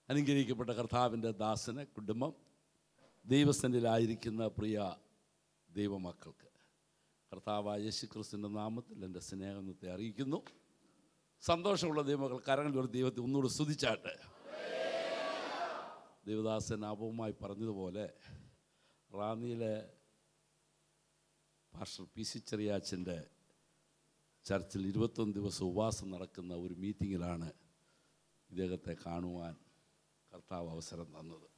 അനുഗ്രഹിക്കപ്പെട്ട കർത്താവിൻ്റെ ദാസന് കുടുംബം ദൈവസന്നിലായിരിക്കുന്ന പ്രിയ ദൈവമക്കൾക്ക് കർത്താവായ യേശു ക്രിസ്തുവിൻ്റെ നാമത്തിൽ എൻ്റെ സ്നേഹത്തെ അറിയിക്കുന്നു സന്തോഷമുള്ള ദൈവമക്കൾ കരങ്ങളിൽ ഒരു ദൈവത്തെ ഒന്നുകൂടെ സ്തുതിച്ചാട്ടെ ദേവദാസൻ അപവുമായി പറഞ്ഞതുപോലെ റാന്നിയിലെ പാസ്റ്റർ പി സി ചെറിയാച്ചൻ്റെ ചർച്ചിൽ ഇരുപത്തൊന്ന് ദിവസം ഉപവാസം നടക്കുന്ന ഒരു മീറ്റിങ്ങിലാണ് ഇദ്ദേഹത്തെ കാണുവാൻ കർത്താവ് അവസരം തന്നത്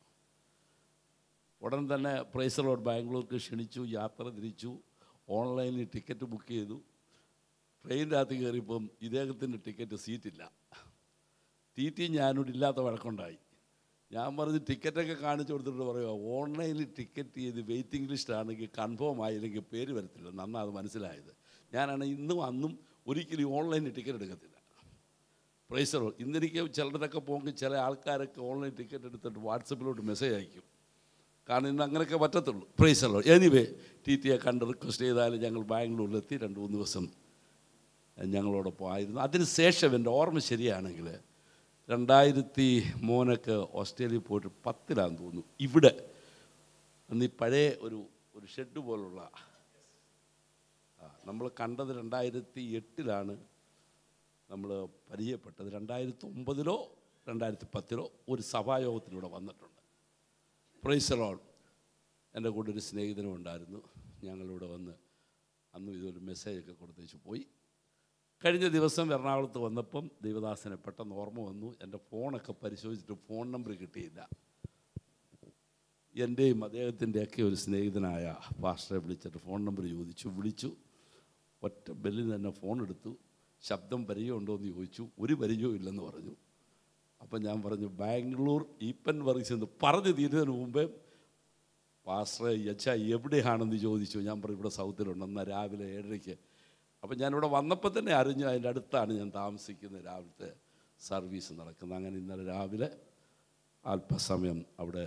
ഉടൻ തന്നെ പ്രൈസ് റോഡ് ബാംഗ്ലൂർക്ക് ക്ഷണിച്ചു യാത്ര തിരിച്ചു ഓൺലൈനിൽ ടിക്കറ്റ് ബുക്ക് ചെയ്തു ട്രെയിനിൻ്റെ അകത്ത് കയറിയപ്പം ഇദ്ദേഹത്തിൻ്റെ ടിക്കറ്റ് സീറ്റില്ല ടി ടി ഞാനോട് ഇല്ലാത്ത വഴക്കുണ്ടായി ഞാൻ പറഞ്ഞ് ടിക്കറ്റൊക്കെ കാണിച്ചു കൊടുത്തിട്ട് പറയുക ഓൺലൈനിൽ ടിക്കറ്റ് ചെയ്ത് വെയിറ്റിംഗ് ലിസ്റ്റാണെങ്കിൽ കൺഫേം ആയില്ലെങ്കിൽ പേര് വരത്തില്ല നന്നാ അത് മനസ്സിലായത് ഞാനാണ് ഇന്നും അന്നും ഒരിക്കലും ഓൺലൈനിൽ ടിക്കറ്റ് എടുക്കത്തില്ല പ്രൈസറോ ഇന്നെനിക്ക് ചിലടത്തൊക്കെ പോകുമ്പോൾ ചില ആൾക്കാരൊക്കെ ഓൺലൈൻ ടിക്കറ്റ് എടുത്തിട്ട് വാട്സപ്പിലോട്ട് മെസ്സേജ് അയക്കും കാരണം ഇന്ന് അങ്ങനെയൊക്കെ പറ്റത്തുള്ളൂ പ്രൈസറോ എനിവേ ടി ടിയെ കണ്ട് റിക്വസ്റ്റ് ചെയ്താൽ ഞങ്ങൾ ബാംഗ്ലൂരിലെത്തി രണ്ട് മൂന്ന് ദിവസം ഞങ്ങളോടൊപ്പം ആയിരുന്നു അതിന് ശേഷം എൻ്റെ ഓർമ്മ ശരിയാണെങ്കിൽ രണ്ടായിരത്തി മൂന്നൊക്കെ ഓസ്ട്രേലിയയിൽ പോയിട്ട് പത്തിലാന്ന് തോന്നുന്നു ഇവിടെ അന്ന് ഈ പഴയ ഒരു ഒരു ഷെഡ് പോലുള്ള നമ്മൾ കണ്ടത് രണ്ടായിരത്തി എട്ടിലാണ് നമ്മൾ പരിചയപ്പെട്ടത് രണ്ടായിരത്തി ഒമ്പതിലോ രണ്ടായിരത്തി പത്തിലോ ഒരു സഭായോഗത്തിലൂടെ വന്നിട്ടുണ്ട് പ്രൈസറോൾ എൻ്റെ കൂടെ ഒരു സ്നേഹിതനും ഉണ്ടായിരുന്നു ഞങ്ങളിവിടെ വന്ന് അന്നും ഇതൊരു മെസ്സേജൊക്കെ കൊടുത്തേച്ച് പോയി കഴിഞ്ഞ ദിവസം എറണാകുളത്ത് വന്നപ്പം ദേവദാസനെ പെട്ടെന്ന് ഓർമ്മ വന്നു എൻ്റെ ഫോണൊക്കെ പരിശോധിച്ചിട്ട് ഫോൺ നമ്പർ കിട്ടിയില്ല എൻ്റെയും അദ്ദേഹത്തിൻ്റെയൊക്കെ ഒരു സ്നേഹിതനായ പാസ്റ്ററെ വിളിച്ചിട്ട് ഫോൺ നമ്പർ ചോദിച്ചു വിളിച്ചു ഒറ്റ ബെല്ലിൽ തന്നെ ഫോൺ എടുത്തു ശബ്ദം പരിചയമുണ്ടോ എന്ന് ചോദിച്ചു ഒരു പരിചയവും ഇല്ലെന്ന് പറഞ്ഞു അപ്പം ഞാൻ പറഞ്ഞു ബാംഗ്ലൂർ ഈപ്പൻ വർഗീസ് എന്ന് പറഞ്ഞു തീരുന്നതിന് മുമ്പേ പാസ്റ്ററെ യച്ച എവിടെയാണെന്ന് ചോദിച്ചു ഞാൻ പറഞ്ഞു ഇവിടെ സൗത്തിലുണ്ട് എന്നാൽ രാവിലെ ഏഴരയ്ക്ക് അപ്പം ഞാനിവിടെ വന്നപ്പോൾ തന്നെ അറിഞ്ഞു അതിൻ്റെ അടുത്താണ് ഞാൻ താമസിക്കുന്നത് രാവിലത്തെ സർവീസ് നടക്കുന്നത് അങ്ങനെ ഇന്നലെ രാവിലെ അല്പസമയം അവിടെ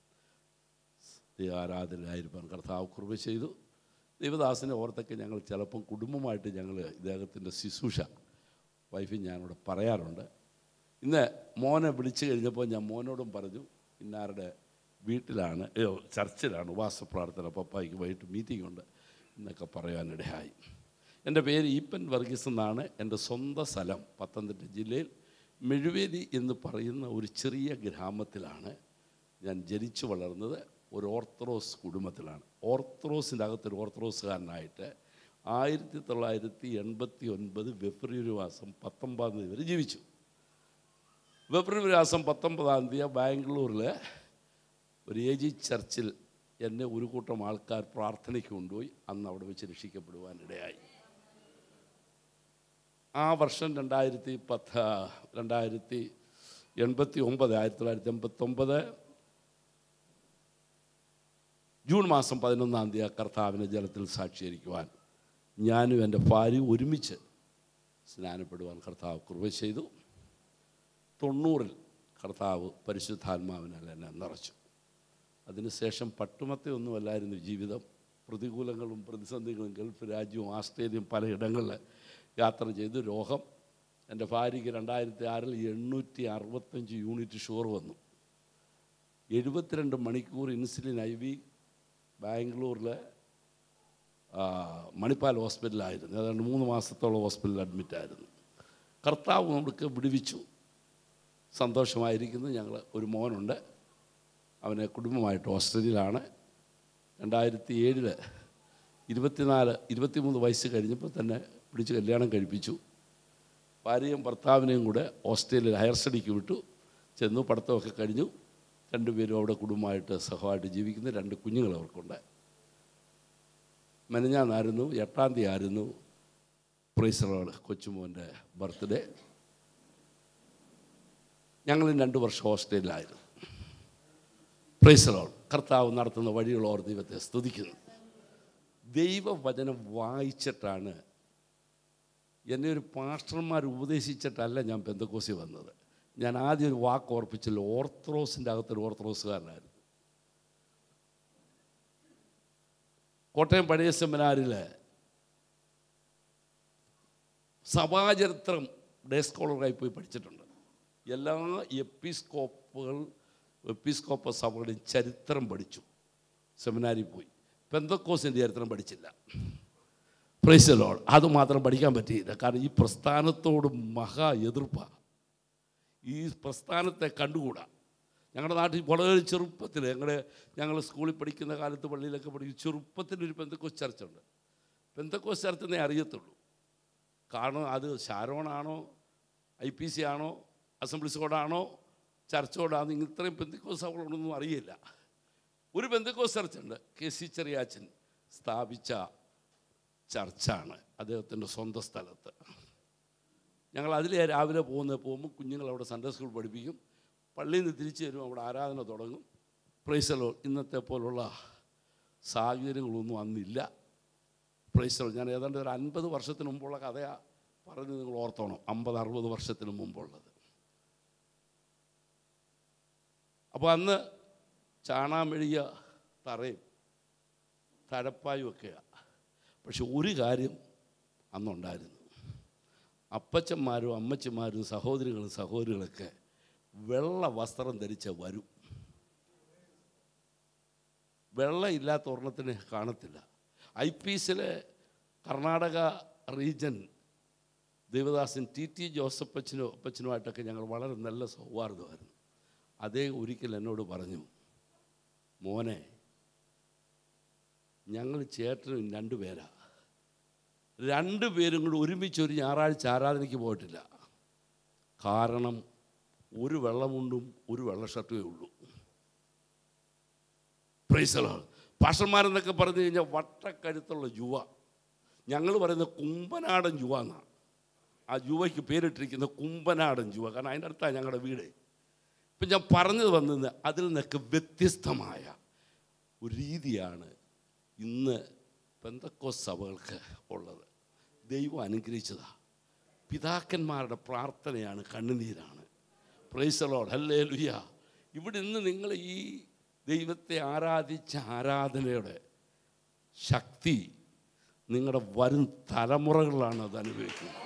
ആരാധനയായിരിക്കാൻ കർത്താവ് കുറിവ് ചെയ്തു ദൈവദാസിനെ ഓർത്തൊക്കെ ഞങ്ങൾ ചിലപ്പം കുടുംബമായിട്ട് ഞങ്ങൾ ഇദ്ദേഹത്തിൻ്റെ ശുശ്രൂഷ വൈഫും ഞാനിവിടെ പറയാറുണ്ട് ഇന്ന് മോനെ വിളിച്ചു കഴിഞ്ഞപ്പോൾ ഞാൻ മോനോടും പറഞ്ഞു ഇന്നാരുടെ വീട്ടിലാണ് ഏയോ, ചർച്ചിലാണ് ഉപവാസ പ്രാർത്ഥന പപ്പായ്ക്ക് വൈകിട്ട് മീറ്റിംഗ് ഉണ്ട് എന്നൊക്കെ പറയാനിടയായി എൻ്റെ പേര് ഈപ്പൻ വർഗീസ് എന്നാണ് എൻ്റെ സ്വന്തം സ്ഥലം പത്തനംതിട്ട ജില്ലയിൽ മെഴുവേലി എന്ന് പറയുന്ന ഒരു ചെറിയ ഗ്രാമത്തിലാണ് ഞാൻ ജനിച്ചു വളർന്നത് ഒരു ഓർത്തഡോക്സ് കുടുംബത്തിലാണ് ഓർത്തഡോക്സിൻ്റെ അകത്തൊരു ഓർത്തഡോക്സുകാരനായിട്ട് ആയിരത്തി തൊള്ളായിരത്തി എൺപത്തി ഒൻപത് ഫെബ്രുവരി മാസം പത്തൊമ്പതാം തീയതി വരെ ജീവിച്ചു ഫെബ്രുവരി മാസം പത്തൊമ്പതാം തീയതി ബാംഗ്ലൂരിൽ ഒരു എ ജി ചർച്ചിൽ എന്നെ ഒരു കൂട്ടം ആൾക്കാർ പ്രാർത്ഥനയ്ക്ക് കൊണ്ടുപോയി അന്ന് അവിടെ വെച്ച് രക്ഷിക്കപ്പെടുവാൻ ഇടയായി ആ വർഷം രണ്ടായിരത്തി പത്ത് രണ്ടായിരത്തി എൺപത്തി ഒമ്പത് ആയിരത്തി തൊള്ളായിരത്തി എൺപത്തൊമ്പത് ജൂൺ മാസം പതിനൊന്നാം തീയതി കർത്താവിനെ ജലത്തിൽ സാക്ഷീകരിക്കുവാൻ ഞാനും എൻ്റെ ഭാര്യയും ഒരുമിച്ച് സ്നാനപ്പെടുവാൻ കർത്താവ് കുറുവ ചെയ്തു തൊണ്ണൂറിൽ കർത്താവ് പരിശുദ്ധാത്മാവിനാൽ എന്നെ നിറച്ചു അതിനുശേഷം പട്ടുമത്തെ ഒന്നുമല്ലായിരുന്നു ജീവിതം പ്രതികൂലങ്ങളും പ്രതിസന്ധികളും ഗൾഫ് രാജ്യവും ആസ്ട്രേലിയയും പലയിടങ്ങളിൽ യാത്ര ചെയ്തു രോഗം എൻ്റെ ഭാര്യയ്ക്ക് രണ്ടായിരത്തി ആറിൽ എണ്ണൂറ്റി അറുപത്തഞ്ച് യൂണിറ്റ് ഷുഗർ വന്നു എഴുപത്തിരണ്ട് മണിക്കൂർ ഇൻസുലിൻ ഐ വി ബാംഗ്ലൂരിലെ ആ, മണിപ്പാൽ ഹോസ്പിറ്റലായിരുന്നു ഏതാണ്ട് മൂന്ന് മാസത്തോളം ഹോസ്പിറ്റലിൽ അഡ്മിറ്റായിരുന്നു കർത്താവ് നമുക്ക് വിടുവിച്ചു സന്തോഷമായിരിക്കുന്നു ഞങ്ങൾ ഒരു മോനുണ്ട് അവനെ കുടുംബമായിട്ട് ഓസ്ട്രേലിയയിലാണ് രണ്ടായിരത്തി ഏഴില് ഇരുപത്തിനാല് ഇരുപത്തിമൂന്ന് വയസ്സ് കഴിഞ്ഞപ്പോൾ തന്നെ പിടിച്ച് കല്യാണം കഴിപ്പിച്ചു ഭാര്യയും ഭർത്താവിനെയും കൂടെ ഓസ്ട്രേലിയയിൽ ഹയർ സ്റ്റഡിക്ക് വിട്ടു ചെന്നു പഠിത്തമൊക്കെ കഴിഞ്ഞു രണ്ടുപേരും അവിടെ കുടുംബമായിട്ട് സഹമായിട്ട് ജീവിക്കുന്നു രണ്ട് കുഞ്ഞുങ്ങൾ അവർക്കുണ്ട് മെനഞ്ഞാന്നായിരുന്നു എട്ടാം തീയതി ആയിരുന്നു പ്രൈസറോട് കൊച്ചുമോൻ്റെ ബർത്ത്ഡേ ഞങ്ങളും രണ്ട് വർഷം ഓസ്ട്രേലിയയിലായിരുന്നു പ്രൈസറോൾ കർത്താവ് നടത്തുന്ന വഴികളോർ ദൈവത്തെ സ്തുതിക്കുന്നു ദൈവവചനം വായിച്ചിട്ടാണ് എന്നെ ഒരു പാസ്റ്റർമാർ ഉപദേശിച്ചിട്ടല്ല ഞാൻ പെന്തക്കോസി വന്നത് ഞാൻ ആദ്യം ഒരു വാക്ക് ഓർപ്പിച്ചല്ലോ ഓർത്തഡോക്സിൻ്റെ അകത്തൊരു ഓർത്തഡോക്സുകാരനായിരുന്നു കോട്ടയം പഴയ സെമിനാറിൽ സഭാചരിത്രം ഡേ സ്കോളറായി പോയി പഠിച്ചിട്ടുണ്ട് എല്ലാ എപ്പിസ്കോപ്പുകൾ എപ്പിസ്കോപ്പ സഭകളുടെയും ചരിത്രം പഠിച്ചു സെമിനാരിൽ പോയി പെന്തക്കോസിൻ്റെ ചരിത്രം പഠിച്ചില്ല പ്രൈസ് ലോഡ് അത് മാത്രം പഠിക്കാൻ പറ്റിയില്ല കാരണം ഈ പ്രസ്ഥാനത്തോട് മഹാ എതിർപ്പാണ് ഈ പ്രസ്ഥാനത്തെ കണ്ടുകൂടാ ഞങ്ങളുടെ നാട്ടിൽ വളരെ ചെറുപ്പത്തിൽ ഞങ്ങളുടെ ഞങ്ങൾ സ്കൂളിൽ പഠിക്കുന്ന കാലത്ത് പള്ളിയിലൊക്കെ പഠിക്കും ചെറുപ്പത്തിലൊരു പെന്തക്കോസ് ചർച്ച ഉണ്ട് പെന്തക്കോസ് ചർച്ച എന്നേ അറിയത്തുള്ളൂ കാരണം അത് ഷാരോണാണോ ഐ പി സി ആണോ അസംബ്ലീസ് കോഡാണോ ചർച്ചോടാണോ ഇത്രയും പെന്തക്കോസ് സഭകളൊന്നും അറിയില്ല ഒരു പെന്തക്കോസ് ചർച്ച ഉണ്ട് കെ സി ചെറിയാച്ചൻ സ്ഥാപിച്ച ചർച്ചാണ് അദ്ദേഹത്തിൻ്റെ സ്വന്തം സ്ഥലത്ത് ഞങ്ങൾ അതിൽ രാവിലെ പോകുന്നത് പോകുമ്പോൾ കുഞ്ഞുങ്ങൾ അവിടെ സൺഡേ സ്കൂൾ പഠിപ്പിക്കും പള്ളിയിൽ നിന്ന് തിരിച്ചു വരും അവിടെ ആരാധന തുടങ്ങും പ്രൈസലോ ഇന്നത്തെ പോലുള്ള സാഹചര്യങ്ങളൊന്നും അന്നില്ല പ്രൈസലോ ഞാൻ ഏതാണ്ട് ഒരു അൻപത് വർഷത്തിന് മുമ്പുള്ള കഥയാണ് പറഞ്ഞ് നിങ്ങൾ ഓർത്തോണം അമ്പത് അറുപത് വർഷത്തിന് മുമ്പുള്ളത് അപ്പോൾ അന്ന് ചാണാമെഴുകിയ തറയും തഴപ്പായും ഒക്കെയാണ് പക്ഷെ ഒരു കാര്യം അന്നുണ്ടായിരുന്നു അപ്പച്ചന്മാരും അമ്മച്ചിമാരും സഹോദരികളും സഹോദരികളൊക്കെ വെള്ള വസ്ത്രം ധരിച്ച വരും വെള്ള ഇല്ലാത്ത ഒരെണ്ണത്തിന് കാണത്തില്ല ഐ പി എസിലെ Karnataka region Devadasan T T ജോസഫച്ചനും അപ്പച്ചനുമായിട്ടൊക്കെ ഞങ്ങൾ വളരെ നല്ല സൗഹാർദ്ദമായിരുന്നു അദ്ദേഹം ഒരിക്കൽ എന്നോട് പറഞ്ഞു മോനെ ഞങ്ങൾ ചേട്ടനും രണ്ടുപേരാ രണ്ടുപേരും കൂടി ഒരുമിച്ച് ഒരു ഞായറാഴ്ച ആരാധനയ്ക്ക് പോയിട്ടില്ല കാരണം ഒരു വെള്ളമുണ്ടും ഒരു വെള്ള ഷർട്ടുമേ ഉള്ളൂ പ്രൈസലാണ് പാഷന്മാരെന്നൊക്കെ പറഞ്ഞു കഴിഞ്ഞാൽ വട്ടക്കരുത്തുള്ള ജുവ ഞങ്ങൾ പറയുന്ന കുമ്പനാടൻ ജുവ എന്നാണ് ആ ജുവയ്ക്ക് പേരിട്ടിരിക്കുന്ന കുമ്പനാടൻ ജുവ കാരണം അതിൻ്റെ അടുത്താണ് ഞങ്ങളുടെ വീട് ഇപ്പം ഞാൻ പറഞ്ഞത് വന്നത് അതിൽ നിന്നൊക്കെ വ്യത്യസ്തമായ ഒരു രീതിയാണ് ഇന്ന് പെന്തക്കോ സഭകൾക്ക് ഉള്ളത് ദൈവം അനുഗ്രഹിച്ചതാ പിതാക്കന്മാരുടെ പ്രാർത്ഥനയാണ് കണ്ണുനീരാണ് പ്രൈസലോഡ് ഹല്ലേ ലുയ്യ ഇവിടെ ഇന്ന് നിങ്ങൾ ഈ ദൈവത്തെ ആരാധിച്ച ആരാധനയുടെ ശക്തി നിങ്ങളുടെ വരും തലമുറകളിലാണ് അത് അനുഭവിക്കുന്നത്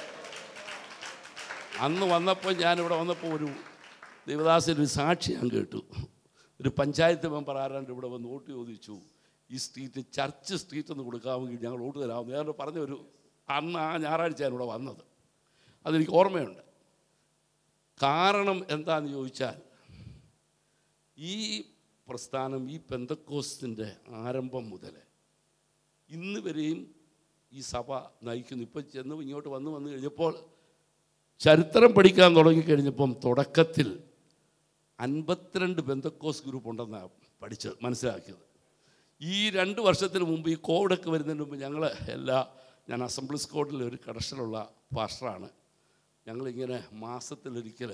അന്ന് വന്നപ്പോൾ ഞാനിവിടെ വന്നപ്പോൾ ഒരു ദേവദാസൻ ഒരു സാക്ഷി ഞാൻ കേട്ടു ഒരു പഞ്ചായത്ത് മെമ്പർ ആരാണ്ട് ഇവിടെ വന്ന് വോട്ട് ചോദിച്ചു ഈ സ്ട്രീറ്റ് ചർച്ച് സ്ട്രീറ്റ് ഒന്ന് കൊടുക്കാമെങ്കിൽ ഞങ്ങൾ വോട്ട് തരാമെന്ന് ഞാൻ പറഞ്ഞ ഒരു അന്ന് ആ ഞായറാഴ്ച ഞാൻ ഇവിടെ വന്നത് അതെനിക്ക് ഓർമ്മയുണ്ട് കാരണം എന്താണെന്ന് ചോദിച്ചാൽ ഈ പ്രസ്ഥാനം ഈ പെന്തക്കോസിൻ്റെ ആരംഭം മുതൽ ഇന്ന് വരെയും ഈ സഭ നയിക്കുന്നു ഇപ്പം ചെന്ന് ഇങ്ങോട്ട് വന്ന് വന്നു കഴിഞ്ഞപ്പോൾ ചരിത്രം പഠിക്കാൻ തുടങ്ങിക്കഴിഞ്ഞപ്പം തുടക്കത്തിൽ അൻപത്തിരണ്ട് ബന്ധക്കോസ് ഗ്രൂപ്പ് ഉണ്ടെന്നാണ് പഠിച്ചത് മനസ്സിലാക്കിയത് ഈ രണ്ട് വർഷത്തിന് മുമ്പ് ഈ കോവിഡൊക്കെ വരുന്നതിന് മുമ്പ് ഞങ്ങൾ എല്ലാ ഞാൻ അസംബ്ലീസ് കോഡിൽ ഒരു കണക്ഷനുള്ള പാസ്റ്ററാണ് ഞങ്ങളിങ്ങനെ മാസത്തിലൊരിക്കൽ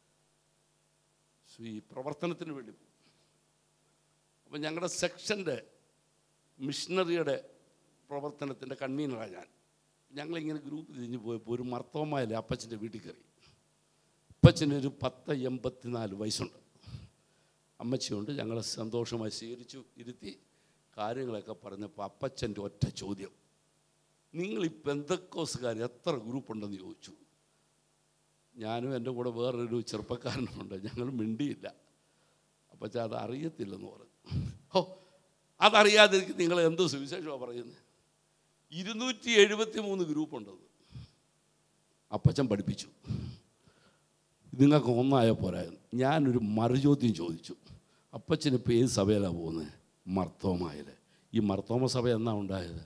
ഈ പ്രവർത്തനത്തിന് വേണ്ടി പോകും അപ്പം ഞങ്ങളുടെ സെക്ഷൻ്റെ മിഷണറിയുടെ പ്രവർത്തനത്തിൻ്റെ കൺവീനറാണ് ഞാൻ ഞങ്ങളിങ്ങനെ ഗ്രൂപ്പ് തിരിഞ്ഞ് പോയപ്പോൾ ഒരു മർത്തോമായല്ലേ അപ്പച്ചൻ്റെ വീട്ടിൽ കയറി അപ്പച്ചന് ഒരു പത്ത് എൺപത്തിനാല് വയസ്സുണ്ട് അമ്മച്ചിയുണ്ട് ഞങ്ങളെ സന്തോഷമായി സ്വീകരിച്ചു ഇരുത്തി കാര്യങ്ങളൊക്കെ പറഞ്ഞപ്പോൾ അപ്പച്ചൻ്റെ ഒറ്റ ചോദ്യം നിങ്ങൾ ഈ പെന്തക്കോസുകാർ എത്ര ഗ്രൂപ്പ് ഉണ്ടെന്ന് ചോദിച്ചു ഞാനും എൻ്റെ കൂടെ വേറൊരു ചെറുപ്പക്കാരനുണ്ട് ഞങ്ങൾ മിണ്ടിയില്ല അപ്പച്ച അത് അറിയത്തില്ലെന്ന് പറഞ്ഞു ഓ അതറിയാതിരിക്കും നിങ്ങൾ എന്ത് സുവിശേഷമാണ് പറയുന്നത് ഇരുന്നൂറ്റി എഴുപത്തി മൂന്ന് ഗ്രൂപ്പുണ്ടെന്ന് അപ്പച്ചൻ പഠിപ്പിച്ചു നിങ്ങൾക്ക് ഒന്നായ പോരായിരുന്നു ഞാനൊരു മറുചോദ്യം ചോദിച്ചു അപ്പച്ചൻ ഇപ്പോൾ ഏത് സഭയിലാണ് പോകുന്നത് മർത്തോമായിൽ ഈ മർത്തോമ സഭ എന്നാ ഉണ്ടായത്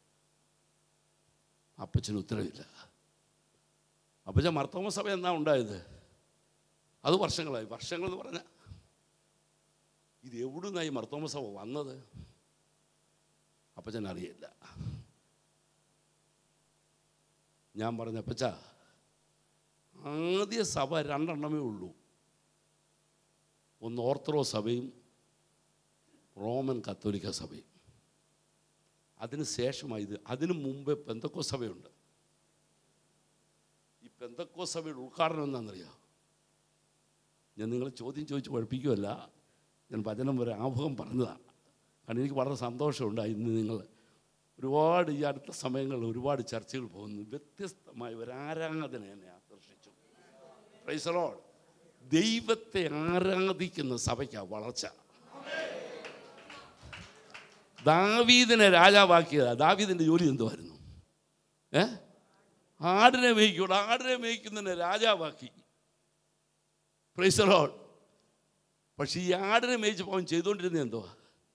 അപ്പച്ചന് ഉത്തരവില്ല അപ്പച്ചൻ മർത്തോമ സഭ എന്നാ ഉണ്ടായത് അത് വർഷങ്ങളായി വർഷങ്ങളെന്ന് പറഞ്ഞാൽ ഇത് എവിടുന്നായി മർത്തോമ സഭ വന്നത് അപ്പച്ചൻ അറിയില്ല ഞാൻ പറഞ്ഞ അപ്പച്ച ആദ്യ സഭ രണ്ടെണ്ണമേ ഉള്ളൂ ഒന്ന് ഓർത്തഡോക്സ് സഭയും റോമൻ കത്തോലിക്ക സഭയും അതിന് ശേഷമായി ഇത് അതിനു മുമ്പേ പെന്തക്കോ സഭയുണ്ട് ഈ പെന്തക്കോ സഭയുടെ ഉദ്ഘാടനം എന്താണെന്നറിയാം ഞാൻ നിങ്ങളെ ചോദ്യം ചോദിച്ച് പഠിപ്പിക്കുമല്ല ഞാൻ വചനം ഒരു ആമുഖം പറഞ്ഞതാണ് കാരണം എനിക്ക് വളരെ സന്തോഷമുണ്ട് ഇന്ന് നിങ്ങൾ ഒരുപാട് ഈ അടുത്ത സമയങ്ങളിൽ ഒരുപാട് ചർച്ചകൾ പോകുന്നു വ്യത്യസ്തമായ ഒരു ആരാധന എന്നെ ആകർഷിച്ചു പ്രൈസലോഡ് ദൈവത്തെ ആരാധിക്കുന്ന സഭയ്ക്കാ വളർച്ച ദാവീദിനെ രാജാവാക്കിയതാ ദാവീദിൻ്റെ ജോലി എന്തുമായിരുന്നു ഏ ആടിനെ മേയ്ക്കൂടെ ആടിനെ മേയ്ക്കുന്നതിനെ രാജാവാക്കി പ്രൈസറോൾ പക്ഷെ ഈ ആടിനെ മേയിച്ചപ്പോൾ അവൻ ചെയ്തുകൊണ്ടിരുന്നത് എന്തുവാ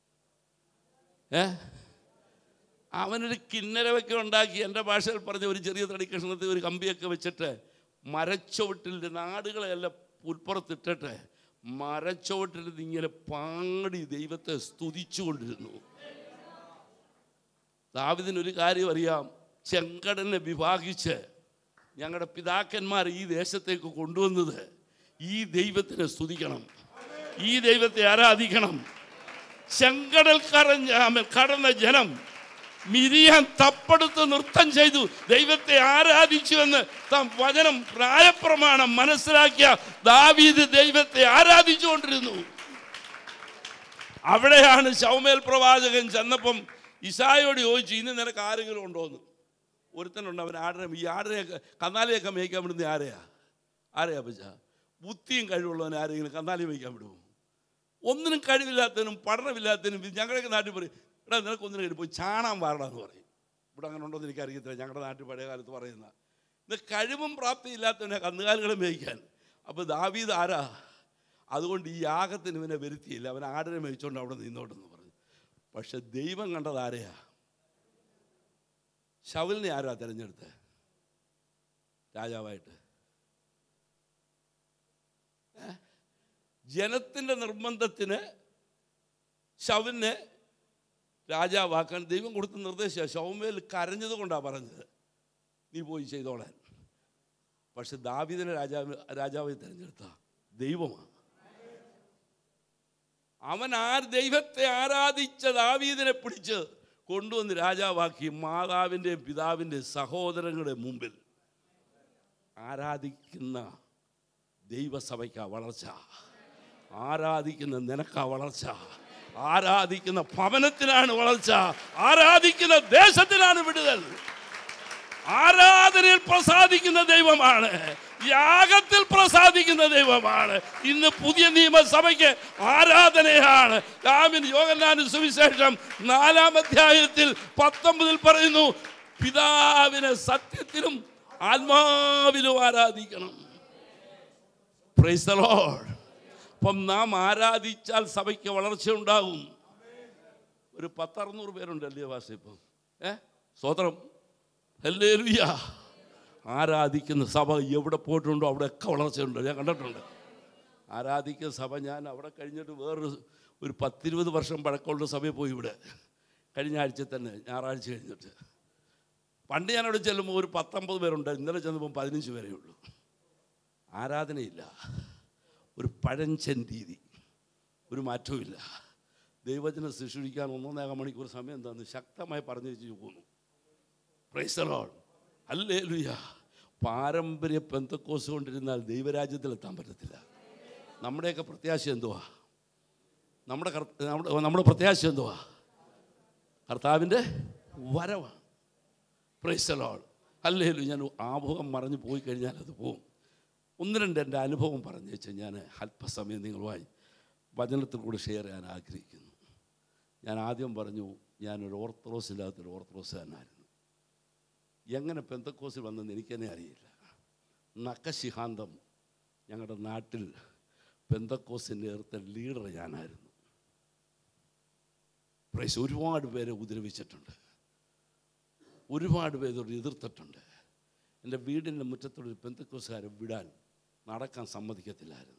ഏ അവനൊരു കിന്നരവൊക്കെ ഉണ്ടാക്കി എൻ്റെ ഭാഷയിൽ പറഞ്ഞ ഒരു ചെറിയ തടി കഷ്ണത്തിൽ ഒരു കമ്പിയൊക്കെ വെച്ചിട്ട് മരച്ചോട്ടിൽ നാടുകളെല്ലാം പുൽപ്പുറത്തിട്ടിട്ട് മരച്ചോട്ടിൽ ഇങ്ങനെ പാടി ദൈവത്തെ സ്തുതിച്ചുകൊണ്ടിരുന്നു ദാവിദിനൊരു കാര്യം അറിയാം ചെങ്കടലിനെ വിഭാഗിച്ച് ഞങ്ങളുടെ പിതാക്കന്മാർ ഈ ദേശത്തേക്ക് കൊണ്ടുവന്നത് ഈ ദൈവത്തിനെ സ്തുതിക്കണം ഈ ദൈവത്തെ ആരാധിക്കണം ചെങ്കടൽ കറഞ്ഞ കടന്ന ജനം മിരിയാൻ തപ്പെടുത്ത് നൃത്തം ചെയ്തു ദൈവത്തെ ആരാധിച്ചു എന്ന് താൻ വചനം പ്രായപ്രമാണം മനസ്സിലാക്കിയ ദാവീദ് ദൈവത്തെ ആരാധിച്ചുകൊണ്ടിരുന്നു അവിടെയാണ് ശൗമേൽ പ്രവാചകൻ ചെന്നപ്പം ഇസായോട് ചോദിച്ചു ഇന്ന് നിനക്ക് ആരെങ്കിലും ഉണ്ടോന്ന് ഒരുത്തനുണ്ട് അവൻ ആടിനെ ഈ ആടിനെയൊക്കെ കന്നാലിയൊക്കെ മേയ്ക്കാൻ വിടുന്ന ആരെയാ ആരെയാ പച്ച ബുദ്ധിയും കഴിവുള്ളവൻ ആരെങ്കിലും കന്നാലി മേയ്ക്കാൻ വിടുമോ ഒന്നിനും കഴിവില്ലാത്തതിനും പഠനമില്ലാത്തതിനും ഇത് ഞങ്ങളുടെയൊക്കെ നാട്ടിൽ പറയും ഇവിടെ നിനക്ക് ഒന്നിനും കഴിയും പോയി ചാണാൻ വാരണമെന്ന് പറയും ഇവിടെ അങ്ങനെ ഉണ്ടോ എന്ന് എനിക്കറിയത്തില്ല ഞങ്ങളുടെ നാട്ടിൽ പഴയ കാലത്ത് പറയുന്ന ഇത് കഴിവും പ്രാപ്തിയില്ലാത്തവനെ കന്നുകാലികളെ മേയ്ക്കാൻ അപ്പോൾ ദാവീദ് ആരാ അതുകൊണ്ട് ഈ യാഗത്തിന് ഇവനെ വരുത്തിയില്ല അവൻ ആടിനെ മേയിച്ചുകൊണ്ട് അവിടെ നിന്നോട്ടെന്ന് പറഞ്ഞു പക്ഷെ ദൈവം കണ്ടത് ആരെയാ ശവലിനെ ആരാ തിരഞ്ഞെടുത്ത് രാജാവായിട്ട് ഏ? ജനത്തിൻ്റെ നിർബന്ധത്തിന് ശവലിനെ രാജാവാക്കാൻ ദൈവം കൊടുത്ത നിർദ്ദേശം ശവമേൽ കരഞ്ഞത് കൊണ്ടാണ് പറഞ്ഞത് നീ പോയി ചെയ്തോളാൻ പക്ഷെ ദാവീദിനെ രാജാവ് രാജാവായി തിരഞ്ഞെടുത്ത ദൈവമാണ് അവൻ ആ ദൈവത്തെ ആരാധിച്ച ദാവീദിനെ പിടിച്ച് കൊണ്ടുവന്ന് രാജാവാക്കി മാതാവിൻ്റെയും പിതാവിൻ്റെയും സഹോദരങ്ങളുടെ മുമ്പിൽ ആരാധിക്കുന്ന ദൈവസഭയ്ക്കാ വളർച്ച ആരാധിക്കുന്ന നിനക്കാ വളർച്ച ആരാധിക്കുന്ന ഭവനത്തിലാണ് വളർച്ച ആരാധിക്കുന്ന ദേശത്തിലാണ് വിടുതൽ ആരാധനയിൽ പ്രസാദിക്കുന്ന ദൈവമാണ് യാഗത്തിൽ പ്രസാദിക്കുന്ന ദൈവമാണ് ഇന്ന് പുതിയ നിയമസഭയ്ക്ക് ആരാധനയാണ് രാമിൻ യോഗനാന് സുവിശേഷം നാലാം അധ്യായത്തിൽ പത്തൊമ്പതിൽ പറയുന്നു പിതാവിനെ സത്യത്തിലും ആത്മാവിലും ആരാധിക്കണം പ്രൈസ് ദ ലോർഡ് അപ്പം നാം ആരാധിച്ചാൽ സഭയ്ക്ക് വളർച്ച ഉണ്ടാകും ഒരു പത്തറുന്നൂറ് പേരുണ്ടല്ലേ വാസ ഇപ്പം ഏ സ്വതന്ത്രം ഹല്ലേലൂയ ആരാധിക്കുന്ന സഭ എവിടെ പോയിട്ടുണ്ടോ അവിടെയൊക്കെ വളർച്ചയുണ്ട് ഞാൻ കണ്ടിട്ടുണ്ട് ആരാധിക്കുന്ന സഭ ഞാൻ അവിടെ കഴിഞ്ഞിട്ട് വേറൊരു ഒരു പത്തിരുപത് വർഷം പഴക്കമുള്ള സഭയിൽ പോയി ഇവിടെ കഴിഞ്ഞ ആഴ്ച തന്നെ ഞായറാഴ്ച കഴിഞ്ഞിട്ട് പണ്ട് ഞാൻ അവിടെ ചെല്ലുമ്പോൾ ഒരു പത്തൊമ്പത് പേരുണ്ട് ഇന്നലെ ചെന്നപ്പോൾ പതിനഞ്ച് പേരേ ഉള്ളൂ ആരാധനയില്ല ഒരു പഴഞ്ചൻ രീതി ഒരു മാറ്റവുമില്ല ദൈവത്തിനെ ശുശ്രൂഷിക്കാൻ ഒന്നൊന്നേകാം മണിക്കൂർ സമയം തന്ന് ശക്തമായി പറഞ്ഞു വെച്ച് പോകുന്നു പ്രൈസലോൺ അല്ലേ ലുയ പാരമ്പര്യ പെന്തക്കോസ് കൊണ്ടിരുന്നാൽ ദൈവരാജ്യത്തിലെത്താൻ പറ്റത്തില്ല നമ്മുടെയൊക്കെ പ്രത്യാശ എന്തുവാ നമ്മുടെ കർത്ത- നമ്മുടെ നമ്മുടെ പ്രത്യാശ എന്തുവാ കർത്താവിൻ്റെ വരവാണ് പ്രൈസലോൾ അല്ലേലു ഞാൻ ആമുഖം മറഞ്ഞു പോയി കഴിഞ്ഞാൽ അത് പോവും ഒന്ന് രണ്ട് എൻ്റെ അനുഭവം പറഞ്ഞു വെച്ചാൽ ഞാൻ അല്പസമയം നിങ്ങളുമായി വചനത്തിൽ കൂടെ ഷെയർ ചെയ്യാൻ ആഗ്രഹിക്കുന്നു ഞാൻ ആദ്യം പറഞ്ഞു ഞാനൊരു ഓർത്തഡോക്സ് ഇല്ലാത്തൊരു ഓർത്തഡോക്സുകാരനായിരുന്നു എങ്ങനെ പെന്തക്കോസിൽ വന്നെന്ന് എനിക്കെന്നെ അറിയില്ല നക്കശിഹാന്തം ഞങ്ങളുടെ നാട്ടിൽ പെന്തക്കോസിൻ്റെ നേരത്തെ ലീഡർ ഞാനായിരുന്നു പ്രൈസ് ഒരുപാട് പേരെ ഉപദ്രവിച്ചിട്ടുണ്ട് ഒരുപാട് പേരോട് എതിർത്തിട്ടുണ്ട് എൻ്റെ വീടിൻ്റെ മുറ്റത്തൊരു പെന്തക്കോസുകാരെ വിടാൻ നടക്കാൻ സമ്മതിക്കത്തില്ലായിരുന്നു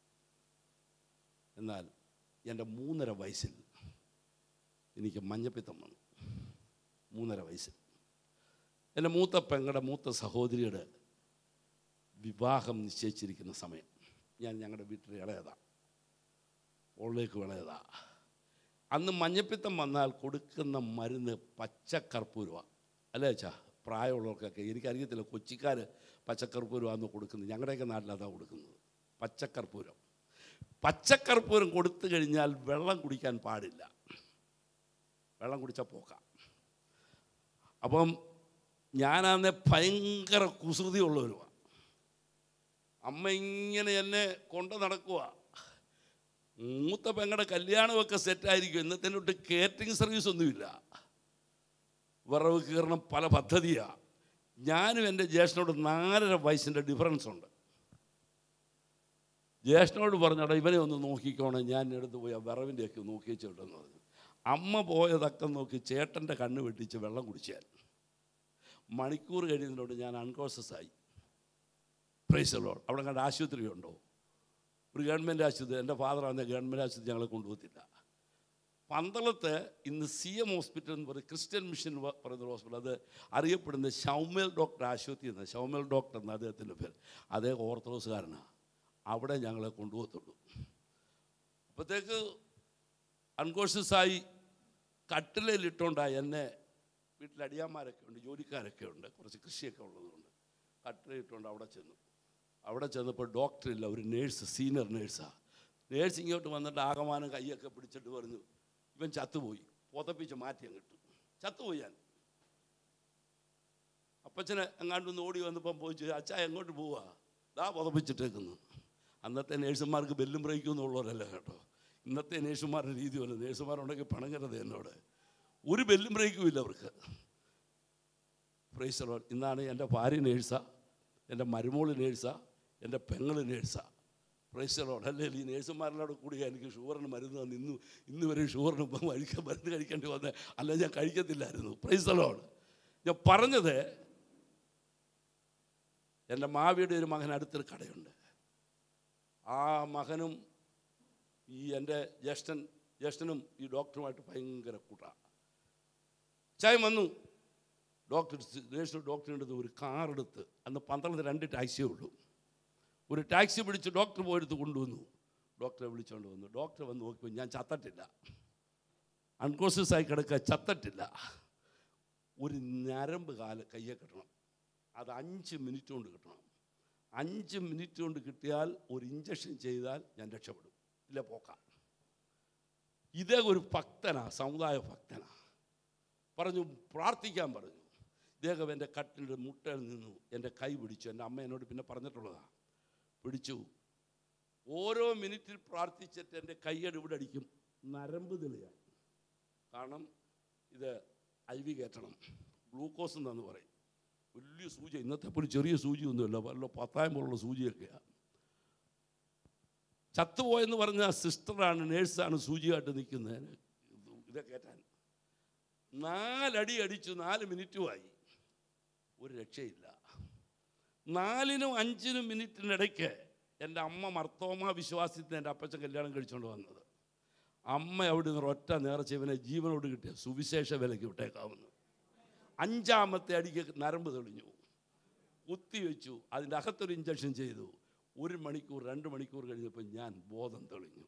എന്നാൽ എൻ്റെ മൂന്നര വയസ്സിൽ എനിക്ക് മഞ്ഞപ്പിത്തം വന്നു മൂന്നര വയസ്സിൽ എൻ്റെ മൂത്ത പെങ്ങളുടെ മൂത്ത സഹോദരിയുടെ വിവാഹം നിശ്ചയിച്ചിരിക്കുന്ന സമയം ഞാൻ ഞങ്ങളുടെ വീട്ടിൽ ഇളയതാ ഉള്ളിലേക്ക് ഇളയതാ അന്ന് മഞ്ഞപ്പിത്തം വന്നാൽ കൊടുക്കുന്ന മരുന്ന് പച്ചക്കർപ്പൂരമാണ് അല്ലേ അച്ഛാ പ്രായമുള്ളവർക്കൊക്കെ എനിക്കറിയത്തില്ല കൊച്ചിക്കാർ പച്ചക്കർപ്പൂരമാണ് കൊടുക്കുന്നത് ഞങ്ങളുടെയൊക്കെ നാട്ടിൽ അതാണ് കൊടുക്കുന്നത് പച്ചക്കർപ്പൂരം പച്ചക്കർപ്പൂരം കൊടുത്തു കഴിഞ്ഞാൽ വെള്ളം കുടിക്കാൻ പാടില്ല വെള്ളം കുടിച്ചാൽ പോക്കാം അപ്പം ഞാനാന്നെ ഭയങ്കര കുസൃതിയുള്ളവരുമാണ് അമ്മ ഇങ്ങനെ എന്നെ കൊണ്ട് നടക്കുക മൂത്ത പെങ്ങളുടെ കല്യാണമൊക്കെ സെറ്റായിരിക്കും ഇന്നത്തെ തൊട്ട് കേറ്ററിംഗ് സർവീസ് ഒന്നുമില്ല വിറവ് കീറണം പല പദ്ധതിയാണ് ഞാനും എൻ്റെ ജ്യേഷ്ഠനോട് നാലര വയസ്സിൻ്റെ ഡിഫറൻസ് ഉണ്ട് ജ്യേഷ്ഠനോട് പറഞ്ഞടാ ഇവനെ ഒന്ന് നോക്കിക്കോണേ ഞാൻ എടുത്ത് പോയി ആ വിറവിൻ്റെയൊക്കെ നോക്കി വെച്ചിട്ടെന്ന് പറഞ്ഞു അമ്മ പോയതൊക്കെ നോക്കി ചേട്ടൻ്റെ കണ്ണ് വെട്ടിച്ച് വെള്ളം കുടിച്ചാൽ മണിക്കൂർ കഴിയുന്നതിനോട് ഞാൻ അൺകോൺഷ്യസ് ആയി പ്രൈസലോ അവിടെ കണ്ട ആശുപത്രി ഉണ്ടോ ഒരു ഗവൺമെൻറ് ആശുപത്രി എൻ്റെ ഫാദർ ആണെങ്കിൽ ഗവൺമെൻറ് ആശുപത്രി ഞങ്ങളെ കൊണ്ടുപോകത്തില്ല പന്തളത്ത് ഇന്ന് സി എം ഹോസ്പിറ്റൽ എന്ന് പറയും ക്രിസ്ത്യൻ മിഷൻ വ- പറയുന്ന ഒരു ഹോസ്പിറ്റൽ അത് അറിയപ്പെടുന്ന ഷൗമേൽ ഡോക്ടർ ആശുപത്രി എന്ന് ഷൗമേൽ ഡോക്ടർ എന്ന അദ്ദേഹത്തിൻ്റെ പേര് അദ്ദേഹം ഓർത്തഡോക്സുകാരനാണ് അവിടെ ഞങ്ങളെ കൊണ്ടുപോകത്തുള്ളൂ അപ്പോഴത്തേക്ക് അൺകോൺഷ്യസ് ആയി കട്ടിലയിലിട്ടുകൊണ്ടായി എന്നെ വീട്ടിൽ അടിയാന്മാരൊക്കെ ഉണ്ട് ജോലിക്കാരൊക്കെ ഉണ്ട് കുറച്ച് കൃഷിയൊക്കെ ഉള്ളതുകൊണ്ട് കട്ടിലയിട്ടുകൊണ്ട് അവിടെ ചെന്നു അവിടെ ചെന്നപ്പോൾ ഡോക്ടറില്ല ഒരു നേഴ്സ് സീനിയർ നേഴ്സാണ് നേഴ്സ് ഇങ്ങോട്ട് വന്നിട്ട് ആകമാനം കൈയൊക്കെ പിടിച്ചിട്ട് പറഞ്ഞു ഇവൻ ചത്തുപോയി പുതപ്പിച്ച് മാറ്റി അങ്ങിട്ടു ചത്തുപോയി ഞാൻ അപ്പച്ചനെ എങ്ങാണ്ടൊന്ന് ഓടി വന്നപ്പം പോയി ചോദിച്ചു, അച്ഛാ എങ്ങോട്ട് പോവാ ദാ പുതപ്പിച്ചിട്ടേക്കുന്നു അന്നത്തെ നേഴ്സുമാർക്ക് ബെല്ലും ബ്രേക്കും എന്നുള്ളവരല്ല കേട്ടോ ഇന്നത്തെ നേഴ്സുമാരുടെ രീതി പോലെ നേഴ്സുമാരുണ്ടെങ്കിൽ പണങ്ങരുത് എന്നോട് ഒരു ബെല്ലും ബ്രേക്കും ഇല്ല അവർക്ക് പ്രൈസലോ ഇന്നാണ് എൻ്റെ ഭാര്യ നേഴ്സാ എൻ്റെ മരുമോള് നേഴ്സാ എൻ്റെ പെങ്ങള് നേഴ്സാ പ്രൈസലോട് അല്ലേ ഈ നേഴ്സുമാരിലോട് കൂടി എനിക്ക് ഷുഗറിന് മരുന്ന് തന്നു ഇന്ന് ഇന്ന് വരെ ഷുഗറിന് ഇപ്പം കഴിക്കാൻ മരുന്ന് കഴിക്കേണ്ടി വന്നത് അല്ല ഞാൻ കഴിക്കത്തില്ലായിരുന്നു പ്രൈസലോട് ഞാൻ പറഞ്ഞത് എൻ്റെ മാവിയുടെ ഒരു മകൻ അടുത്തൊരു കടയുണ്ട് ആ മകനും ഈ എൻ്റെ ജ്യേഷ്ഠൻ ജ്യേഷ്ഠനും ഈ ഡോക്ടറുമായിട്ട് ഭയങ്കര കൂട്ടാണ് ചായം വന്നു ഡോക്ടർ നേഴ്സ് ഡോക്ടറിൻ്റെ അടുത്ത് ഒരു കാർ എടുത്ത് അന്ന് പന്ത്രണ്ട് രണ്ട് ടാക്സിയേ ഉള്ളൂ ഒരു ടാക്സി പിടിച്ച് ഡോക്ടർ പോയെടുത്ത് കൊണ്ടുവന്നു ഡോക്ടറെ വിളിച്ചുകൊണ്ട് വന്നു ഡോക്ടർ വന്ന് നോക്കിയപ്പോൾ ഞാൻ ചത്തട്ടില്ല അൺകോൺഷ്യസ് ആയി കിടക്കുക ചത്തട്ടില്ല ഒരു ഞരമ്പ് കാല് കയ്യെ കിട്ടണം അത് അഞ്ച് മിനിറ്റ് കൊണ്ട് കിട്ടണം അഞ്ച് മിനിറ്റ് കൊണ്ട് കിട്ടിയാൽ ഒരു ഇഞ്ചക്ഷൻ ചെയ്താൽ ഞാൻ രക്ഷപ്പെടും ഇല്ല പോക്കാം ഇതേ ഒരു ഭക്തനാ സമുദായ ഭക്തനാ പറഞ്ഞു പ്രാർത്ഥിക്കാൻ പറഞ്ഞു ഇദ്ദേഹം എൻ്റെ കട്ടിൻ്റെ മുട്ടയിൽ നിന്നു എൻ്റെ കൈ പിടിച്ചു എൻ്റെ അമ്മ എന്നോട് പിന്നെ പറഞ്ഞിട്ടുള്ളതാണ് പിടിച്ചു ഓരോ മിനിറ്റിൽ പ്രാർത്ഥിച്ചിട്ട് എൻ്റെ കൈയ്യട് ഇവിടെ അടിക്കും നരമ്പ് തെളിയാണ് കാരണം ഇത് ഐ വി കയറ്റണം ഗ്ലൂക്കോസ് എന്നാന്ന് പറയും വലിയ സൂചി ഇന്നത്തെ പോലെ ചെറിയ സൂചിയൊന്നുമില്ല വല്ല പത്തായം പോലുള്ള സൂചിയൊക്കെയാണ് ചത്തുപോയെന്ന് പറഞ്ഞ സിസ്റ്ററാണ് നേഴ്സാണ് സൂചിയായിട്ട് നിൽക്കുന്നത് ഇത് കയറ്റാൻ നാലടി അടിച്ചു നാല് മിനിറ്റുമായി ഒരു രക്ഷയില്ല നാലിനും അഞ്ചിനും മിനിറ്റിനിടയ്ക്ക് എൻ്റെ അമ്മ മർത്തോമ വിശ്വാസത്തിന് എൻ്റെ അപ്പച്ചൻ കല്യാണം കഴിച്ചുകൊണ്ട് വന്നത് അമ്മ അവിടെ നിന്ന് ഒറ്റ നേർച്ച ഇവനെ ജീവനോട് കിട്ടിയ സുവിശേഷ വിലയ്ക്ക് വിട്ടേക്കാവുന്നു അഞ്ചാമത്തെ അടിക്ക് നരമ്പ് തെളിഞ്ഞു കുത്തി വെച്ചു അതിൻ്റെ അകത്തൊരു ഇഞ്ചക്ഷൻ ചെയ്തു ഒരു മണിക്കൂർ രണ്ട് മണിക്കൂർ കഴിഞ്ഞപ്പോൾ ഞാൻ ബോധം തെളിഞ്ഞു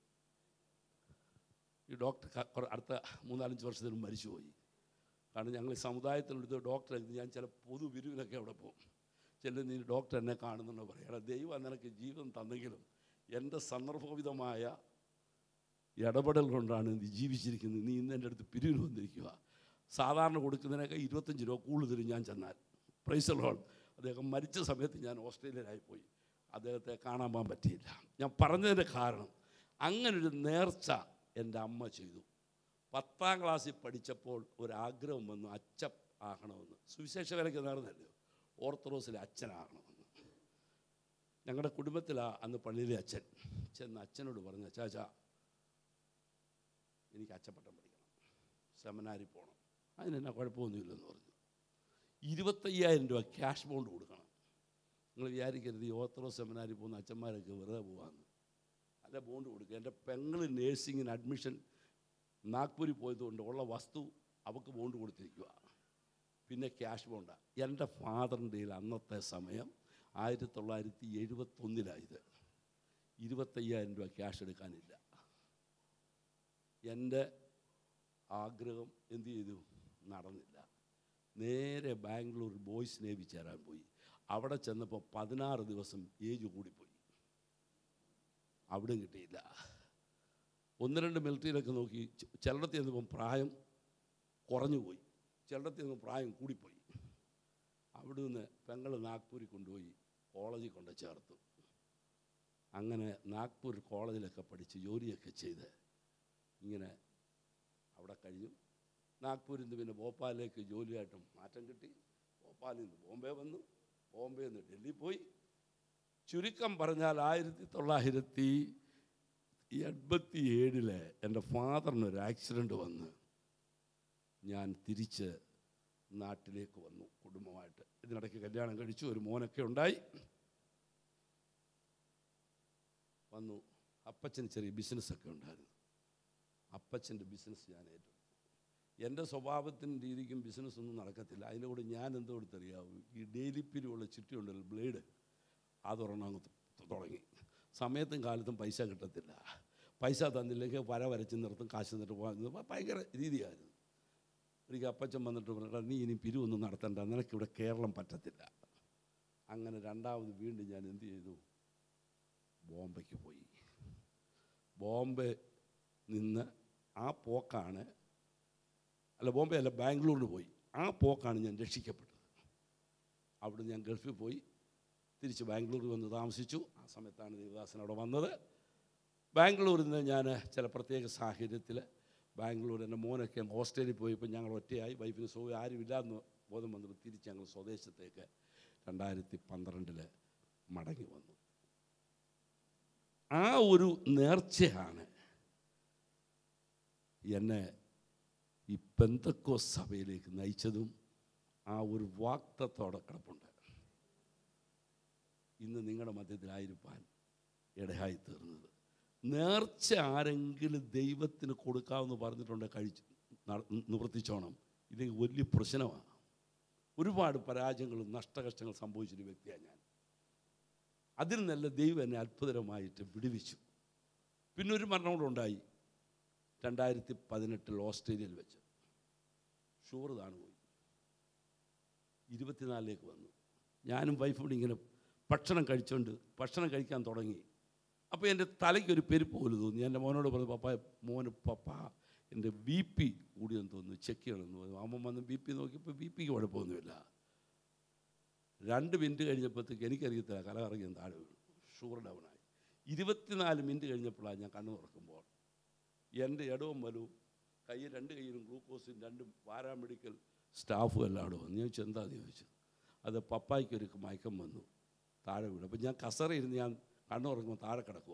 ഈ ഡോക്ടർ ക- കുറെ- അടുത്ത മൂന്നാലഞ്ച് വർഷത്തിന് മുമ്പ് മരിച്ചുപോയി കാരണം ഞങ്ങൾ ഈ സമുദായത്തിലെടുത്ത് ഡോക്ടറെ ഞാൻ ചില പൊതുപിരിവിനൊക്കെ അവിടെ പോകും ചില നീ ഡോക്ടർ എന്നെ കാണുന്നുണ്ടോ പറയാം എടാ ദൈവം നിനക്ക് ജീവൻ തന്നെങ്കിലും എൻ്റെ സന്ദർഭോചിതമായ ഇടപെടൽ കൊണ്ടാണ് നീ ജീവിച്ചിരിക്കുന്നത് നീ ഇന്ന് എൻ്റെ അടുത്ത് പിരിവിന് വന്നിരിക്കുക സാധാരണ കൊടുക്കുന്നതിനൊക്കെ ഇരുപത്തഞ്ച് രൂപ കൂടുതൽ ഞാൻ ചെന്നാൽ പ്രൈസ് ലോൺ അദ്ദേഹം മരിച്ച സമയത്ത് ഞാൻ ഓസ്ട്രേലിയയിലായി പോയി അദ്ദേഹത്തെ കാണാൻ പോകാൻ പറ്റിയില്ല ഞാൻ പറഞ്ഞതിൻ്റെ കാരണം അങ്ങനൊരു നേർച്ച എൻ്റെ അമ്മ ചെയ്തു പത്താം ക്ലാസ്സിൽ പഠിച്ചപ്പോൾ ഒരാഗ്രഹം വന്നു അച്ഛ ആകണമെന്ന് സുവിശേഷ വിലയ്ക്ക് നേർന്നല്ലോ ഓർത്തഡോക്സിലെ അച്ഛനാകണമെന്ന് ഞങ്ങളുടെ കുടുംബത്തിലാണ് അന്ന് പള്ളിയിലെ അച്ഛൻ ചെന്ന് അച്ഛനോട് പറഞ്ഞു അച്ചാച്ചാ എനിക്ക് അച്ചപ്പട്ടം പഠിക്കണം സെമിനാരിൽ പോകണം അതിനെന്നാ കുഴപ്പമൊന്നുമില്ലെന്ന് പറഞ്ഞു ഇരുപത്തയ്യായിരം രൂപ ക്യാഷ് ബോണ്ട് കൊടുക്കണം നിങ്ങൾ വിചാരിക്കരുത് ഈ ഓർത്തഡോക്സ് സെമിനാരിൽ പോകുന്ന അച്ഛന്മാരൊക്കെ വെറുതെ പോകാമെന്ന് അല്ല ബോണ്ട് കൊടുക്കുക എൻ്റെ പെങ്ങൾ നേഴ്സിങ്ങിന് അഡ്മിഷൻ നാഗ്പൂരിൽ പോയതുകൊണ്ട് ഉള്ള വസ്തു അവൾക്ക് ബോണ്ട് കൊടുത്തിരിക്കുക പിന്നെ ക്യാഷ് ബോണ്ട എൻ്റെ ഫാദറിൻ്റെ കയ്യിൽ അന്നത്തെ സമയം ആയിരത്തി തൊള്ളായിരത്തി എഴുപത്തൊന്നിലായത് ഇരുപത്തയ്യായിരം രൂപ ക്യാഷ് എടുക്കാനില്ല എൻ്റെ ആഗ്രഹം എന്ത് ചെയ്തു നടന്നില്ല നേരെ ബാംഗ്ലൂർ ബോയ്സ് നേവി ചേരാൻ പോയി അവിടെ ചെന്നപ്പോൾ പതിനാറ് ദിവസം ഏജ് കൂടിപ്പോയി അവിടെ കിട്ടിയില്ല ഒന്ന് രണ്ട് മിലിറ്ററിയിലൊക്കെ നോക്കി ചെ- ചിലയിടത്ത് ചെന്നപ്പം പ്രായം കുറഞ്ഞു പോയി ചിലയിടത്ത് ചെന്ന് പ്രായം കൂടിപ്പോയി അവിടെ നിന്ന് പെങ്ങൾ നാഗ്പൂരിൽ കൊണ്ടുപോയി കോളേജിൽ കൊണ്ട് ചേർത്തു അങ്ങനെ നാഗ്പൂർ കോളേജിലൊക്കെ പഠിച്ച് ജോലിയൊക്കെ ചെയ്ത് ഇങ്ങനെ അവിടെ കഴിഞ്ഞു നാഗ്പൂരിൽ നിന്ന് പിന്നെ ഭോപ്പാലിലേക്ക് ജോലിയായിട്ട് മാറ്റം കിട്ടി ഭോപ്പാലിൽ നിന്ന് ബോംബെ വന്നു ബോംബെയിൽ നിന്ന് ഡൽഹി പോയി ചുരുക്കം പറഞ്ഞാൽ ആയിരത്തി തൊള്ളായിരത്തി എൺപത്തി ഏഴില് എൻ്റെ ഫാദറിനൊരു ആക്സിഡൻറ്റ് വന്ന് ഞാൻ തിരിച്ച് നാട്ടിലേക്ക് വന്നു കുടുംബമായിട്ട് ഇതിനിടയ്ക്ക് കല്യാണം കഴിച്ചു ഒരു മോനൊക്കെ ഉണ്ടായി വന്നു അപ്പച്ചന് ചെറിയ ബിസിനസ്സൊക്കെ ഉണ്ടായിരുന്നു അപ്പച്ചൻ്റെ ബിസിനസ് ഞാൻ ഏറ്റെടുത്തു എൻ്റെ സ്വഭാവത്തിനും രീതിക്കും ബിസിനസ്സൊന്നും നടക്കത്തില്ല അതിൻ്റെ കൂടെ ഞാൻ എന്തോ എടുത്തറിയാവൂ ഈ ഡെയിലി പിരിവുള്ള ചിട്ടിയുണ്ടല്ലോ ബ്ലേഡ് അതൊരെണ്ണം അങ്ങ് തു- തുടങ്ങി സമയത്തും കാലത്തും പൈസ കിട്ടത്തില്ല പൈസ തന്നില്ലെങ്കിൽ വര വരച്ച് നിർത്തും കാശ് നിന്നിട്ട് പോകാൻ ഭയങ്കര രീതിയായിരുന്നു എനിക്ക് അപ്പച്ചൻ വന്നിട്ട് പറഞ്ഞാൽ നീ ഇനി പിരിവൊന്നും നടത്തണ്ട നിനക്കിവിടെ കേരളം പറ്റത്തില്ല അങ്ങനെ രണ്ടാമത് വീണ്ടും ഞാൻ എന്ത് ചെയ്തു ബോംബെക്ക് പോയി ബോംബെ നിന്ന് ആ പോക്കാണ് അല്ല ബോംബെ അല്ല ബാംഗ്ലൂരിന് പോയി ആ പോക്കാണ് ഞാൻ രക്ഷിക്കപ്പെട്ടത് അവിടെ ഞാൻ ഗൾഫിൽ പോയി തിരിച്ച് ബാംഗ്ലൂരിൽ വന്ന് താമസിച്ചു ആ സമയത്താണ് ദേവദാസൻ അവിടെ വന്നത് ബാംഗ്ലൂരിൽ നിന്ന് ഞാൻ ചില പ്രത്യേക സാഹചര്യത്തിൽ ബാംഗ്ലൂർ എൻ്റെ മോനൊക്കെ അങ്ങ് ഓസ്ട്രേലിയയിൽ പോയപ്പോൾ ഞങ്ങൾ ഒറ്റയായി വൈഫിന് സുഖം ആരുമില്ലാന്ന് ബോധം വന്നപ്പോൾ തിരിച്ച് ഞങ്ങൾ സ്വദേശത്തേക്ക് രണ്ടായിരത്തി പന്ത്രണ്ടിൽ മടങ്ങി വന്നു ആ ഒരു നേർച്ചയാണ് എന്നെ ഈ പെന്തക്കോ സഭയിലേക്ക് നയിച്ചതും ആ ഒരു വാക്തത്തോടെ കിടപ്പുണ്ട് ഇന്ന് നിങ്ങളുടെ മധ്യത്തിലായിരിക്കാൻ ഇടയായി തീർന്നത് നേർച്ച ആരെങ്കിലും ദൈവത്തിന് കൊടുക്കാമെന്ന് പറഞ്ഞിട്ടുണ്ട് കഴിച്ച് നട- നിവർത്തിച്ചോണം ഇല്ലെങ്കിൽ വലിയ പ്രശ്നമാണ് ഒരുപാട് പരാജയങ്ങളും നഷ്ടകഷ്ടങ്ങൾ സംഭവിച്ചൊരു വ്യക്തിയാണ് ഞാൻ അതിൽ നല്ല ദൈവം എന്നെ അത്ഭുതകരമായിട്ട് വിടുവിച്ചു പിന്നെ ഒരു മരണം കൂടെ ഉണ്ടായി രണ്ടായിരത്തി പതിനെട്ടിൽ ഓസ്ട്രേലിയയിൽ വെച്ച് ഷുഗർ താണ് പോയി ഇരുപത്തിനാലിലേക്ക് വന്നു ഞാനും വൈഫും കൂടി ഇങ്ങനെ ഭക്ഷണം കഴിച്ചുകൊണ്ട് ഭക്ഷണം കഴിക്കാൻ തുടങ്ങി അപ്പോൾ എൻ്റെ തലയ്ക്കൊരു പെരുപ്പ് പോലും തോന്നി എൻ്റെ മോനോട് പറഞ്ഞു പപ്പ മോന് പപ്പ എൻ്റെ ബി പി കൂടിയെന്ന് തോന്നുന്നു ചെക്ക് ചെയ്യണമെന്ന് പറഞ്ഞു അമ്മ വന്ന് ബി പി നോക്കിയപ്പോൾ ബി പിക്ക് കുഴപ്പമൊന്നുമില്ല രണ്ട് മിനിറ്റ് കഴിഞ്ഞപ്പോഴത്തേക്ക് എനിക്കറിയത്തില്ല കല കറങ്ങി ഞാൻ താഴെ വീണു ഷുഗർ ഡൗണായി ഇരുപത്തിനാല് മിനിറ്റ് കഴിഞ്ഞപ്പോഴാണ് ഞാൻ കണ്ണു തുറക്കുമ്പോൾ എൻ്റെ ഇടവും വലവും കൈ രണ്ട് കൈയിലും ഗ്ലൂക്കോസും രണ്ടും പാരാമെഡിക്കൽ സ്റ്റാഫും എല്ലാം അവിടെ വന്നു ഞാൻ ചോദിച്ചു എന്താണെന്ന് ചോദിച്ചു അത് പപ്പായ്ക്കൊരു മയക്കം വന്നു താഴെ വീണു അപ്പം ഞാൻ കസറയിരുന്ന് ഞാൻ കണ്ണു തുറക്കുമ്പോൾ താഴെ കിടക്കുക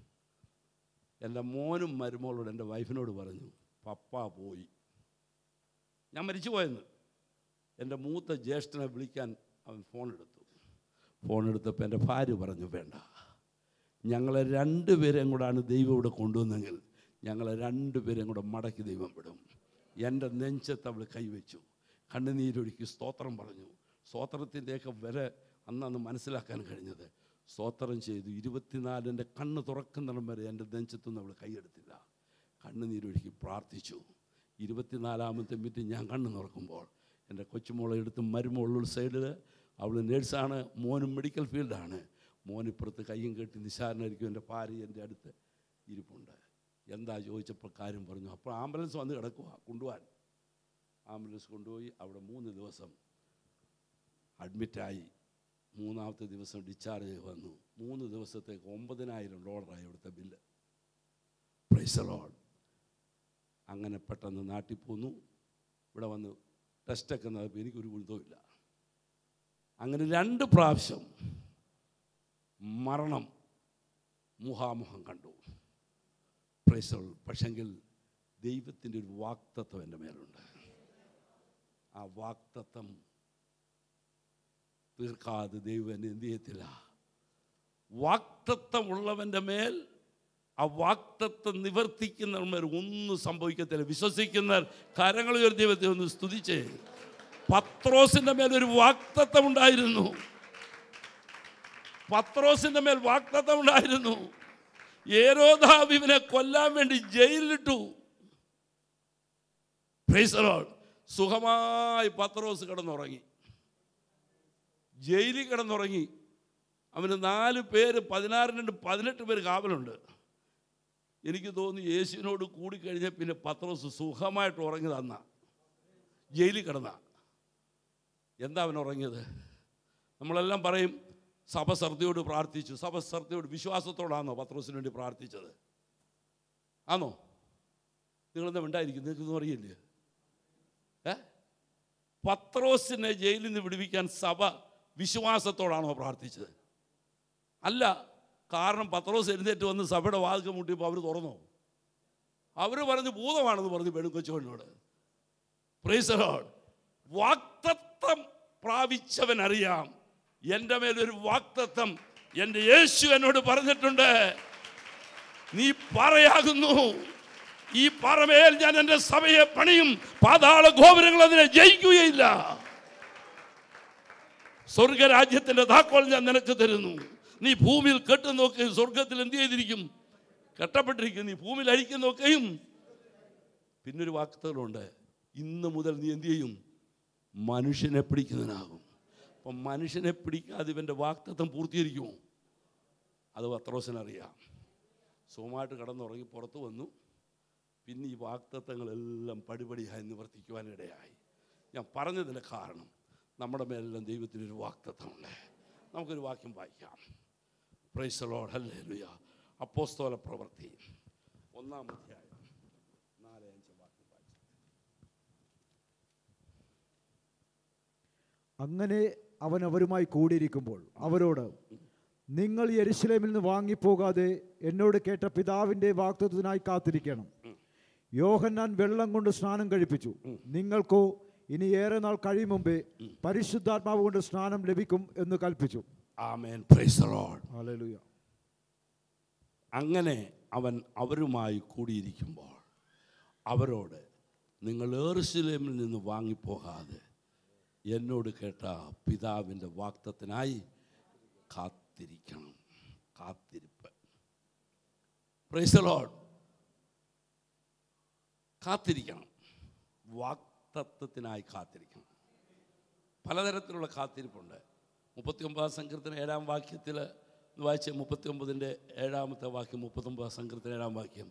എൻ്റെ മോനും മരുമോളോട് എൻ്റെ വൈഫിനോട് പറഞ്ഞു പപ്പ പോയി ഞാൻ മരിച്ചു പോയെന്ന് എൻ്റെ മൂത്ത ജ്യേഷ്ഠനെ വിളിക്കാൻ അവൻ ഫോൺ എടുത്തു ഫോൺ എടുത്തപ്പോൾ എൻ്റെ ഭാര്യ പറഞ്ഞു വേണ്ട ഞങ്ങളെ രണ്ടുപേരെയും കൂടാണ് ദൈവം ഇവിടെ കൊണ്ടുവന്നെങ്കിൽ ഞങ്ങളെ രണ്ടുപേരെയും കൂടെ മടക്കി ദൈവം വിടും എൻ്റെ നെഞ്ചത്ത് അവൾ കൈവച്ചു കണ്ണുനീരൊഴുക്കി സ്തോത്രം പറഞ്ഞു സ്തോത്രത്തിൻ്റെയൊക്കെ വില അന്നന്ന് മനസ്സിലാക്കാൻ കഴിഞ്ഞത് സ്തോത്രം ചെയ്തു ഇരുപത്തിനാലിൻ്റെ കണ്ണ് തുറക്കുന്നിടം വരെ എൻ്റെ നെഞ്ചത്തുനിന്ന് അവൾ കൈയെടുത്തില്ല കണ്ണുനീരൊഴുക്കി പ്രാർത്ഥിച്ചു ഇരുപത്തിനാലാമത്തെ മിനിറ്റ് ഞാൻ കണ്ണ് തുറക്കുമ്പോൾ എൻ്റെ കൊച്ചുമോളെ എടുത്ത് മരുമോളുള്ള സൈഡിൽ അവൾ നേഴ്സാണ് മോനും മെഡിക്കൽ ഫീൽഡാണ് മോൻ ഇപ്പുറത്ത് കയ്യും കെട്ടി നിശാരനായിരിക്കും എൻ്റെ ഭാര്യ എൻ്റെ അടുത്ത് ഇരിപ്പുണ്ട് എന്താ ചോദിച്ചപ്പോൾ കാര്യം പറഞ്ഞു അപ്പോൾ ആംബുലൻസ് വന്ന് കിടക്കുക കൊണ്ടുപോകാൻ ആംബുലൻസ് കൊണ്ടുപോയി അവിടെ മൂന്ന് ദിവസം അഡ്മിറ്റായി മൂന്നാമത്തെ ദിവസം ഡിസ്ചാർജ് വന്നു മൂന്ന് ദിവസത്തേക്ക് ഒമ്പതിനായിരം ഡോളറായി അവിടുത്തെ ബില്ല് പ്രൈസ് ലോഡ് അങ്ങനെ പെട്ടെന്ന് നാട്ടിൽ പോന്നു ഇവിടെ വന്ന് ടെസ്റ്റൊക്കെ നടത്തി എനിക്കൊരു ഗുരുതവുമില്ല അങ്ങനെ രണ്ട് പ്രാവശ്യം മരണം മുഖാമുഖം കണ്ടു പ്രൈസോൾ പക്ഷെങ്കിൽ ദൈവത്തിൻ്റെ ഒരു വാക്തത്വം എൻ്റെ മേലുണ്ട് ആ വാക്തത്വം തീർക്കാതെ ദൈവം എന്നെ എന്ത് ചെയ്യത്തില്ല വാക്തത്വം ഉള്ളവൻ്റെ മേൽ ആ വാക്തത്വം നിവർത്തിക്കുന്നവർ മേൽ ഒന്നും സംഭവിക്കത്തില്ല വിശ്വസിക്കുന്ന കരങ്ങൾ ഉയർത്തി ദൈവത്തെ ഒന്ന് സ്തുതിച്ചേ പത്രോസിൻ്റെ മേൽ ഒരു വാക്തത്വം ഉണ്ടായിരുന്നു പത്രോസിൻ്റെ മേൽ വാക്തത്വം ഉണ്ടായിരുന്നു ഏരോദാവിനെ കൊല്ലാൻ വേണ്ടി ജയിലിലിട്ടു Praise the Lord. സുഖമായി പത്രോസ് കിടന്നുറങ്ങി ജയിലിൽ കിടന്നുറങ്ങി അവന് നാല് പേര് പതിനാറിനുണ്ട് പതിനെട്ട് പേര് കാവലുണ്ട് എനിക്ക് തോന്നി യേശുവിനോട് കൂടിക്കഴിഞ്ഞ പിന്നെ പത്രോസ് സുഖമായിട്ട് ഉറങ്ങി തന്ന ജയിലിൽ കിടന്ന എന്താ അവൻ ഉറങ്ങിയത് നമ്മളെല്ലാം പറയും സഭ ശ്രദ്ധയോട് പ്രാർത്ഥിച്ചു സഭ ശ്രദ്ധയോട് വിശ്വാസത്തോടാണോ പത്രോസിന് വേണ്ടി പ്രാർത്ഥിച്ചത് ആണോ നിങ്ങളെന്താ ഉണ്ടായിരിക്കും നിങ്ങൾക്കൊന്നും അറിയില്ലേ ഏ പത്രോസിനെ ജയിലിൽ നിന്ന് വിടുവിക്കാൻ സഭ വിശ്വാസത്തോടാണോ പ്രാർത്ഥിച്ചത് അല്ല കാരണം പത്രോസ് എഴുന്നേറ്റ് വന്ന് സഭയുടെ വാതിൽ മുട്ടിയപ്പോൾ അവർ തുറന്നോ അവർ പറഞ്ഞ് ഭൂതമാണെന്ന് പറഞ്ഞു പെണ്ണുക്കൊച്ചോടിനോട് പ്രൈസലോഡ് വാക്തത്വം പ്രാപിച്ചവൻ അറിയാം എൻ്റെ മേലൊരു വാക്തത്വം എൻ്റെ യേശു എന്നോട് പറഞ്ഞിട്ടുണ്ട് നീ പറയാകുന്നു ഈ പറമേൽ ഞാൻ എൻ്റെ സഭയെ പണിയും പാതാള ഗോപുരങ്ങൾ അതിനെ ജയിക്കുകയില്ല സ്വർഗരാജ്യത്തിന്റെ താക്കോൽ ഞാൻ നിനക്ക് തരുന്നു നീ ഭൂമിയിൽ കെട്ടു നോക്കി സ്വർഗത്തിൽ എന്ത് ചെയ്തിരിക്കും കെട്ടപ്പെട്ടിരിക്കും നീ ഭൂമിയിൽ അഴിക്കുന്നൊക്കെയും പിന്നൊരു വാക്തകളുണ്ട് ഇന്ന് മുതൽ നീ എന്ത് ചെയ്യും മനുഷ്യനെ പിടിക്കുന്നതിനാകും അപ്പം മനുഷ്യനെ പിടിക്കാതെ ഇവൻ്റെ വാക്തത്വം പൂർത്തീകരിക്കുമോ അത് പത്രോസിനറിയാം സുഖമായിട്ട് കടന്നുറങ്ങി പുറത്ത് വന്നു പിന്നെ ഈ വാക്തത്വങ്ങളെല്ലാം പടിപടിയായി നിവർത്തിക്കുവാനിടയായി ഞാൻ പറഞ്ഞതിൻ്റെ കാരണം നമ്മുടെ മേലെല്ലാം ദൈവത്തിനൊരു വാക്തത്വമുണ്ട് നമുക്കൊരു വാക്യം വായിക്കാം പ്രൈസ് ലോഡ് ഹല്ലേ ലുയ അപ്പോസ്തോല പ്രവൃത്തി ഒന്നാം അധ്യായം നാല് അഞ്ച് വാക്യം വായിച്ചു അങ്ങനെ അവൻ അവരുമായി കൂടിയിരിക്കുമ്പോൾ അവരോട് നിങ്ങൾ യെരുശലേമിൽ നിന്ന് വാങ്ങിപ്പോകാതെ എന്നോട് കേട്ട പിതാവിൻ്റെ വാക്തത്വത്തിനായി കാത്തിരിക്കണം യോഹന്നാൻ വെള്ളം കൊണ്ട് സ്നാനം കഴിപ്പിച്ചു നിങ്ങൾക്കോ ഇനി ഏറെ നാൾ കഴിയും മുമ്പേ പരിശുദ്ധാത്മാവ് കൊണ്ട് സ്നാനം ലഭിക്കും എന്ന് കൽപ്പിച്ചു ആമേൻ പ്രൈസ് ലോഡ് ഹല്ലേലൂയ അങ്ങനെ അവൻ അവരുമായി കൂടിയിരിക്കുമ്പോൾ അവരോട് നിങ്ങൾ ഏറുശലേമിൽ നിന്ന് വാങ്ങിപ്പോകാതെ എന്നോട് കേട്ട പിതാവിൻ്റെ വാക്തത്തിനായി കാത്തിരിക്കണം കാത്തിരിപ്പ് പ്രൈസ് ലോഡ് കാത്തിരിക്കണം വാക്തത്വത്തിനായി കാത്തിരിക്കണം പലതരത്തിലുള്ള കാത്തിരിപ്പുണ്ട് മുപ്പത്തി ഒമ്പതാം സങ്കീർത്തന ഏഴാം വാക്യത്തിൽ വായിച്ച മുപ്പത്തി ഒമ്പതിൻ്റെ ഏഴാമത്തെ വാക്യം മുപ്പത്തൊമ്പതാം സങ്കീർത്തന ഏഴാം വാക്യം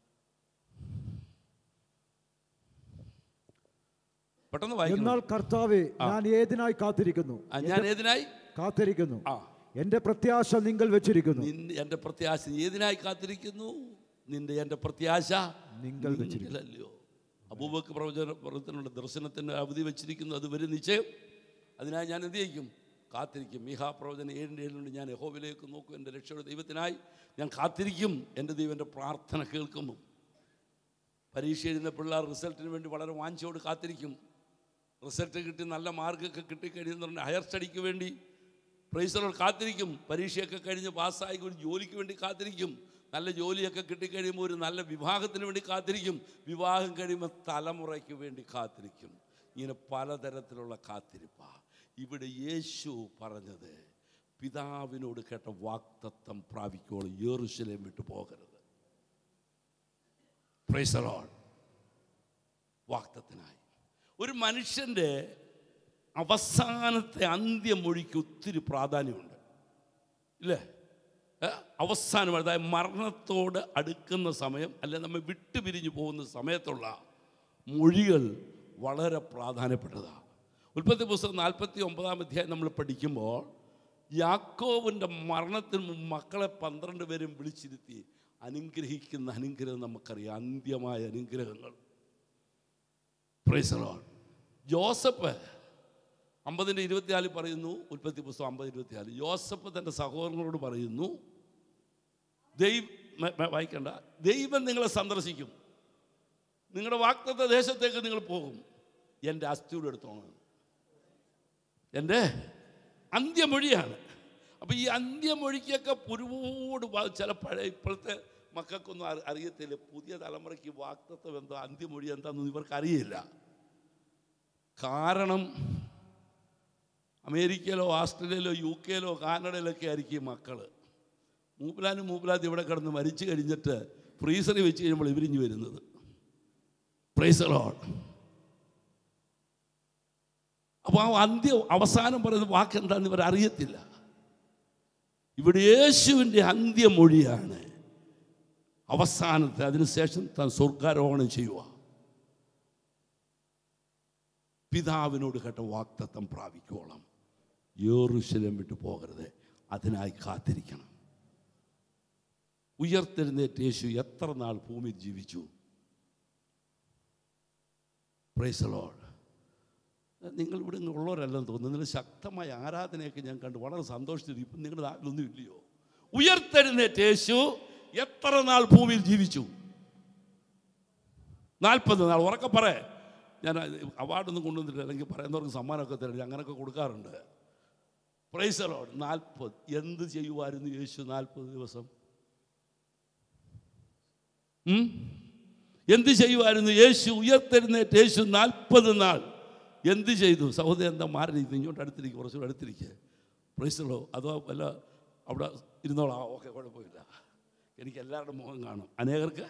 പെട്ടെന്ന് വായിക്കണം എന്നാൽ കർത്താവെ ഞാൻ ഏതിനായി കാത്തിരിക്കുന്നു ആ, ഞാൻ ഏതിനായി കാത്തിരിക്കുന്നു ആ എന്റെ പ്രത്യാശ നിങ്ങൾ വെച്ചിരിക്കുന്നു നിന്റെ എൻ്റെ പ്രത്യാശ നീ ഏതിനായി കാത്തിരിക്കുന്നു നിന്റെ എൻ്റെ പ്രത്യാശ നിങ്ങൾ വെച്ചിരിക്കുന്നു നിങ്ങളല്ലയോ അബൂബക്ക് പ്രവചന പ്രവചനത്തിനുള്ള ദർശനത്തിന് അവധി വെച്ചിരിക്കുന്നു അത് വരും നിശ്ചയം അതിനായി ഞാൻ എന്ത് ചെയ്യും കാത്തിരിക്കും മീഹാ പ്രവചന ഏഴിൻ്റെ ഏഴിലുണ്ട് ഞാൻ യഹോവിലേക്ക് നോക്കും എൻ്റെ രക്ഷയുടെ ദൈവത്തിനായി ഞാൻ കാത്തിരിക്കും എൻ്റെ ദൈവം എൻ്റെ പ്രാർത്ഥന കേൾക്കുന്നു പരീക്ഷ എഴുതുന്ന പിള്ളേർ റിസൾട്ടിന് വേണ്ടി വളരെ വാഞ്ചോട് കാത്തിരിക്കും റിസൾട്ട് കിട്ടി നല്ല മാർക്കൊക്കെ കിട്ടിക്കഴിയുന്ന പറഞ്ഞാൽ ഹയർ സ്റ്റഡിക്ക് വേണ്ടി പ്രൈസറോട് കാത്തിരിക്കും പരീക്ഷയൊക്കെ കഴിഞ്ഞ് പാസ്സായി ഒരു ജോലിക്ക് വേണ്ടി കാത്തിരിക്കും നല്ല ജോലിയൊക്കെ കിട്ടിക്കഴിയുമ്പോൾ ഒരു നല്ല വിവാഹത്തിന് വേണ്ടി കാത്തിരിക്കും വിവാഹം കഴിയുമ്പോൾ തലമുറയ്ക്ക് വേണ്ടി കാത്തിരിക്കും ഇങ്ങനെ പലതരത്തിലുള്ള കാത്തിരിപ്പ ഇവിടെ യേശു പറഞ്ഞത് പിതാവിനോട് കേട്ട വാക്തത്വം പ്രാപിക്കോളം യേറുശലേം വിട്ടു പോകരുത് പ്രൈസറോൾ വാക്തത്തിനായി ഒരു മനുഷ്യൻ്റെ അവസാനത്തെ അന്ത്യമൊഴിക്ക് ഒത്തിരി പ്രാധാന്യമുണ്ട് ഇല്ലേ ഏ? അവസാനം അതായത് മരണത്തോട് അടുക്കുന്ന സമയം അല്ലെ നമ്മെ വിട്ടുപിരിഞ്ഞു പോകുന്ന സമയത്തുള്ള മൊഴികൾ വളരെ പ്രാധാന്യപ്പെട്ടതാണ് ഉൽപ്പത്തി പുസ്തകം നാൽപ്പത്തി ഒമ്പതാം അധ്യായം നമ്മൾ പഠിക്കുമ്പോൾ യാക്കോവിൻ്റെ മരണത്തിന് മുമ്പ് മക്കളെ പന്ത്രണ്ട് പേരും വിളിച്ചിരുത്തി അനുഗ്രഹിക്കുന്ന അനുഗ്രഹം നമുക്കറിയാം അന്ത്യമായ അനുഗ്രഹങ്ങൾ പ്രൈസറോൺ ജോസഫ് അമ്പതിൻ്റെ ഇരുപത്തിനാലിൽ പറയുന്നു ഉൽപ്പത്തി പുസ്തകം അമ്പത് ഇരുപത്തിനാല് ജോസഫ് തൻ്റെ സഹോദരങ്ങളോട് പറയുന്നു ദൈവ മ- മ- വായിക്കണ്ട ദൈവം നിങ്ങളെ സന്ദർശിക്കും നിങ്ങളുടെ വാക്തത്വ ദേശത്തേക്ക് നിങ്ങൾ പോകും എൻ്റെ അസ്ഥിയുടെ എടുത്തോണം എൻ്റെ അന്ത്യമൊഴിയാണ് അപ്പോൾ ഈ അന്ത്യമൊഴിക്കൊക്കെ ഒരുപാട് വ- ചില പഴയ ഇപ്പോഴത്തെ മക്കൾക്കൊന്നും അറി- അറിയത്തില്ല പുതിയ തലമുറയ്ക്ക് വാക്തത്വം എന്തോ അന്ത്യമൊഴി എന്താണെന്ന് ഇവർക്ക് അറിയില്ല കാരണം അമേരിക്കയിലോ ഓസ്ട്രേലിയയിലോ യു കെയിലോ കാനഡയിലോ ഒക്കെ ആയിരിക്കും ഈ മക്കൾ മൂപ്പിലാനും മൂപ്പിലാത്തി ഇവിടെ കിടന്ന് മരിച്ചു കഴിഞ്ഞിട്ട് ഫ്രീസറിൽ വെച്ച് കഴിയുമ്പോൾ ഇവരിഞ്ഞ് വരുന്നത് പ്രൈസറോഡ് അപ്പോൾ ആ അന്ത്യം അവസാനം പറയുന്ന വാക്ക് എന്താണെന്ന് ഇവർ അറിയത്തില്ല ഇവിടെ യേശുവിൻ്റെ അന്ത്യമൊഴിയാണ് അവസാനത്തെ അതിനുശേഷം താൻ സ്വർഗാരോഹണം ചെയ്യുക പിതാവിനോട് കേട്ട വാക്തത്വം പ്രാപിക്കോളം യേറുശലം വിട്ടു പോകരുത് അതിനായി കാത്തിരിക്കണം ഉയർത്തെഴുന്നേറ്റ് യേശു എത്ര നാൾ ഭൂമിയിൽ ജീവിച്ചു പ്രൈസലോൾ നിങ്ങൾ ഇവിടെ ഇങ്ങ് ഉള്ളവരല്ലെന്ന് തോന്നുന്നു നിങ്ങൾ ശക്തമായ ആരാധനയൊക്കെ ഞാൻ കണ്ടു വളരെ സന്തോഷത്തിൽ ഇപ്പം നിങ്ങളുടെ നാട്ടിലൊന്നും ഇല്ലയോ ഉയർത്തെഴുന്നേറ്റ് യേശു എത്ര നാൾ ഭൂമിയിൽ ജീവിച്ചു നാൽപ്പത് നാൾ ഉറക്കെ പറ ഞാൻ അവാർഡൊന്നും കൊണ്ടുവന്നിട്ടില്ല അല്ലെങ്കിൽ പറയുന്നവർക്ക് സമ്മാനമൊക്കെ തരില്ല അങ്ങനെയൊക്കെ കൊടുക്കാറുണ്ട് പ്രൈസലോട് നാൽപ്പത് എന്ത് ചെയ്യുമായിരുന്നു യേശു നാൽപ്പത് ദിവസം ഉം? എന്ത് ചെയ്യുമായിരുന്നു യേശു ഉയർത്തെഴുന്നേറ്റ് യേശു നാൽപ്പത് നാൾ എന്ത് ചെയ്തു സഹോദരൻ എന്താ മാറി ഇങ്ങോട്ട് അടുത്തിരിക്കുക കുറച്ചുകൂടെ അടുത്തിരിക്കുക പ്രൈസലോ അതോ വല്ല അവിടെ ഇരുന്നോളാം ഓക്കെ കുഴപ്പമില്ല എനിക്ക് എല്ലാവരുടെ മുഖം കാണും അനേകർക്ക്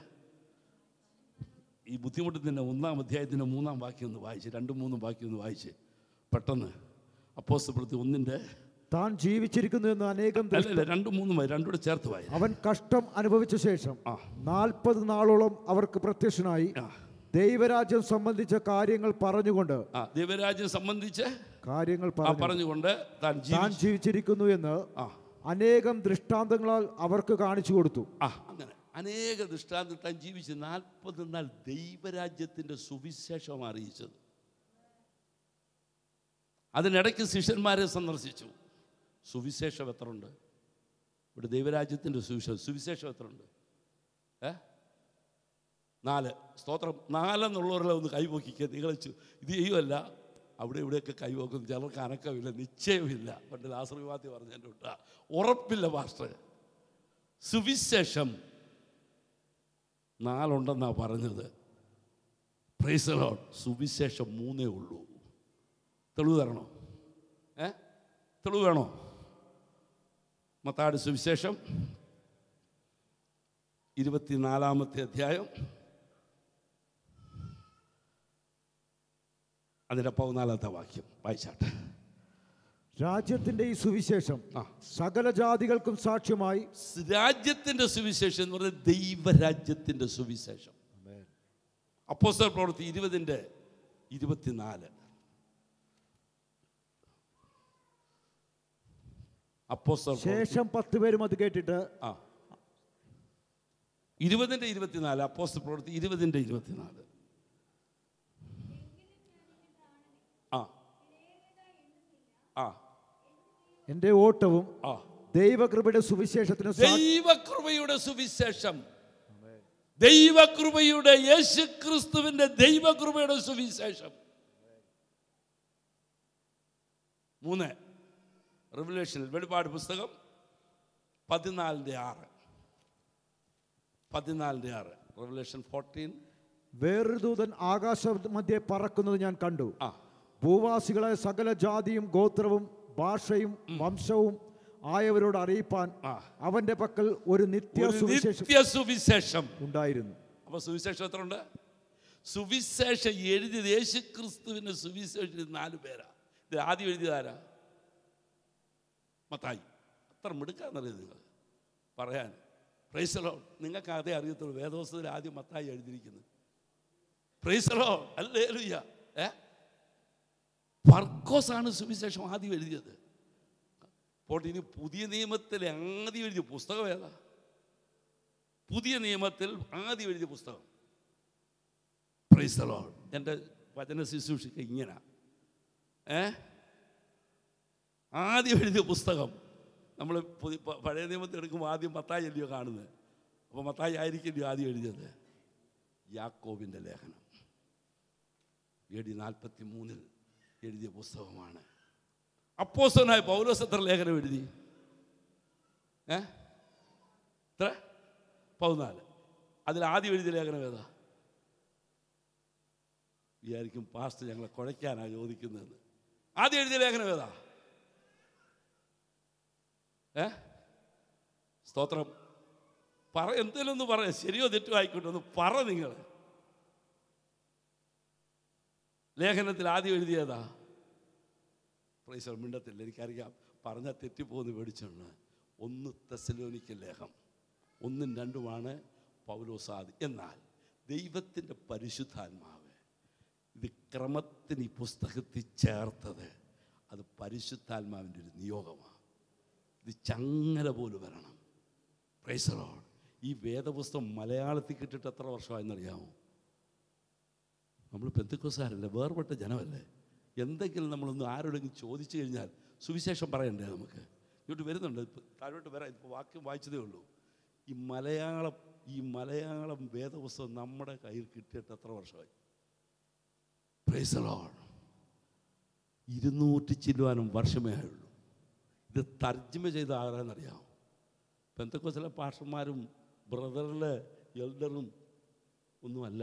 ഈ ബുദ്ധിമുട്ടത്തിൻ്റെ ഒന്നാം അധ്യായത്തിൻ്റെ മൂന്നാം വാക്യം ഒന്ന് വായിച്ച് രണ്ടും മൂന്നും വാക്യം ഒന്ന് വായിച്ച് പെട്ടെന്ന് അപ്പോസ്തപ്രത്തി ഒന്നിൻ്റെ താൻ ജീവിച്ചിരിക്കുന്നു എന്ന് അനേകം ദൃ- അല്ലല്ല രണ്ടും മൂന്നും വായി രണ്ടും കൂടെ ചേർത്ത് വായി അവൻ കഷ്ടം അനുഭവിച്ച ശേഷം ആ നാൽപ്പത് നാളോളം അവർക്ക് പ്രത്യക്ഷനായി ആ ദൈവരാജ്യം സംബന്ധിച്ച കാര്യങ്ങൾ പറഞ്ഞുകൊണ്ട് ആ ദൈവരാജ്യം സംബന്ധിച്ച് കാര്യങ്ങൾ ആ പറഞ്ഞു പറഞ്ഞുകൊണ്ട് താൻ താൻ ജീവിച്ചു ജീവിച്ചിരിക്കുന്നു എന്ന് ആ അനേകം ദൃഷ്ടാന്തങ്ങളാൽ അവർക്ക് കാണിച്ചു കൊടുത്തു ആ അങ്ങനെ അനേക ദൃഷ്ടാന്തം താൻ ജീവിച്ച് നാൽപ്പത് നാൾ ദൈവരാജ്യത്തിൻ്റെ സുവിശേഷം അറിയിച്ചത് അതിനിടയ്ക്ക് ശിഷ്യന്മാരെ സന്ദർശിച്ചു സുവിശേഷം എത്ര ഉണ്ട് ഇവിടെ ദൈവരാജ്യത്തിൻ്റെ സുവിശേഷം സുവിശേഷം എത്ര ഉണ്ട് ഏ നാല് സ്തോത്രം നാലെന്നുള്ളവരെല്ലാം ഒന്ന് കൈപോക്കിക്കുക നിങ്ങൾ ചു- ഇത് ചെയ്യുമല്ല അവിടെ ഇവിടെയൊക്കെ കൈപോക്കും ചിലർക്ക് അനക്കമില്ല നിശ്ചയമില്ല പണ്ട് ലാസറിവാദി പറഞ്ഞതിൻ്റെ വിട്ട ഉറപ്പില്ല മാസ്റ്റർ സുവിശേഷം നാലുണ്ടെന്നാ പറഞ്ഞത് പ്രൈസലോൺ സുവിശേഷം മൂന്നേ ഉള്ളൂ തെളിവ് തരണോ ഏ തെളിവ് വേണോ മത്താട് സുവിശേഷം ഇരുപത്തിനാലാമത്തെ അധ്യായം അതിൻ്റെ പതിനാലാമത്തെ വാക്യം വായിച്ചാട്ടെ രാജ്യത്തിന്റെ ഈ സുവിശേഷം ആ. സകല ജാതികൾക്കും സാക്ഷ്യമായി രാജ്യത്തിൻ്റെ സുവിശേഷം എന്ന് പറയുന്നത് ദൈവരാജ്യത്തിൻ്റെ സുവിശേഷം അപ്പോസ്തല പ്രവൃത്തി ഇരുപതിൻ്റെ ഇരുപത്തിനാല് അപ്പോസ്തല പ്രവൃത്തി- ശേഷം പത്ത് പേരും അത് കേട്ടിട്ട് ആ ഇരുപതിൻ്റെ ഇരുപത്തിനാല് അപ്പോസ്തല പ്രവൃത്തി ഇരുപതിൻ്റെ ഇരുപത്തിനാല് ആ ആ എൻ്റെ ഓട്ടവും ആ ദൈവകൃപയുടെ സുവിശേഷത്തിന് സാ- ദൈവകൃപയുടെ സുവിശേഷം ദൈവകൃപയുടെ യേശു ക്രിസ്തുവിന്റെ ദൈവകൃപയുടെ സുവിശേഷം മൂന്ന് റിവലേഷനിൽ വെളിപാട് പുസ്തകം പതിനാലിൻ്റെ ആറ് പതിനാലിൻ്റെ ആറ് റിവലേഷൻ ഫോർട്ടീൻ വേറൊരു ദൂതൻ ആകാശ മധ്യേ പറക്കുന്നത് ഞാൻ കണ്ടു ആ ഭൂവാസികളെ സകല ജാതിയും ഗോത്രവും ഭാഷയും വംശവും ആയവരോട് അറിയിപ്പാൻ ആ. അവന്റെ പക്കൽ ഒരു നിത്യ ഒരു സുവിശേഷം നിത്യ സുവിശേഷം ഉണ്ടായിരുന്നു അപ്പൊ സുവിശേഷം എത്ര ഉണ്ട് സുവിശേഷം എഴുതിയത് യേശു ക്രിസ്തുവിന്റെ സുവിശേഷം ഇത് നാല് പേരാ ഇത് ആദ്യം എഴുതിയതാരാ മത്തായി അത്ര മിടുക്കാന്നറിയത് നിങ്ങൾ പറയാൻ പ്രൈസലോ നിങ്ങൾക്ക് അതേ അറിയത്തുള്ളൂ വേദോസ്തത്തിൽ ആദ്യം മത്തായി എഴുതിയിരിക്കുന്നത് പ്രൈസലോ അല്ലേ ലുയ്യ ഏ പർക്കോസ് ആണ് സുവിശേഷം ആദ്യം എഴുതിയത് പോട്ടെ ഇനി പുതിയ നിയമത്തിൽ ആദ്യം എഴുതിയ പുസ്തകം ഏതാ പുതിയ നിയമത്തിൽ ആദ്യം എഴുതിയ പുസ്തകം പ്രൈസലോ എൻ്റെ വചന ശുശ്രൂഷയ്ക്ക് ഇങ്ങനെ ഏ ആദ്യം എഴുതിയ പുസ്തകം നമ്മൾ പുതിയ പ- പഴയ നിയമത്തിൽ എടുക്കുമ്പോൾ ആദ്യം മത്തായി അല്ലയോ കാണുന്നത് അപ്പോൾ മത്തായി ആയിരിക്കില്ലയോ ആദ്യം എഴുതിയത് യാക്കോബിൻ്റെ ലേഖനം എ ഡി നാൽപ്പത്തി മൂന്നിൽ എഴുതിയ പുസ്തകമാണ് അപ്പോസ്തലനായ പൗലോസ് എത്ര ലേഖനം എഴുതി ഏ എത്ര പതിനാല് അതിൽ ആദ്യം എഴുതിയ ലേഖനം ഏതാ വിചാരിക്കും പാസ്റ്റ് ഞങ്ങളെ കുഴയ്ക്കാനാണ് ചോദിക്കുന്നതെന്ന് ആദ്യം എഴുതിയ ലേഖനം ഏതാ ഏ സ്തോത്രം പറ എന്തെങ്കിലും ഒന്ന് പറയാം ശരിയോ തെറ്റോ ആയിക്കോട്ടെ ഒന്ന് പറ നിങ്ങൾ ലേഖനത്തിൽ ആദ്യം എഴുതിയതാ പ്രൈസർ മിണ്ടത്തില്ല എനിക്കറിയാം പറഞ്ഞാൽ തെറ്റിപ്പോന്ന് പേടിച്ചാണ് ഒന്ന് തെസലോനിക്ക ലേഖം ഒന്നും രണ്ടുമാണ് പൗലോസാദി എന്നാൽ ദൈവത്തിൻ്റെ പരിശുദ്ധാത്മാവ് ഇത് ക്രമത്തിന് ഈ പുസ്തകത്തിൽ ചേർത്തത് അത് പരിശുദ്ധാത്മാവിൻ്റെ ഒരു നിയോഗമാണ് ഇത് ചങ്ങല പോലെ വരണം പ്രൈസറോൾ ഈ വേദപുസ്തകം മലയാളത്തിൽ കിട്ടിയിട്ട് എത്ര വർഷമായെന്നറിയാമോ നമ്മൾ പെന്തിക്കോസാരല്ലേ വേർപെട്ട ജനമല്ലേ എന്തെങ്കിലും നമ്മളൊന്ന് ആരോടെങ്കിലും ചോദിച്ചു കഴിഞ്ഞാൽ സുവിശേഷം പറയണ്ടേ നമുക്ക് ഇങ്ങോട്ട് വരുന്നുണ്ട് ഇപ്പം താഴോട്ട് വരാം ഇപ്പോൾ വാക്യം വായിച്ചതേ ഉള്ളൂ ഈ മലയാളം ഈ മലയാളം വേദപുസ്തകം നമ്മുടെ കയ്യിൽ കിട്ടിയിട്ട് എത്ര വർഷമായി പ്രൈസലോൺ ഇരുന്നൂറ്റി ചില്ലുവാനും വർഷമേ ആയുള്ളൂ ഇത് തർജ്ജമ ചെയ്ത ആരാന്നറിയാമോ പെന്തക്കോസിലെ പാഷന്മാരും ബ്രദറിലെ എൽഡറും ഒന്നുമല്ല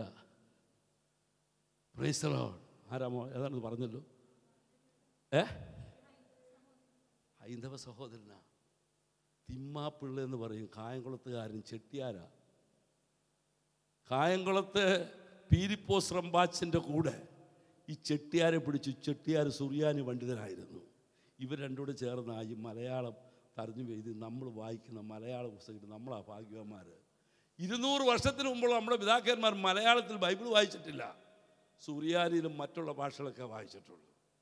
പ്രൈസലോൺ ആരാമോ ഏതാണെന്ന് പറഞ്ഞല്ലോ ഏ ഹൈന്ദവ സഹോദരനാ തിമ്മാപ്പിള്ള എന്ന് പറയും കായംകുളത്തുകാരൻ ചെട്ടിയാരാ കായംകുളത്ത് പീരിപ്പോസ് റമ്പാച്ചിൻ്റെ കൂടെ ഈ ചെട്ടിയാരെ പിടിച്ചു ചെട്ടിയാർ സുറിയാനി പണ്ഡിതനായിരുന്നു ഇവർ രണ്ടുകൂടെ ചേർന്ന ഈ മലയാളം തർജ്ജമ ചെയ്ത് നമ്മൾ വായിക്കുന്ന മലയാള പുസ്തകത്തിൽ നമ്മളാ ഭാഗ്യവാന്മാർ ഇരുന്നൂറ് വർഷത്തിന് മുമ്പുള്ള നമ്മുടെ പിതാക്കന്മാർ മലയാളത്തിൽ ബൈബിൾ വായിച്ചിട്ടില്ല സുറിയാനിയിലും മറ്റുള്ള ഭാഷകളൊക്കെ വായിച്ചിട്ടുള്ളൂ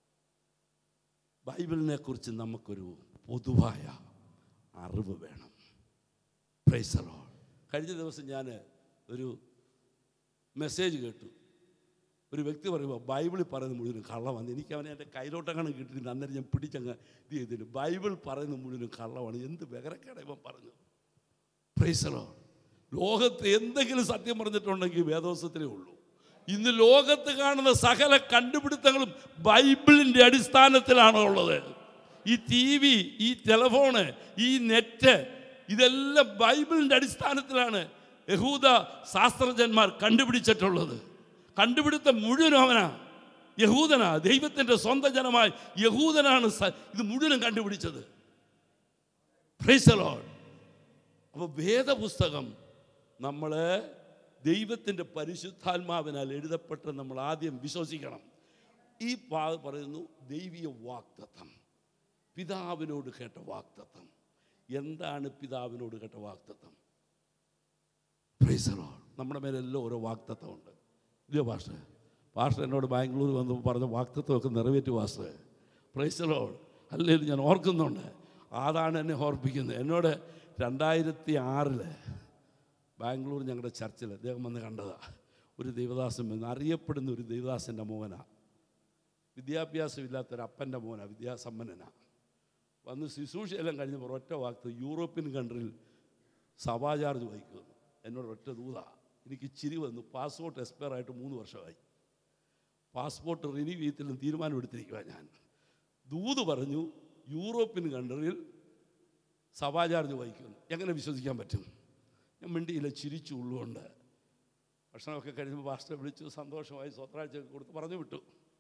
ബൈബിളിനെ കുറിച്ച് നമുക്കൊരു പൊതുവായ അറിവ് വേണം പ്രൈസറോ കഴിഞ്ഞ ദിവസം ഞാൻ ഒരു മെസ്സേജ് കേട്ടു ഒരു വ്യക്തി പറയുമ്പോൾ ബൈബിളിൽ പറയുന്നത് മുഴുവനും കള്ളമാണ് എനിക്ക് അവനെ എൻ്റെ കയ്യിലോട്ടങ്ങനെ കിട്ടിയിട്ടുണ്ട് അന്നേരം ഞാൻ പിടിച്ചങ്ങ് ഇത് ചെയ്തിട്ട് ബൈബിൾ പറയുന്നത് മുഴുവനും കള്ളമാണ് എന്ത് വികരക്കേട ഇവൻ പറഞ്ഞു പ്രൈസറോ ലോകത്ത് എന്തെങ്കിലും സത്യം പറഞ്ഞിട്ടുണ്ടെങ്കിൽ വേദോസത്തിലേ ഉള്ളൂ ഇന്ന് ലോകത്ത് കാണുന്ന സകല കണ്ടുപിടുത്തങ്ങളും ബൈബിളിൻ്റെ അടിസ്ഥാനത്തിലാണ് ഉള്ളത് ഈ ടി വി ഈ ടെലഫോണ് ഈ നെറ്റ് ഇതെല്ലാം ബൈബിളിൻ്റെ അടിസ്ഥാനത്തിലാണ് യഹൂദ ശാസ്ത്രജ്ഞന്മാർ കണ്ടുപിടിച്ചിട്ടുള്ളത് കണ്ടുപിടുത്തം മുഴുവനും അവനാ യഹൂദനാ ദൈവത്തിൻ്റെ സ്വന്തം ജനമായി യഹൂദനാണ് സ- ഇത് മുഴുവനും കണ്ടുപിടിച്ചത് ഫ്രൈസലോൺ അപ്പോൾ വേദപുസ്തകം നമ്മൾ ദൈവത്തിൻ്റെ പരിശുദ്ധാത്മാവിനാൽ എഴുതപ്പെട്ട് നമ്മൾ ആദ്യം വിശ്വസിക്കണം ഈ പാ പറയുന്നു ദൈവീയ വാക്തത്വം പിതാവിനോട് കേട്ട വാക്തത്വം എന്താണ് പിതാവിനോട് കേട്ട വാക്തത്വം പ്രൈസറോ നമ്മുടെ മേലെല്ലാം ഓരോ വാക്തത്വമുണ്ട് ഇല്ലയോ പാസ്റ്റർ പാസ്റ്റർ എന്നോട് ബാംഗ്ലൂർ വന്ന് പറഞ്ഞ വാക്തത്വമൊക്കെ നിറവേറ്റി പാസ്റ്റർ പ്രൈസറോ അല്ലെങ്കിൽ ഞാൻ ഓർക്കുന്നുണ്ട് അതാണ് എന്നെ ഓർപ്പിക്കുന്നത് എന്നോട് രണ്ടായിരത്തി ആറില് ബാംഗ്ലൂർ ഞങ്ങളുടെ ചർച്ചിൽ അദ്ദേഹം വന്ന് കണ്ടതാ ഒരു ദൈവദാസൻ വന്ന് അറിയപ്പെടുന്ന ഒരു ദൈവദാസൻ്റെ മോനാണ് വിദ്യാഭ്യാസമില്ലാത്തൊരു അപ്പൻ്റെ മോനാണ് വിദ്യാസമ്പന്നനാണ് വന്ന് ശുശ്രൂഷയെല്ലാം കഴിഞ്ഞപ്പോൾ ഒറ്റ വാക്ക് യൂറോപ്യൻ കൺട്രിയിൽ സഭാ ചാർജ് വഹിക്കുന്നു എന്നോട് ഒറ്റ ദൂത എനിക്ക് ചിരി വന്നു പാസ്പോർട്ട് എക്സ്പയർ ആയിട്ട് മൂന്ന് വർഷമായി പാസ്പോർട്ട് റിന്യൂ ചെയ്യത്തിലും തീരുമാനമെടുത്തിരിക്കുക ഞാൻ ദൂത് പറഞ്ഞു യൂറോപ്യൻ കൺട്രിയിൽ സഭാ ചാർജ് വഹിക്കുന്നു എങ്ങനെ വിശ്വസിക്കാൻ പറ്റും ഞാൻ മിണ്ടിയില്ല ചിരിച്ചു ഉള്ളുകൊണ്ട് ഭക്ഷണമൊക്കെ കഴിഞ്ഞപ്പോൾ പാസ്റ്റർ വിളിച്ചു സന്തോഷമായി സ്വത്രാഴ്ചയൊക്കെ കൊടുത്ത് പറഞ്ഞു വിട്ടു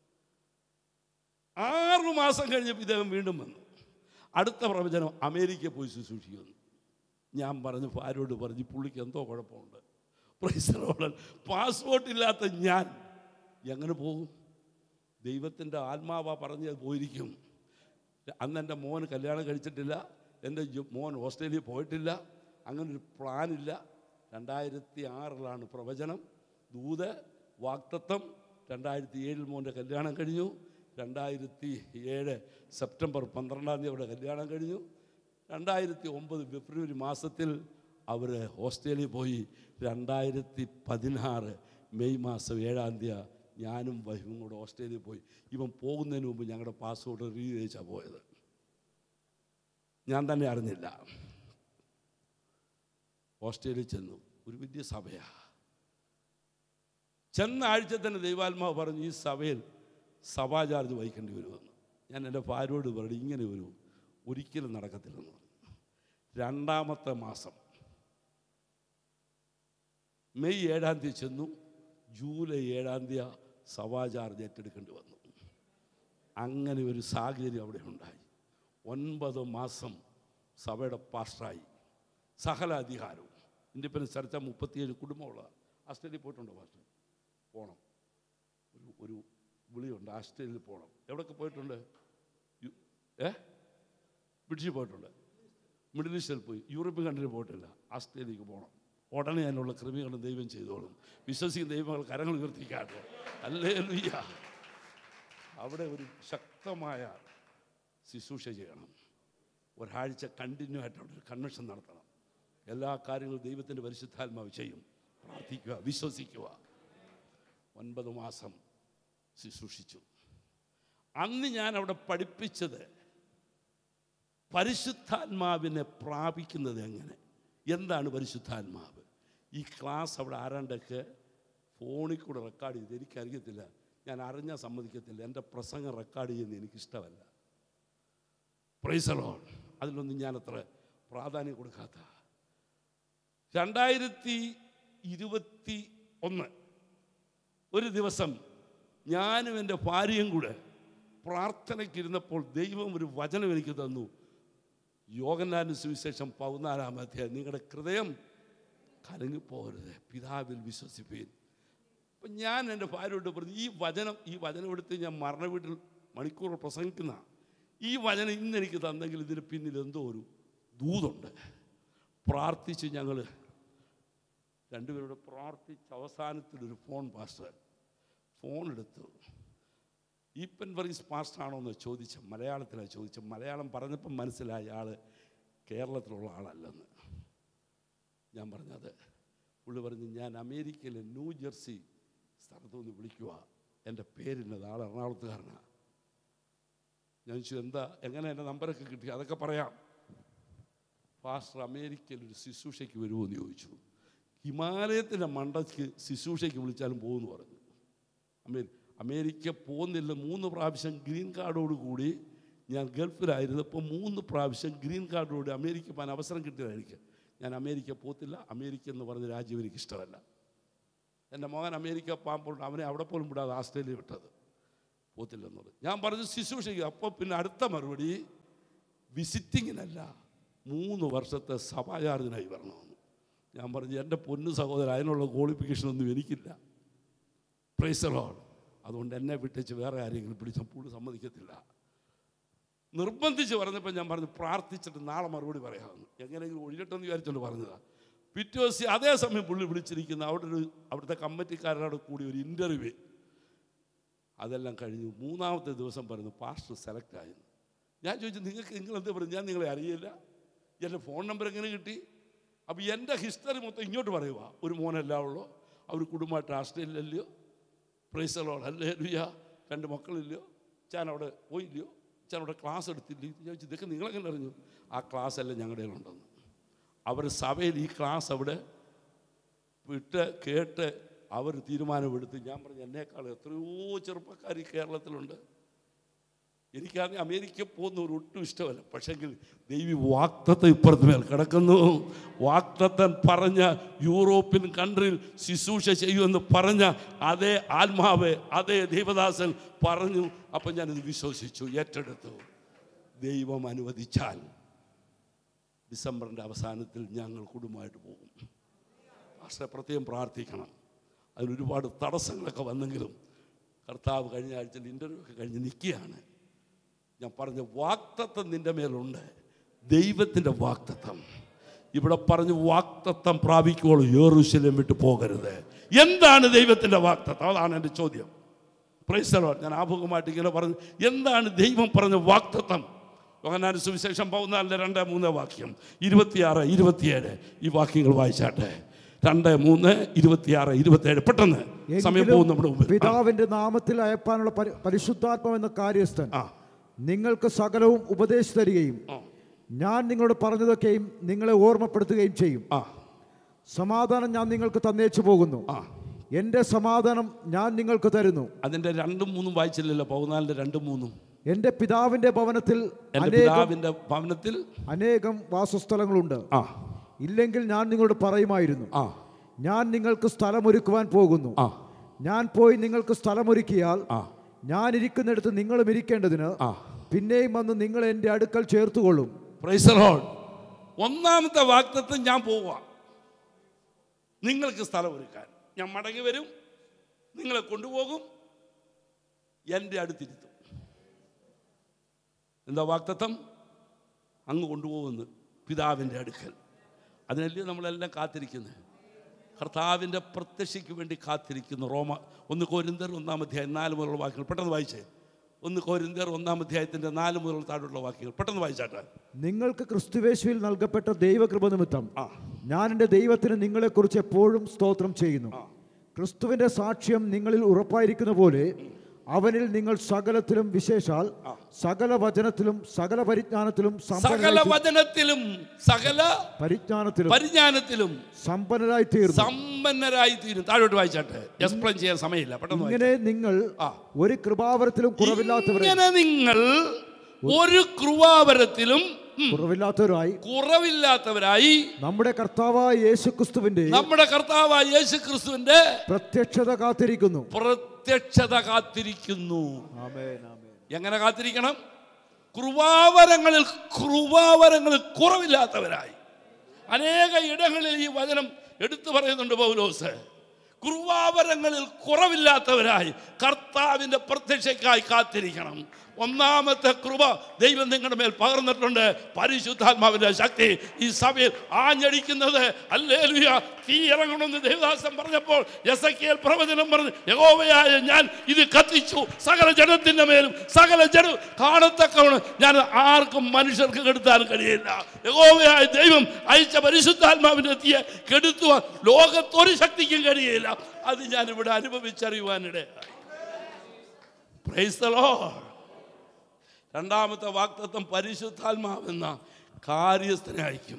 ആറു മാസം കഴിഞ്ഞപ്പോൾ ഇദ്ദേഹം വീണ്ടും വന്നു അടുത്ത പ്രവചനം അമേരിക്കയിൽ പോയി ശുശ്രൂഷിക്കുന്നു ഞാൻ പറഞ്ഞു ആരോട് പറഞ്ഞു പുള്ളിക്ക് എന്തോ കുഴപ്പമുണ്ട് പ്രൈസറോടൻ പാസ്പോർട്ട് ഇല്ലാത്ത ഞാൻ എങ്ങനെ പോകും ദൈവത്തിൻ്റെ ആത്മാവ പറഞ്ഞ് പോയിരിക്കും അന്ന് എൻ്റെ മോൻ കല്യാണം കഴിച്ചിട്ടില്ല എൻ്റെ ജു- മോൻ ഓസ്ട്രേലിയ പോയിട്ടില്ല അങ്ങനെ ഒരു പ്ലാനില്ല രണ്ടായിരത്തി ആറിലാണ് പ്രവചനം ദൂത് വാക്തത്വം രണ്ടായിരത്തി ഏഴിൽ മോൻ്റെ കല്യാണം കഴിഞ്ഞു രണ്ടായിരത്തി ഏഴ് സെപ്റ്റംബർ പന്ത്രണ്ടാം തീയതി അവിടെ കല്യാണം കഴിഞ്ഞു രണ്ടായിരത്തി ഒമ്പത് ഫെബ്രുവരി മാസത്തിൽ അവർ ഓസ്ട്രേലിയ പോയി രണ്ടായിരത്തി പതിനാറ് മെയ് മാസം ഏഴാം തീയതി ഞാനും വൈഫും കൂടെ ഓസ്ട്രേലിയ പോയി ഇവൻ പോകുന്നതിന് മുമ്പ് ഞങ്ങളുടെ പാസ്പോർട്ട് റിന്യൂ ചെയ്ച്ചാണ് പോയത് ഞാൻ തന്നെ അറിഞ്ഞില്ല ഓസ്ട്രേലിയ ചെന്നു ഒരു വലിയ സഭയാ ചെന്ന ആഴ്ച തന്നെ ദൈവാത്മാവ് പറഞ്ഞു ഈ സഭയിൽ സഭാ ചാർജ് വഹിക്കേണ്ടി വരുമെന്ന് ഞാൻ എൻ്റെ ഭാര്യയോട് പറഞ്ഞു ഇങ്ങനെ വരും ഒരിക്കലും നടക്കത്തില്ലെന്ന് പറഞ്ഞു രണ്ടാമത്തെ മാസം മെയ് ഏഴാം തീയതി ചെന്നു ജൂലൈ ഏഴാം തീയതി സഭാ ചാർജ് ഏറ്റെടുക്കേണ്ടി വന്നു അങ്ങനെ ഒരു സാഹചര്യം അവിടെ ഉണ്ടായി ഒൻപത് മാസം സഭയുടെ പാസ്റ്ററായി സകല അധികാരവും ഇൻഡിപെൻഡൻസ് ചർച്ച മുപ്പത്തിയേഴ് കുടുംബമുള്ള ആസ്ട്രേലിയ പോയിട്ടുണ്ടോ പാസ്റ്റർ പോകണം ഒരു ഒരു വിളിയുണ്ട് ആസ്ട്രേലിയയിൽ പോകണം എവിടെയൊക്കെ പോയിട്ടുണ്ട് യു- ഏ ബ്രിട്ടീഷിൽ പോയിട്ടുണ്ട് മിഡിൽ ഈസ്റ്റിൽ പോയി യൂറോപ്യൻ കൺട്രിയിൽ പോയിട്ടില്ല ആസ്ട്രേലിയക്ക് പോകണം ഉടനെ അതിനുള്ള ക്രമീകരണം ദൈവം ചെയ്തോളും വിശ്വസിക്കുന്ന ദൈവങ്ങൾ കരങ്ങൾ ഉയർത്തിക്കാട്ടെ അല്ലേ ലുയ്യ അവിടെ ഒരു ശക്തമായ ശുശ്രൂഷ ചെയ്യണം ഒരാഴ്ച കണ്ടിന്യൂ ആയിട്ട് അവിടെ ഒരു കൺവെൻഷൻ നടത്തണം എല്ലാ കാര്യങ്ങളും ദൈവത്തിൻ്റെ പരിശുദ്ധാത്മാവ് ചെയ്യും പ്രാർത്ഥിക്കുക വിശ്വസിക്കുക ഒൻപത് മാസം ശുശ്രൂഷിച്ചു അന്ന് ഞാൻ അവിടെ പഠിപ്പിച്ചത് പരിശുദ്ധാത്മാവിനെ പ്രാപിക്കുന്നത് എങ്ങനെ എന്താണ് പരിശുദ്ധാത്മാവ് ഈ ക്ലാസ് അവിടെ ആരാണ്ടൊക്കെ ഫോണിൽ കൂടെ റെക്കോർഡ് ചെയ്ത് എനിക്കറിയത്തില്ല ഞാൻ അറിഞ്ഞാൽ സമ്മതിക്കത്തില്ല എൻ്റെ പ്രസംഗം റെക്കോർഡ് ചെയ്യുന്നത് എനിക്കിഷ്ടമല്ല പ്രൈസറോൺ അതിലൊന്നും ഞാനത്ര പ്രാധാന്യം കൊടുക്കാത്ത രണ്ടായിരത്തി ഇരുപത്തി ഒന്ന് ഒരു ദിവസം ഞാനും എൻ്റെ ഭാര്യയും കൂടെ പ്രാർത്ഥനയ്ക്കിരുന്നപ്പോൾ ദൈവം ഒരു വചനം എനിക്ക് തന്നു യോഗനാന്റെ സുവിശേഷം പതിനാലാം അധ്യായം നിങ്ങളുടെ ഹൃദയം കലങ്ങിപ്പോകരുത് പിതാവിൽ വിശ്വസിപ്പീൻ അപ്പം ഞാൻ എൻ്റെ ഭാര്യയോട് പറഞ്ഞു ഈ വചനം ഈ വചനം എടുത്ത് ഞാൻ മരണ വീട്ടിൽ മണിക്കൂർ പ്രസംഗിക്കുന്ന ഈ വചനം ഇന്ന് എനിക്ക് തന്നെങ്കിൽ ഇതിന് പിന്നിൽ എന്തോ ഒരു ദൂതുണ്ട് പ്രാർത്ഥിച്ച് ഞങ്ങൾ രണ്ടുപേരോട് പ്രാർത്ഥിച്ച് അവസാനത്തിൽ ഒരു ഫോൺ പാസ്റ്റർ ഫോൺ എടുത്തു ഈപ്പൻ വറീസ് പാസ്റ്റർ ആണോ എന്ന് ചോദിച്ച മലയാളത്തിലാണ് ചോദിച്ചത് മലയാളം പറഞ്ഞപ്പം മനസ്സിലായ ആൾ കേരളത്തിലുള്ള ആളല്ലെന്ന് ഞാൻ പറഞ്ഞത് പുള്ളി പറഞ്ഞു ഞാൻ അമേരിക്കയിലെ ന്യൂ ജെർസി സ്ഥലത്തു നിന്ന് വിളിക്കുക എൻ്റെ പേരിന്നത് ആൾ എറണാകുളത്തുകാരനാണ് ഞാൻ ചോദിച്ചു എന്താ എങ്ങനെ എൻ്റെ നമ്പറൊക്കെ കിട്ടി അതൊക്കെ പറയാം പാസ്റ്റർ അമേരിക്കയിൽ ഒരു ശുശ്രൂഷയ്ക്ക് വരുമോ എന്ന് ചോദിച്ചു ഹിമാലയത്തിൻ്റെ മണ്ടയ്ക്ക് ശുശ്രൂഷയ്ക്ക് വിളിച്ചാലും പോകുമെന്ന് പറഞ്ഞു അമേരി അമേരിക്ക പോകുന്നില്ല മൂന്ന് പ്രാവശ്യം ഗ്രീൻ കാർഡോട് കൂടി ഞാൻ ഗൾഫിലായിരുന്നപ്പോൾ മൂന്ന് പ്രാവശ്യം ഗ്രീൻ കാർഡോട് അമേരിക്ക പോകാൻ അവസരം കിട്ടിയതായിരിക്കും ഞാൻ അമേരിക്ക പോത്തില്ല അമേരിക്ക എന്ന് പറഞ്ഞ രാജ്യം എനിക്ക് ഇഷ്ടമല്ല എൻ്റെ മകൻ അമേരിക്ക പോകുമ്പോൾ അവനെ അവിടെ പോലും വിടാതെ ആസ്ട്രേലിയ വിട്ടത് പോത്തില്ലെന്നത് ഞാൻ പറഞ്ഞു ശുശ്രൂഷയ്ക്ക് അപ്പോൾ പിന്നെ അടുത്ത മറുപടി വിസിറ്റിങ്ങിനല്ല മൂന്ന് വർഷത്തെ സഭാചാർജിനായി വരണമെന്ന് ഞാൻ പറഞ്ഞു എൻ്റെ പൊന്നു സഹോദരൻ അതിനുള്ള ക്വാളിഫിക്കേഷൻ ഒന്നും എനിക്കില്ല പ്രൈസറോൾ അതുകൊണ്ട് എന്നെ വിട്ടിച്ച് വേറെ ആരെങ്കിലും പിടിച്ച പുള്ളി സമ്മതിക്കത്തില്ല നിർബന്ധിച്ച് പറഞ്ഞപ്പോൾ ഞാൻ പറഞ്ഞു പ്രാർത്ഥിച്ചിട്ട് നാളെ മറുപടി പറയാമെന്ന് എങ്ങനെയെങ്കിലും ഒഴിയട്ടെന്ന് വിചാരിച്ചുകൊണ്ട് പറഞ്ഞതാണ് പിറ്റേ ദിവസം അതേസമയം പുള്ളി വിളിച്ചിരിക്കുന്ന അവിടെ ഒരു അവിടുത്തെ കമ്മിറ്റിക്കാരുടെ കൂടി ഒരു ഇൻ്റർവ്യൂ അതെല്ലാം കഴിഞ്ഞു മൂന്നാമത്തെ ദിവസം പറഞ്ഞു പാസ്റ്റർ സെലക്ട് ആയിരുന്നു ഞാൻ ചോദിച്ചു നിങ്ങൾക്ക് നിങ്ങൾ എന്താ പറഞ്ഞു ഞാൻ നിങ്ങളെ അറിയില്ല എൻ്റെ ഫോൺ നമ്പർ എങ്ങനെ കിട്ടി അപ്പോൾ എൻ്റെ ഹിസ്റ്ററി മൊത്തം ഇങ്ങോട്ട് പറയുക ഒരു മോനല്ല ഉള്ളൂ അവർ കുടുംബമായിട്ട് ആസ്ട്രേലിയയിലല്ലയോ പ്രൈസലോൾ അല്ലേ ലുയ രണ്ട് മക്കളില്ലയോ ഞാൻ അവിടെ പോയില്ലയോ ഞാൻ അവിടെ ക്ലാസ് എടുത്തില്ലേ ഞാൻ ചോദിച്ചു ഇതൊക്കെ നിങ്ങളെങ്ങനെ അറിഞ്ഞു ആ ക്ലാസ് എല്ലാം ഞങ്ങളുടെ ഉണ്ടെന്ന് അവർ സഭയിൽ ഈ ക്ലാസ് അവിടെ വിട്ട് കേട്ട് അവർ തീരുമാനമെടുത്ത് ഞാൻ പറഞ്ഞു എന്നേക്കാൾ എത്രയോ ചെറുപ്പക്കാർ ഈ കേരളത്തിലുണ്ട് എനിക്കാണെങ്കിൽ അമേരിക്ക പോകുന്ന ഒരു ഒട്ടും ഇഷ്ടമല്ല പക്ഷെങ്കിൽ ദൈവി വാക്തത്വം ഇപ്പുറത്ത് മേൽ കിടക്കുന്നു വാക്തത്വൻ പറഞ്ഞ യൂറോപ്യൻ കൺട്രിയിൽ ശുശ്രൂഷ ചെയ്യുമെന്ന് പറഞ്ഞ അതേ ആത്മാവ് അതേ ദൈവദാസൻ പറഞ്ഞു അപ്പം ഞാനിത് വിശ്വസിച്ചു ഏറ്റെടുത്തു ദൈവം അനുവദിച്ചാൽ ഡിസംബറിൻ്റെ അവസാനത്തിൽ ഞങ്ങൾ കുടുംബമായിട്ട് പോകും പക്ഷേ പ്രത്യേകം പ്രാർത്ഥിക്കണം അതിനൊരുപാട് തടസ്സങ്ങളൊക്കെ വന്നെങ്കിലും കർത്താവ് കഴിഞ്ഞ ആഴ്ചയിൽ ഇൻ്റർവ്യൂ ഒക്കെ കഴിഞ്ഞ് നിൽക്കുകയാണ് ഞാൻ പറഞ്ഞ വാക്തത്വം നിൻ്റെ മേലുണ്ട് ദൈവത്തിൻ്റെ വാക്തത്വം ഇവിടെ പറഞ്ഞ് വാക്തത്വം പ്രാപിക്കുവോളൂ യേറുശലേം വിട്ട് പോകരുത് എന്താണ് ദൈവത്തിൻ്റെ വാക്തത്വം അതാണ് എൻ്റെ ചോദ്യം പ്രൈസലോ ഞാൻ ആമുഖമായിട്ട് ഇങ്ങനെ പറഞ്ഞു എന്താണ് ദൈവം പറഞ്ഞ വാക്തത്വം യോഹന്നാൻ സുവിശേഷം പതിനാലിൻ്റെ രണ്ട് മൂന്ന് വാക്യം ഇരുപത്തിയാറ് ഇരുപത്തിയേഴ് ഈ വാക്യങ്ങൾ വായിച്ചാട്ടെ രണ്ട് മൂന്ന് ഇരുപത്തിയാറ് ഇരുപത്തിയേഴ് പെട്ടെന്ന് സമയം എങ്കിലും പോകും നമ്മുടെ മുമ്പിൽ ആ, പിതാവിന്റെ നാമത്തിൽ അയപ്പാനുള്ള പരി- പരിശുദ്ധാത്മാവ് എന്ന കാര്യസ്ഥൻ ആ നിങ്ങൾക്ക് സകലവും ഉപദേശിച്ചു തരികയും ആ, ഞാൻ നിങ്ങളോട് പറഞ്ഞതൊക്കെയും നിങ്ങളെ ഓർമ്മപ്പെടുത്തുകയും ചെയ്യും ആ സമാധാനം ഞാൻ നിങ്ങൾക്ക് തന്നേച്ചു പോകുന്നു ആ എൻ്റെ സമാധാനം ഞാൻ നിങ്ങൾക്ക് തരുന്നു അതിൻ്റെ രണ്ടും മൂന്നും വായിച്ചില്ലല്ലോ പതിനാലിൻ്റെ രണ്ടും മൂന്നും എൻ്റെ പിതാവിൻ്റെ ഭവനത്തിൽ എൻ്റെ അനേകം പിതാവിൻ്റെ ഭവനത്തിൽ അനേകം വാസസ്ഥലങ്ങളുണ്ട് ആ ഇല്ലെങ്കിൽ ഞാൻ നിങ്ങളോട് പറയുമായിരുന്നു ആ ഞാൻ നിങ്ങൾക്ക് സ്ഥലമൊരുക്കുവാൻ പോകുന്നു ആ ഞാൻ പോയി നിങ്ങൾക്ക് സ്ഥലമൊരുക്കിയാൽ ആ ഞാൻ ഇരിക്കുന്നിടത്ത് നിങ്ങളും ഇരിക്കേണ്ടതിന് ആ പിന്നെയും വന്ന് നിങ്ങൾ എൻ്റെ അടുക്കൽ ചേർത്തുകൊള്ളും പ്രൈസറോൾ ഒന്നാമത്തെ വാക്തത്വം ഞാൻ പോവുക നിങ്ങൾക്ക് സ്ഥലം ഒരുക്കാൻ ഞാൻ മടങ്ങി വരും നിങ്ങളെ കൊണ്ടുപോകും എൻ്റെ അടുത്തിരുത്തും എന്താ വാക്തത്വം അങ്ങ് കൊണ്ടുപോകുന്നു പിതാവിൻ്റെ അടുക്കൽ അതിനല്ലേ നമ്മളെല്ലാം കാത്തിരിക്കുന്നത് കർത്താവിൻ്റെ പ്രത്യക്ഷയ്ക്ക് വേണ്ടി കാത്തിരിക്കുന്നു റോമ ഒന്ന് കോരിന്തർ ഒന്നാം അധ്യായം നാല് മുതലുള്ള വാക്കുകൾ പെട്ടെന്ന് വായിച്ചേ ഒന്ന് കോരിന്തർ ഒന്നാം അധ്യായത്തിന്റെ നാല് മുതൽ താഴോട്ടുള്ള വാക്യങ്ങൾ പെട്ടെന്ന് വായിച്ചാട്ടെ നിങ്ങൾക്ക് ക്രിസ്തുവേശുവിൽ നൽകപ്പെട്ട ദൈവകൃപ നിമിത്തം ആ ഞാൻ എൻ്റെ ദൈവത്തിന് നിങ്ങളെക്കുറിച്ച് എപ്പോഴും സ്തോത്രം ചെയ്യുന്നു ക്രിസ്തുവിൻ്റെ സാക്ഷ്യം നിങ്ങളിൽ ഉറപ്പായിരിക്കുന്ന പോലെ അവനിൽ നിങ്ങൾ സകലത്തിലും വിശേഷാൽ സകല വചനത്തിലും സകല പരിജ്ഞാനത്തിലും സകല സമ്പന്നരായി വചനത്തിലും സകല പരിജ്ഞാനത്തിലും പരിജ്ഞാനത്തിലും സമ്പന്നരായി തീർന്നു സമ്പന്നരായി തീരും താഴോട്ട് വായിച്ചാട്ടെ എക്സ്പ്ലെയിൻ ചെയ്യാൻ സമയമില്ല പെട്ടെന്ന് വായിച്ചാട്ടെ. ഇങ്ങനെ നിങ്ങൾ ആ. ഒരു കൃപാവരത്തിലും കുറവില്ലാത്തവരെ ഇങ്ങനെ നിങ്ങൾ ഒരു കൃപാവരത്തിലും ഉം, കുറവില്ലാത്തവരായി കുറവില്ലാത്തവരായി നമ്മുടെ കർത്താവായ യേശുക്രിസ്തുവിന്റെ നമ്മുടെ കർത്താവായ യേശു ക്രിസ്തുവിന്റെ പ്രത്യക്ഷത കാത്തിരിക്കുന്നു പ്രത്യക്ഷത കാത്തിരിക്കുന്നു ആമേൻ ആമേൻ എങ്ങനെ കാത്തിരിക്കണം കൃപാവരങ്ങളിൽ കൃപാവരങ്ങളിൽ കുറവില്ലാത്തവരായി അനേക ഇടങ്ങളിൽ ഈ വചനം എടുത്തു പറയുന്നുണ്ട് പൗലോസ് കൃപാവരങ്ങളിൽ കുറവില്ലാത്തവരായി കർത്താവിൻ്റെ പ്രത്യക്ഷയ്ക്കായി കാത്തിരിക്കണം ഒന്നാമത്തെ കൃപ ദൈവം നിങ്ങളുടെ മേൽ പകർന്നിട്ടുണ്ട് പരിശുദ്ധാത്മാവിൻ്റെ ശക്തി ഈ സഭയിൽ ആഞ്ഞടിക്കുന്നത് അല്ലേലുയ തീ ഇറങ്ങണമെന്ന് ദേവദാസൻ പറഞ്ഞപ്പോൾ എസക്കിയൽ പ്രവചനം പറഞ്ഞു യഹോവയായ ഞാൻ ഇത് കത്തിച്ചു സകല ജനത്തിൻ്റെ മേലും സകല ജന കാണത്തക്കവണ്ണം ഞാൻ ആർക്കും മനുഷ്യർക്ക് കെടുത്താൻ കഴിയില്ല യഹോവയായ ദൈവം അയച്ച പരിശുദ്ധാത്മാവിൻ്റെ തീയെ കെടുത്തുവാൻ ലോകത്തൊരു ശക്തിക്കും കഴിയില്ല അത് ഞാൻ ഇവിടെ അനുഭവിച്ചറിയുവാനിടയായി Praise the Lord. രണ്ടാമത്തെ വാക്തത്വം പരിശുദ്ധാത്മാവെന്ന കാര്യസ്ഥനെ അയക്കും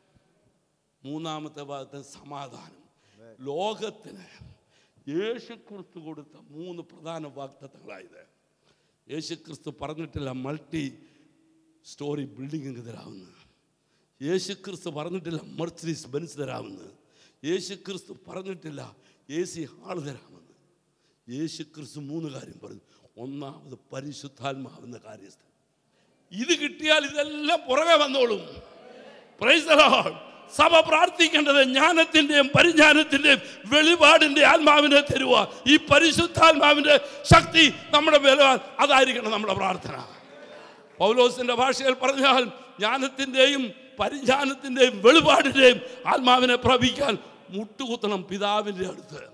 മൂന്നാമത്തെ ഭാഗത്ത് സമാധാനം ലോകത്തിന് യേശു ക്രിസ്തു കൊടുത്ത മൂന്ന് പ്രധാന വാക്തത്വങ്ങളായത് യേശു ക്രിസ്തു പറഞ്ഞിട്ടില്ല മൾട്ടി സ്റ്റോറി ബിൽഡിംഗ് തരാവുന്ന യേശു ക്രിസ്തു പറഞ്ഞിട്ടില്ല മെർസിഡീസ് ബെൻസ് തരാമെന്ന് യേശു ക്രിസ്തു പറഞ്ഞിട്ടില്ല എ സി ഹാൾ തരാമെന്ന് യേശു ക്രിസ്തു മൂന്ന് കാര്യം പറഞ്ഞു ഒന്നാമത് പരിശുദ്ധാത്മാവെന്ന കാര്യസ്ഥൻ ഇത് കിട്ടിയാൽ ഇതെല്ലാം പുറകെ വന്നോളും Praise the Lord. സഭ പ്രാർത്ഥിക്കേണ്ടത് ജ്ഞാനത്തിൻ്റെയും പരിജ്ഞാനത്തിൻ്റെയും വെളിപാടിൻ്റെ ആത്മാവിനെ തരുക ഈ പരിശുദ്ധാത്മാവിൻ്റെ ശക്തി നമ്മുടെ ബലവാൻ അതായിരിക്കണം നമ്മുടെ പ്രാർത്ഥന പൗലോസിന്റെ ഭാഷയിൽ പറഞ്ഞാൽ ജ്ഞാനത്തിൻ്റെയും പരിജ്ഞാനത്തിൻ്റെയും വെളിപാടിൻ്റെയും ആത്മാവിനെ പ്രാപിക്കാൻ മുട്ടുകുത്തണം പിതാവിൻ്റെ അടുത്ത്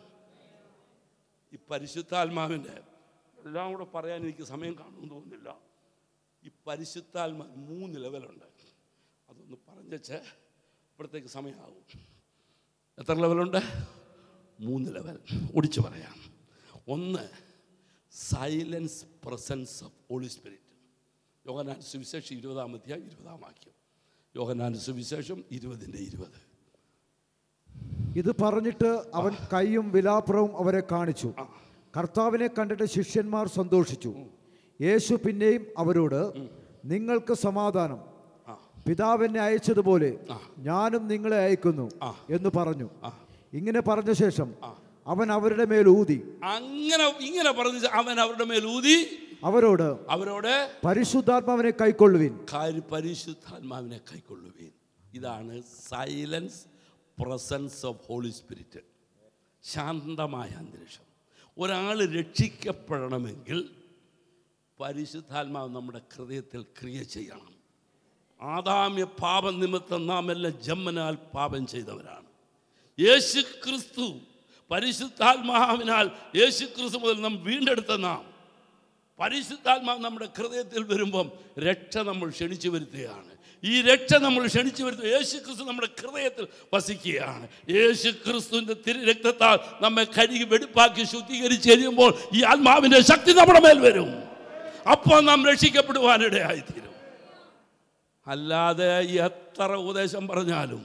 ഈ പരിശുദ്ധാത്മാവിൻ്റെ എല്ലാം കൂടെ പറയാൻ എനിക്ക് സമയം കാണുമെന്ന് തോന്നുന്നില്ല ഈ പരിശുദ്ധാത്മാ മൂന്ന് ലെവലുണ്ട് അതൊന്ന് പറഞ്ഞേച്ച് ഇവിടത്തേക്ക് സമയമാകും എത്ര ലെവലുണ്ട് മൂന്ന് ലെവൽ ഒടിച്ചു പറയാം ഒന്ന് silence presence of holy spirit Yohannan സുവിശേഷം ഇരുപതാം അധ്യായം ഇരുപതാം വാക്യം യോഹനാൻ സുവിശേഷം ഇരുപതിൻ്റെ ഇരുപത് ഇത് പറഞ്ഞിട്ട് അവൻ കൈയും വിലാപ്പുറവും അവരെ കാണിച്ചു കർത്താവിനെ കണ്ടിട്ട് ശിഷ്യന്മാർ സന്തോഷിച്ചു യേശു പിന്നെയും അവരോട് നിങ്ങൾക്ക് സമാധാനം ആ പിതാവിനെ അയച്ചതുപോലെ ആ. ഞാനും നിങ്ങളെ അയക്കുന്നു ആ. എന്ന് പറഞ്ഞു ആ. ഇങ്ങനെ പറഞ്ഞ ശേഷം അവൻ അവരുടെ മേൽ ഊതി അങ്ങനെ ഇങ്ങനെ പറഞ്ഞ് അവൻ അവരുടെ മേൽ ഊതി അവരോട് അവരോട് പരിശുദ്ധാത്മാവിനെ കൈക്കൊള്ളുവിൻ കാര്യ പരിശുദ്ധാത്മാവിനെ കൈക്കൊള്ളുവീൻ ഇതാണ് silence presence of holy spirit ശാന്തമായ അന്തരീക്ഷം ഒരാൾ രക്ഷിക്കപ്പെടണമെങ്കിൽ പരിശുദ്ധാത്മാവ് നമ്മുടെ ഹൃദയത്തിൽ ക്രിയ ചെയ്യണം ആദാമ്യ പാപം നിമിത്തം നാം എല്ലാം ജന്മനാൽ പാപം ചെയ്തവരാണ് യേശു ക്രിസ്തു പരിശുദ്ധാത്മാവിനാൽ യേശു ക്രിസ്തു മുതൽ നാം വീണ്ടെടുത്ത നാം പരിശുദ്ധാത്മാവ് നമ്മുടെ ഹൃദയത്തിൽ വരുമ്പം രക്ഷ നമ്മൾ ക്ഷണിച്ചു വരുത്തുകയാണ് ഈ രക്ഷ നമ്മൾ ക്ഷണിച്ചു വരുത്തുക യേശു ക്രിസ്തു നമ്മുടെ ഹൃദയത്തിൽ വസിക്കുകയാണ് യേശു ക്രിസ്തുവിൻ്റെ തിരു രക്തത്താൽ നമ്മെ കഴുകി വെടുപ്പാക്കി ശുദ്ധീകരിച്ച് കഴിയുമ്പോൾ ഈ ആത്മാവിൻ്റെ ശക്തി നമ്മുടെ മേൽ വരും അപ്പോൾ നാം രക്ഷിക്കപ്പെടുവാനിടയായിത്തീരും അല്ലാതെ എത്ര ഉപദേശം പറഞ്ഞാലും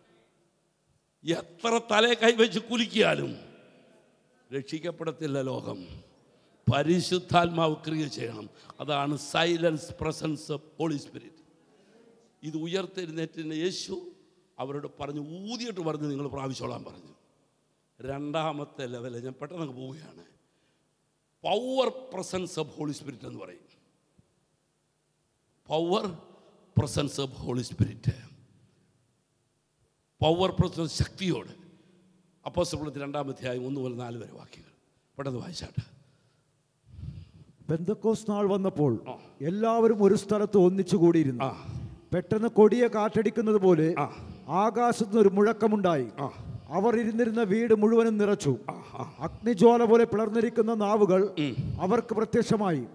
എത്ര തലേ കൈവച്ച് കുലിക്കിയാലും രക്ഷിക്കപ്പെടത്തില്ല ലോകം പരിശുദ്ധാത്മാവ് ക്രിയ ചെയ്യണം അതാണ് silence presence of holy spirit ഇത് ഉയർത്തെഴുന്നേറ്റിന് യേശു അവരോട് പറഞ്ഞു ഊതിയിട്ട് പറഞ്ഞു നിങ്ങൾ പ്രാവശ്യത്തോളാൻ പറഞ്ഞു രണ്ടാമത്തെ ലെവല് ഞാൻ പെട്ടെന്ന് അങ്ങ് പോവുകയാണ് power presence of holy spirit എന്ന് പറയും power presence of holy spirit power presence ശക്തിയോട് അപ്പോസ്തലത്തിൽ രണ്ടാമധ്യായം ഒന്ന് മുതൽ നാല് വരെ വാക്യങ്ങൾ പെട്ടെന്ന് വായിച്ചാട്ടെ പെന്തക്കോസ് നാൾ വന്നപ്പോൾ ആ. എല്ലാവരും ഒരു സ്ഥലത്ത് ഒന്നിച്ചു കൂടിയിരുന്നു ആ പെട്ടെന്ന് കൊടിയ കാറ്റടിക്കുന്നത് പോലെ ആ. ആകാശത്ത് നിന്ന് ഒരു മുഴക്കമുണ്ടായി ആ അവർ ഇരുന്നിരുന്ന വീട് മുഴുവനും നിറച്ചു ആ ആ അഗ്നിജ്വാല പോലെ പിളർന്നിരിക്കുന്ന നാവുകൾ ഉം. അവർക്ക് പ്രത്യക്ഷമായി ഉം.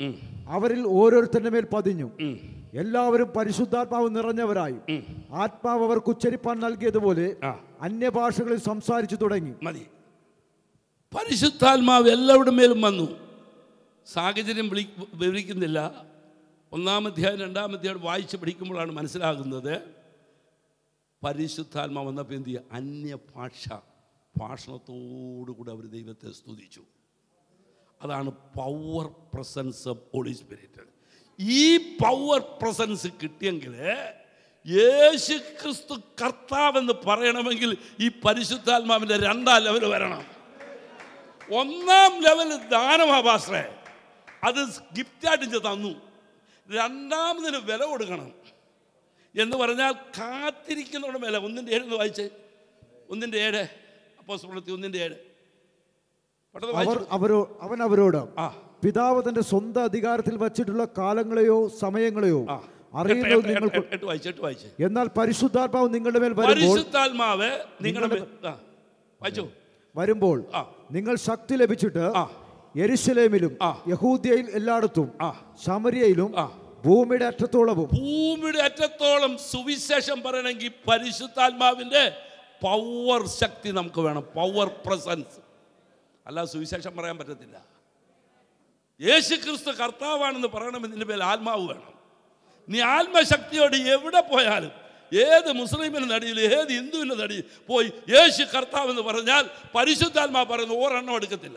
അവരിൽ ഓരോരുത്തരുടെ മേൽ പതിഞ്ഞു എല്ലാവരും പരിശുദ്ധാത്മാവ് നിറഞ്ഞവരായി ആത്മാവ് അവർക്ക് ഉച്ചരിപ്പാൻ നൽകിയതുപോലെ ആ. അന്യഭാഷകളിൽ സംസാരിച്ചു തുടങ്ങി മതി പരിശുദ്ധാത്മാവ് എല്ലാവരുടെ മേലും വന്നു സാഹചര്യം വിളി വിവരിക്കുന്നില്ല ഒന്നാമധ്യായം രണ്ടാമധ്യായം വായിച്ച് പഠിക്കുമ്പോഴാണ് മനസ്സിലാകുന്നത് പരിശുദ്ധാത്മാവ് വന്നപ്പോൾ എന്ത് ചെയ്യുക അന്യഭാഷ ഭാഷണത്തോടുകൂടി അവർ ദൈവത്തെ സ്തുതിച്ചു അതാണ് power presence of holy spirit ഈ പവർ പ്രസൻസ് കിട്ടിയെങ്കിൽ യേശു ക്രിസ്തു കർത്താവെന്ന് പറയണമെങ്കിൽ ഈ പരിശുദ്ധാത്മാവിൻ്റെ രണ്ടാം ലെവൽ വരണം ഒന്നാം ലെവൽ ദാനമാഭാശ്രേ അത് ഗിഫ്റ്റായിട്ട് തന്നു രണ്ടാമതിന് വില കൊടുക്കണം എന്ന് പറഞ്ഞാൽ കാത്തിരിക്കുന്നവരുടെ വില ഒന്നിൻ്റെ ഏഴ് വായിച്ച് ഒന്നിൻ്റെ ഏഴ് അപ്പോൾ ഒന്നിൻ്റെ ഏഴ് പെട്ടെന്ന് അവർ വായിച്ചു അവരോ അവൻ അവരോട് ആ പിതാവ് തന്റെ സ്വന്തം അധികാരത്തിൽ വച്ചിട്ടുള്ള കാലങ്ങളെയോ സമയങ്ങളെയോ ആ. എട്ട്, അറിയുന്നത് എട്ട്, എട്ട്, നിങ്ങൾക്ക് എട്ട് വായിച്ച് എട്ട് വായിച്ച് എന്നാൽ പരിശുദ്ധാത്മാവ് നിങ്ങളുടെ മേൽ വരുമ്പോൾ പരിശുദ്ധാത്മാവ് നിങ്ങളുടെ നിങ്ങളുടെ- മേൽ- ആ, വായിച്ചോ വരുമ്പോൾ ആ. നിങ്ങൾ ശക്തി ലഭിച്ചിട്ട് ആ. യെരുശലേമിലും ആ. യഹൂദ്യയിൽ എല്ലായിടത്തും ആ. ശമരിയയിലും ആ. ഭൂമിയുടെ അറ്റത്തോളവും ഭൂമിയുടെ അറ്റത്തോളം സുവിശേഷം പറയണമെങ്കിൽ പരിശുദ്ധാത്മാവിന്റെ പവർ ശക്തി നമുക്ക് വേണം പവർ പ്രസൻസ് അല്ല സുവിശേഷം പറയാൻ പറ്റത്തില്ല യേശു ക്രിസ്തു കർത്താവാണെന്ന് പറയണമെങ്കിൽ നിന്റെ മേൽ ആത്മാവ് വേണം നീ ആത്മശക്തിയോട് എവിടെ പോയാലും ഏത് മുസ്ലിമിൻ്റെ നടിയിൽ ഏത് ഹിന്ദുവിൻ്റെ നടിയിൽ പോയി യേശു കർത്താവ് എന്ന് പറഞ്ഞാൽ പരിശുദ്ധാത്മാ പറയുന്ന ഒരെണ്ണം എടുക്കത്തില്ല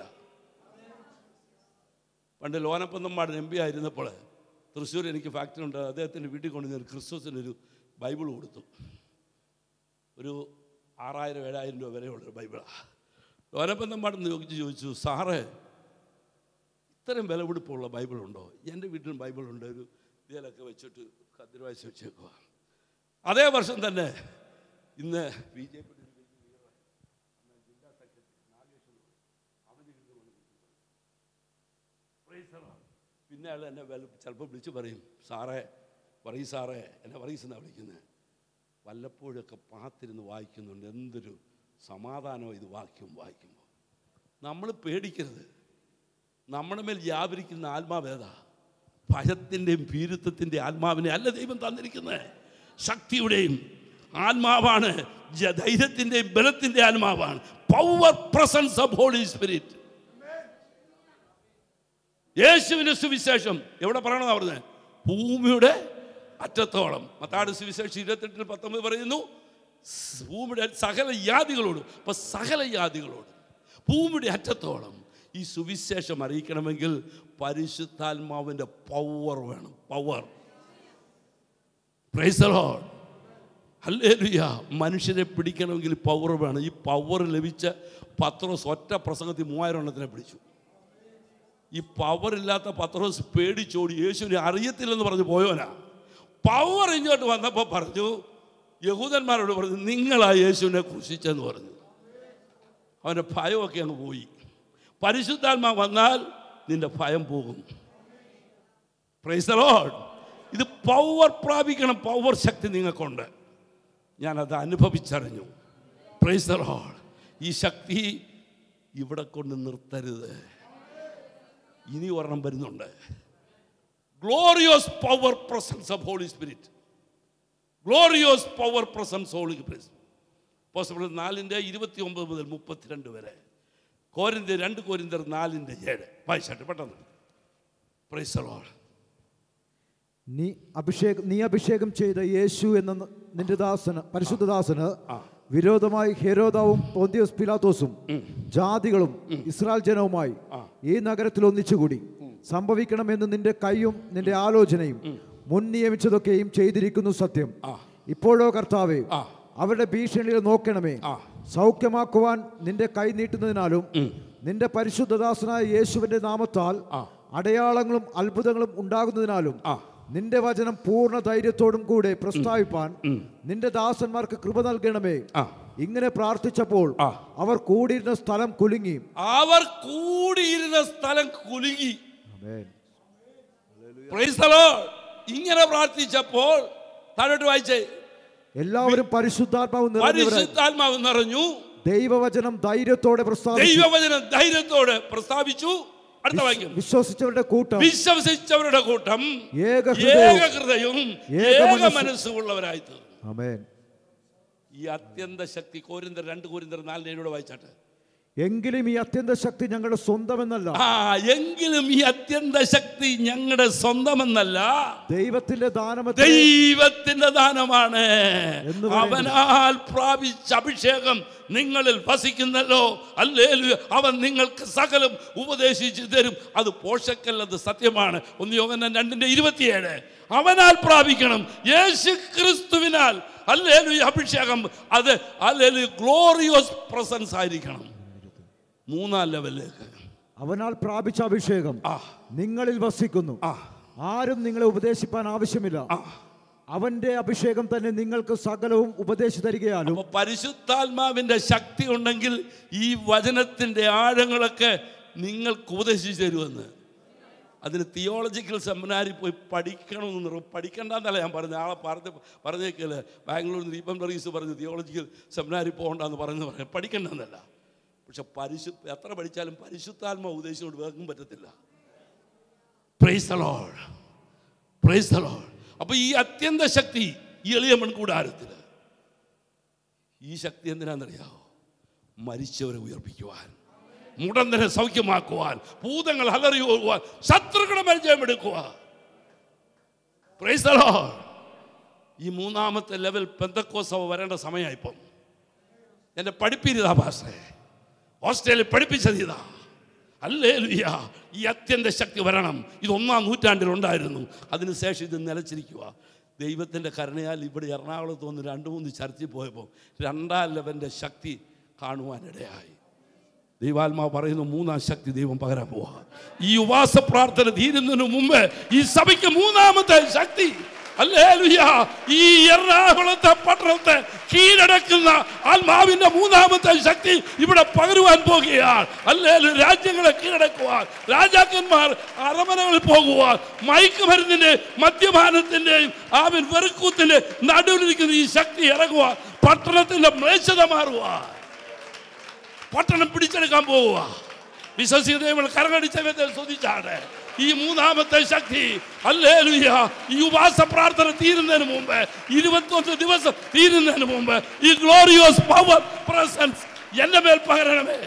പണ്ട് ലോനപ്പന്തമ്മാടൻ എം പി ആയിരുന്നപ്പോൾ തൃശ്ശൂർ എനിക്ക് ഫാക്ടറി ഉണ്ട് അദ്ദേഹത്തിൻ്റെ വീട്ടിൽ കൊണ്ട് ഞാൻ ക്രിസ്തുസിനൊരു ബൈബിൾ കൊടുത്തു ഒരു ആറായിരം ഏഴായിരം രൂപ വിലയുള്ളൊരു ബൈബിളാണ് ലോനപ്പന്തമ്മാടൻ ചോദിച്ചു ചോദിച്ചു സാറേ ഇത്രയും വിലപിടിപ്പുള്ള ബൈബിളുണ്ടോ എൻ്റെ വീട്ടിലും ബൈബിളുണ്ട് ഒരു ഇതിലൊക്കെ വെച്ചിട്ട് കതിരവാശി വെച്ചേക്കുക അതേ വർഷം തന്നെ ഇന്ന് ബി ജെ പി പിന്നെ അയാൾ എന്നെ വില ചിലപ്പോൾ വിളിച്ച് പറയും സാറേ പറയും സാറേ എന്നെ പറയിസെന്നാണ് വിളിക്കുന്നത് വല്ലപ്പോഴൊക്കെ പാത്തിരുന്ന് വായിക്കുന്നുണ്ട് എന്തൊരു സമാധാനമോ ഇത് വാക്യം വായിക്കുമ്പോൾ നമ്മൾ പേടിക്കരുത് നമ്മുടെ മേൽ വ്യാപരിക്കുന്ന ആത്മാവേദ ഭയത്തിൻ്റെയും ഭീരുത്വത്തിൻ്റെ ആത്മാവിനെ അല്ല ദൈവം തന്നിരിക്കുന്നത് ശക്തിയുടെയും ആത്മാവാണ് ജ- ധൈര്യത്തിൻ്റെയും ബലത്തിൻ്റെ ആത്മാവാണ് power presence of holy spirit യേശുവിൻ്റെ സുവിശേഷം എവിടെ പറയണമെന്നാ പറഞ്ഞത് ഭൂമിയുടെ അറ്റത്തോളം മത്താട് സുവിശേഷം ഇരുപത്തെട്ടിൽ പത്തൊമ്പത് പറയുന്നു സ് ഭൂമിയുടെ സകല യാതികളോടും അപ്പൊ സകല യാതികളോടും ഭൂമിയുടെ അറ്റത്തോളം ഈ സുവിശേഷം അറിയിക്കണമെങ്കിൽ പരിശുദ്ധാത്മാവിൻ്റെ പവർ വേണം പവർ പ്രൈസലോഡ് ഹല്ലേലൂയ മനുഷ്യരെ പിടിക്കണമെങ്കിൽ പവർ വേണം ഈ പവർ ലഭിച്ച പത്രോസ് ഒറ്റ പ്രസംഗത്തിൽ മൂവായിരം എണ്ണത്തിനെ പിടിച്ചു ഈ പവർ ഇല്ലാത്ത പത്രോസ് പേടിച്ചോടി യേശുവിനെ അറിയത്തില്ലെന്ന് പറഞ്ഞു പോയോനാ പവർ ഇങ്ങോട്ട് വന്നപ്പോൾ പറഞ്ഞു യഹൂദന്മാരോട് പറഞ്ഞു നിങ്ങളാ യേശുവിനെ ക്രൂശിച്ചെന്ന് പറഞ്ഞു അവൻ്റെ ഭയമൊക്കെ അങ്ങ് പോയി പരിശുദ്ധാത്മാ വന്നാൽ നിന്റെ ഭയം പോകും പ്രൈസ് ലോഡ് ഇത് പവർ പ്രാപിക്കണം പവർ ശക്തി നിങ്ങൾക്കുണ്ട് ഞാനത് അനുഭവിച്ചറിഞ്ഞു പ്രൈസ് ലോഡ് ഈ ശക്തി ഇവിടെ കൊണ്ട് നിർത്തരുത് ഇനി ഒരെണ്ണം വരുന്നുണ്ട് glorious power presence of holy spirit glorious power presence holy spirit possible നാലിൻ്റെ ഇരുപത്തി ഒമ്പത് മുതൽ മുപ്പത്തിരണ്ട് വരെ കോരിന്ത രണ്ട് കോരിന്തർ നാലിൻ്റെ ഏഴ് വായിച്ചാട്ട് പെട്ടെന്ന് പ്രൈസലോൾ നീ അഭിഷേകം നീ അഭിഷേകം ചെയ്ത യേശു എന്ന നിന്റെ ദാസന് പരിശുദ്ധദാസന് ആ. വിരോധമായി ഹെരോദാവും പോന്തിയോസ് പിലാത്തോസും ജാതികളും ഇസ്രായേൽ ജനവുമായി ഈ നഗരത്തിൽ ഒന്നിച്ചുകൂടി സംഭവിക്കണമെന്ന് നിന്റെ കൈയും നിന്റെ ആലോചനയും മുൻ നിയമിച്ചതൊക്കെയും ചെയ്തിരിക്കുന്നു സത്യം ആ. ഇപ്പോഴോ കർത്താവേ ആ. അവരുടെ ഭീഷണിയിൽ നോക്കണമേ ആ. സൗഖ്യമാക്കുവാൻ നിന്റെ കൈ നീട്ടുന്നതിനാലും നിന്റെ പരിശുദ്ധദാസനായ യേശുവിന്റെ നാമത്താൽ ആ. അടയാളങ്ങളും അത്ഭുതങ്ങളും ഉണ്ടാകുന്നതിനാലും ആ. നിന്റെ വചനം പൂർണ്ണ ധൈര്യത്തോടും കൂടെ പ്രസ്താവിപ്പാൻ നിന്റെ ദാസന്മാർക്ക് കൃപ നൽകണമേ ആ. ഇങ്ങനെ പ്രാർത്ഥിച്ചപ്പോൾ ആ. അവർ കൂടിയിരുന്ന സ്ഥലം കുലുങ്ങി അവർ കൂടിയിരുന്ന സ്ഥലം കുലുങ്ങി ആമേൻ. Praise the Lord. ഇങ്ങനെ പ്രാർത്ഥിച്ചപ്പോൾ താഴോട്ട് വായിച്ചേ എല്ലാവരും പരിശുദ്ധാത്മാവ് നിറഞ്ഞവരായി പരിശുദ്ധാത്മാവ് നിറഞ്ഞു ദൈവവചനം ധൈര്യത്തോടെ പ്രസ്താവിച്ചു ദൈവവചനം ധൈര്യത്തോടെ പ്രസ്താവിച്ചു അടുത്ത വാക്യം വിശ്വസിച്ചവരുടെ കൂട്ടം വിശ്വസിച്ചവരുടെ കൂട്ടം ഏക ഹൃദയവും ഏക ഹൃദയവും ഏക ഏക മനസ്സും. മനസ്സുമുള്ളവരായി തീർന്നു ആമേൻ ഈ അത്യന്ത ശക്തി കോരിന്തർ രണ്ട് കോരിന്തർ നാലിന് ഏഴോടെ വായിച്ചാട്ടെ എങ്കിലും ഈ അത്യന്ത ശക്തി ഞങ്ങളുടെ സ്വന്തമെന്നല്ല ആ എങ്കിലും ഈ അത്യന്ത ശക്തി ഞങ്ങളുടെ സ്വന്തമെന്നല്ല ദൈവത്തിന്റെ ദാനമത്തെ ദൈവത്തിന്റെ ദാനമാണ് എന്ന് പറയുന്നു. അവനാൽ പ്രാപിച്ച അഭിഷേകം നിങ്ങളിൽ വസിക്കുന്നല്ലോ അല്ലേലു അവൻ നിങ്ങൾക്ക് സകലം ഉപദേശിച്ചു തരും അത് പോഷക്കല്ലത് സത്യമാണ് ഒന്ന് യോഗന രണ്ടിന്റെ ഇരുപത്തിയേഴ് അവനാൽ പ്രാപിക്കണം യേശു ക്രിസ്തുവിനാൽ അല്ലേലു ഈ അഭിഷേകം അത് അല്ലേലു ഗ്ലോറിയോസ് പ്രസൻസ് ആയിരിക്കണം മൂന്നാം ലെവലിലേക്ക് അവനാൽ പ്രാപിച്ച അഭിഷേകം ആ നിങ്ങളിൽ വസിക്കുന്നു ആ ആരും നിങ്ങളെ ഉപദേശിപ്പാൻ ആവശ്യമില്ല ആ അവന്റെ അഭിഷേകം തന്നെ നിങ്ങൾക്ക് സകലവും ഉപദേശിച്ചു തരികയാലും അപ്പൊ പരിശുദ്ധാത്മാവിന്റെ ശക്തി ഉണ്ടെങ്കിൽ ഈ വചനത്തിന്റെ ആഴങ്ങളൊക്കെ നിങ്ങൾക്ക് ഉപദേശിച്ചു തരുമെന്ന് അതിന് തിയോളജിക്കൽ സെമിനാരിൽ പോയി പഠിക്കണമെന്ന് നിർ പഠിക്കണ്ടെന്നല്ല ഞാൻ പറഞ്ഞ ആളെ പറഞ്ഞ് പറഞ്ഞേക്കല് ബാംഗ്ലൂർ ദീപം റീസ് പറഞ്ഞു തിയോളജിക്കൽ സെമിനാരിൽ പോകണ്ടെന്ന് പറഞ്ഞു പറയാം പഠിക്കണ്ടെന്നല്ല പക്ഷെ പരിശു എത്ര പഠിച്ചാലും പരിശുദ്ധാത്മ ഉപദേശിച്ചോട് വേഗം പറ്റത്തില്ല praise the Lord. Praise the Lord. അപ്പൊ ഈ അത്യന്ത ശക്തി ഈ എളിയ മൺകൂടാരത്തിൽ ഈ ശക്തി എന്തിനാണെന്നറിയാവോ മരിച്ചവരെ ഉയർപ്പിക്കുവാൻ മുടന്തരെ സൗഖ്യമാക്കുവാൻ ഭൂതങ്ങൾ അലറി പോകുവാൻ ശത്രുക്കളെ പരിചയം എടുക്കുക Praise the Lord. ഈ മൂന്നാമത്തെ ലെവൽ പെന്തക്കോസഭ വരേണ്ട സമയമായിപ്പം എന്നെ പഠിപ്പിരുതാ ഭാഷേ ഓസ്ട്രേലിയ പഠിപ്പിച്ചത് ഇതാ അല്ലേ ഈ അത്യന്ത ശക്തി വരണം ഇത് ഒന്നാം നൂറ്റാണ്ടിൽ ഉണ്ടായിരുന്നു അതിനുശേഷം ഇത് നിലച്ചിരിക്കുക ദൈവത്തിൻ്റെ കരുണയാൽ ഇവിടെ എറണാകുളത്ത് വന്ന് രണ്ട് മൂന്ന് ചർച്ചിൽ പോയപ്പോൾ രണ്ടാം ലെവൻ്റെ ശക്തി കാണുവാനിടയായി ദൈവാത്മാവ് പറയുന്നു മൂന്നാം ശക്തി ദൈവം പകരാൻ പോവാ ഈ ഉപവാസ പ്രാർത്ഥന തീരുന്നതിന് മുമ്പ് ഈ സഭയ്ക്ക് മൂന്നാമത്തെ ശക്തി അല്ലേലുയ്യ ഈ എറണാകുളത്തെ പട്ടണത്തെ കീഴടക്കുന്ന ആത്മാവിന്റെ മൂന്നാമത്തെ ശക്തി ഇവിടെ പകരുവാൻ പോകുകയാണ് അല്ലേലു രാജ്യങ്ങളെ കീഴടക്കുവാൻ രാജാക്കന്മാർ അരമനകളിൽ പോകുവാൻ മയക്കുമരുന്നിന്റെ മദ്യപാനത്തിന്റെയും ആവിൻ വെറുക്കൂത്തിന്റെ നടുവിലിരിക്കുന്ന ഈ ശക്തി ഇറങ്ങുവാൻ പട്ടണത്തിന്റെ മ്ലേച്ഛത മാറുവാൻ പട്ടണം പിടിച്ചെടുക്കാൻ പോവുക വിശ്വസിക്കുന്ന കരകടിച്ചവത്തെ സ്തുതിച്ചാണ് ഈ മൂന്നാമത്തെ ശക്തി അല്ലേലുയ്യ ഈ ഉപവാസ പ്രാർത്ഥന തീരുന്നതിന് മുമ്പ് ഇരുപത്തൊന്ന് ദിവസം തീരുന്നതിന് മുമ്പ് ഈ ഗ്ലോറിയോസ് പവർ പ്രസൻസ് എന്റെ മേൽ പകരണമേ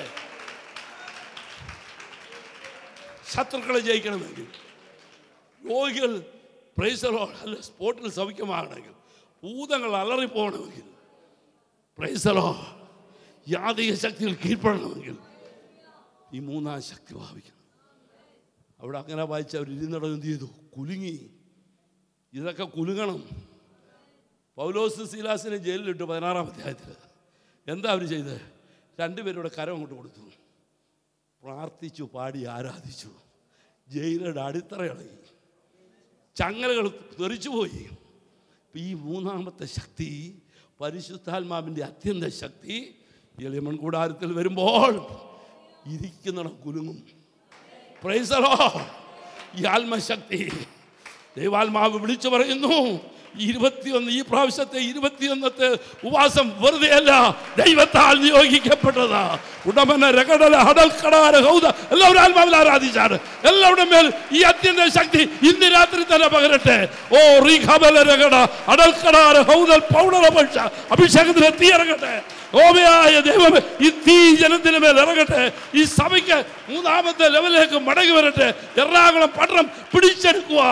ശത്രുക്കളെ ജയിക്കണമെങ്കിൽ രോഗികൾ പ്രൈസറോ അല്ല സ്പോട്ടിൽ സൗഖ്യമാകണമെങ്കിൽ ഭൂതങ്ങൾ അലറിപ്പോകണമെങ്കിൽ പ്രൈസറോ യാതിക ശക്തികൾ കീഴ്പ്പെടണമെങ്കിൽ ഈ മൂന്നാം ശക്തി ഭാവിക്കണം അവിടെ അങ്ങനെ വായിച്ച് അവർ ഇരുന്നിടം എന്ത് ചെയ്തു കുലുങ്ങി ഇതൊക്കെ കുലുങ്ങണം പൗലോസ് സീലാസിനെ ജയിലിലിട്ടു പതിനാറാം അധ്യായത്തിൽ എന്താ അവർ ചെയ്തത് രണ്ടുപേരുടെ കരം അങ്ങോട്ട് കൊടുത്തു പ്രാർത്ഥിച്ചു പാടി ആരാധിച്ചു ജയിലുടെ അടിത്തറ ഇളകി ചങ്ങലകൾ തെറിച്ചുപോയി ഇപ്പം ഈ മൂന്നാമത്തെ ശക്തി പരിശുദ്ധാത്മാവിൻ്റെ അത്യന്ത ശക്തി എളിയമൺ കൂടാരത്തിൽ വരുമ്പോൾ ഇരിക്കുന്നിടം കുലുങ്ങും പ്രൈസറോ ഈ ആത്മശക്തി ദൈവാത്മാവ് വിളിച്ചു പറയുന്നു ഈ ഇരുപത്തിയൊന്ന് ഈ പ്രാവശ്യത്തെ ഇരുപത്തിയൊന്നത്തെ ഉപവാസം വെറുതെയല്ല ദൈവത്താൽ നിയോഗിക്കപ്പെട്ടതാ ഉടമന രകടല ഹടൽക്കടാര ഹൗദ എല്ലാവരും ആത്മാവിൽ ആരാധിച്ചാണ് എല്ലാവരുടെ മേൽ ഈ അത്യന്ത ശക്തി ഇന്ന് രാത്രി തന്നെ പകരട്ടെ ഓ റീഖബല രകട അടൽക്കടാര ഹൗദൽ പൗഡറ പക്ഷ അഭിഷേകത്തിന് തീ ഇറങ്ങട്ടെ ഓമയായ ദൈവം ഈ തീ ജനത്തിന് മേൽ ഇറങ്ങട്ടെ ഈ സഭയ്ക്ക് മൂന്നാമത്തെ ലെവലിലേക്ക് മടങ്ങി വരട്ടെ എറണാകുളം പട്ടണം പിടിച്ചെടുക്കുക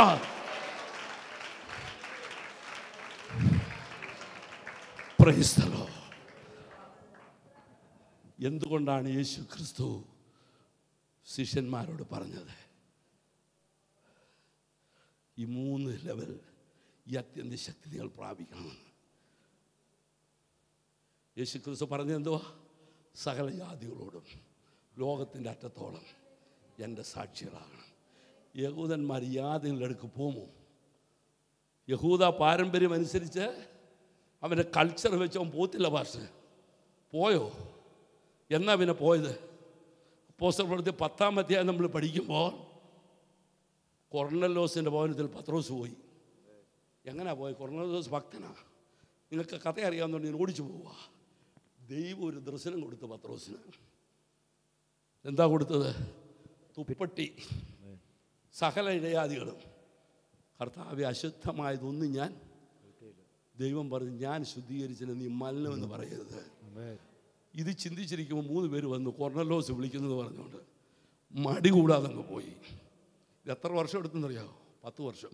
Praise the Lord. എന്തുകൊണ്ടാണ് യേശു ക്രിസ്തു ശിഷ്യന്മാരോട് പറഞ്ഞത് ഈ മൂന്ന് ലെവൽ ഈ അത്യന്ത ശക്തി നിങ്ങൾ പ്രാപിക്കണമെന്ന് യേശു ക്രിസ്തു പറഞ്ഞത് എന്തുവാ സകല ജാതികളോടും ലോകത്തിൻ്റെ അറ്റത്തോളം എൻ്റെ സാക്ഷികളാകണം യഹൂദന്മാർ യാതികളുടെ അടുക്ക് പോമോ യഹൂദ പാരമ്പര്യം അനുസരിച്ച് അവൻ്റെ കൾച്ചർ വെച്ച് അവൻ പോത്തില്ല ഭാഷ പോയോ എന്നാ പിന്നെ പോയത് പോസ്റ്റർ പ്രവൃത്തി പത്താം അധ്യായം നമ്മൾ പഠിക്കുമ്പോൾ കൊർണലോസിൻ്റെ ഭവനത്തിൽ പത്രോസ് പോയി എങ്ങനെയാ പോയത് കൊർണലോസ് ഭക്തനാ നിങ്ങൾക്ക് കഥ അറിയാവുന്നതുകൊണ്ട് ഞാൻ ഓടിച്ചു പോവുക ദൈവം ഒരു ദർശനം കൊടുത്തു പത്രോസിന് എന്താ കൊടുത്തത് തുപ്പട്ടി സകല ഇടയാദികളും കർത്താവെ അശുദ്ധമായതൊന്നും ഞാൻ ദൈവം പറഞ്ഞു ഞാൻ ശുദ്ധീകരിച്ചില്ല നീ മലിനമെന്ന് പറയരുത് ഇത് ചിന്തിച്ചിരിക്കുമ്പോൾ മൂന്ന് പേര് വന്നു കൊർണലോസ് വിളിക്കുന്നത് പറഞ്ഞുകൊണ്ട് മടി കൂടാതെ അങ്ങ് പോയി ഇത് എത്ര വർഷം എടുത്തെന്നറിയാമോ പത്ത് വർഷം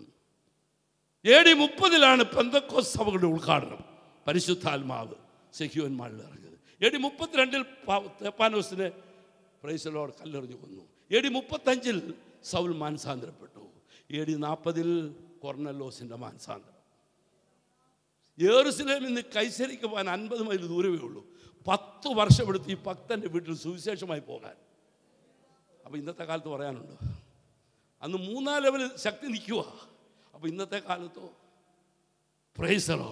എ ഡി മുപ്പതിലാണ് പെന്തക്കോസ് സഭകളുടെ ഉദ്ഘാടനം പരിശുദ്ധാത്മാവ് സെഹ്യോന്മാരിൽ ഇറങ്ങിയത് എ ഡി മുപ്പത്തിരണ്ടിൽ പ- തെപ്പാനോസിനെ പ്രൈസലോട് കല്ലെറിഞ്ഞു കൊന്നു എ ഡി മുപ്പത്തഞ്ചിൽ സൗൽ മാനസാന്തരപ്പെട്ടു എ ഡി നാൽപ്പതിൽ കൊർണലോസിൻ്റെ മാനസാന്തരം യേറുസലേമിൽ നിന്ന് കൈസരിക്ക് പോകാൻ അൻപത് മൈൽ ദൂരമേ ഉള്ളൂ പത്ത് വർഷമെടുത്ത് ഈ ഭക്തൻ്റെ വീട്ടിൽ സുവിശേഷമായി പോകാൻ അപ്പോൾ ഇന്നത്തെ കാലത്ത് പറയാനുണ്ട് അന്ന് മൂന്നാം ലെവലിൽ ശക്തി നിൽക്കുക അപ്പോൾ ഇന്നത്തെ കാലത്തോ പ്രൈസറോ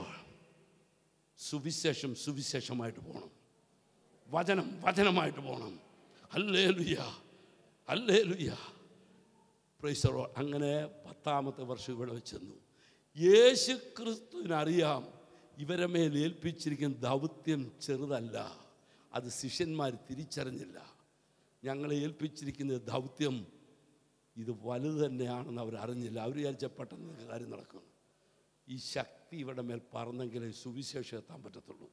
സുവിശേഷം സുവിശേഷമായിട്ട് പോകണം വചനം വചനമായിട്ട് പോകണം അല്ലേ ലുയ്യ അല്ലേ ലുയ്യ പ്രൈസറോ അങ്ങനെ പത്താമത്തെ വർഷം ഇവിടെ വെച്ചെന്നു യേശു ക്രിസ്തുവിനറിയാം ഇവരെ മേൽ ഏൽപ്പിച്ചിരിക്കുന്ന ദൗത്യം ചെറുതല്ല അത് ശിഷ്യന്മാർ തിരിച്ചറിഞ്ഞില്ല ഞങ്ങളെ ഏൽപ്പിച്ചിരിക്കുന്ന ദൗത്യം ഇത് വലുത് തന്നെയാണെന്ന് അവർ അറിഞ്ഞില്ല അവർ വിചാരിച്ച പെട്ടെന്ന് കാര്യം നടക്കും ഈ ശക്തി ഇവരുടെ മേൽ പറഞ്ഞെങ്കിലേ സുവിശേഷം എത്താൻ പറ്റത്തുള്ളൂ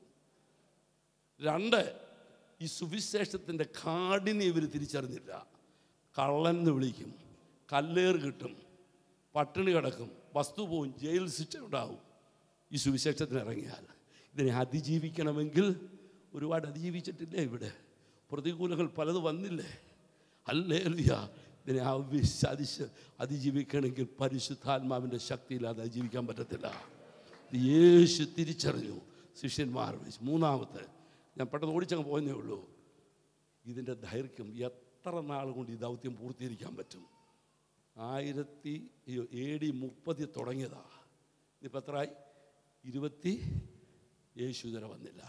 രണ്ട് ഈ സുവിശേഷത്തിൻ്റെ കാഠിന്യം ഇവർ തിരിച്ചറിഞ്ഞില്ല കള്ളൻ എന്ന് വിളിക്കും കല്ലേറ് കിട്ടും പട്ടിണി കിടക്കും വസ്തു പോവും ജയിൽ ശിക്ഷ ഉണ്ടാവും ഈ സുവിശേഷത്തിന് ഇറങ്ങിയാൽ ഇതിനെ അതിജീവിക്കണമെങ്കിൽ ഒരുപാട് അതിജീവിച്ചിട്ടില്ലേ ഇവിടെ പ്രതികൂലങ്ങൾ പലത് വന്നില്ലേ അല്ലേ ലുയ്യ ഇതിനെ അവിശ്വസിച്ച് അതിജീവിക്കണമെങ്കിൽ പരിശുദ്ധാത്മാവിൻ്റെ ശക്തിയില്ലാതെ അതിജീവിക്കാൻ പറ്റത്തില്ല ഇത് യേശു തിരിച്ചറിഞ്ഞു ശിഷ്യന്മാർ വെച്ച് മൂന്നാമത്തെ ഞാൻ പെട്ടെന്ന് ഓടിച്ചങ്ങ് പോയെന്നേ ഉള്ളൂ ഇതിൻ്റെ ദൈർഘ്യം എത്ര നാൾ കൊണ്ട് ഈ ദൗത്യം പൂർത്തീകരിക്കാൻ പറ്റും ആയിരത്തി എ ഡി മുപ്പതിൽ തുടങ്ങിയതാ ഇനിയിപ്പോൾ എത്രയായി ഇരുപത്തി യേശു ഇതുവരെ വന്നില്ല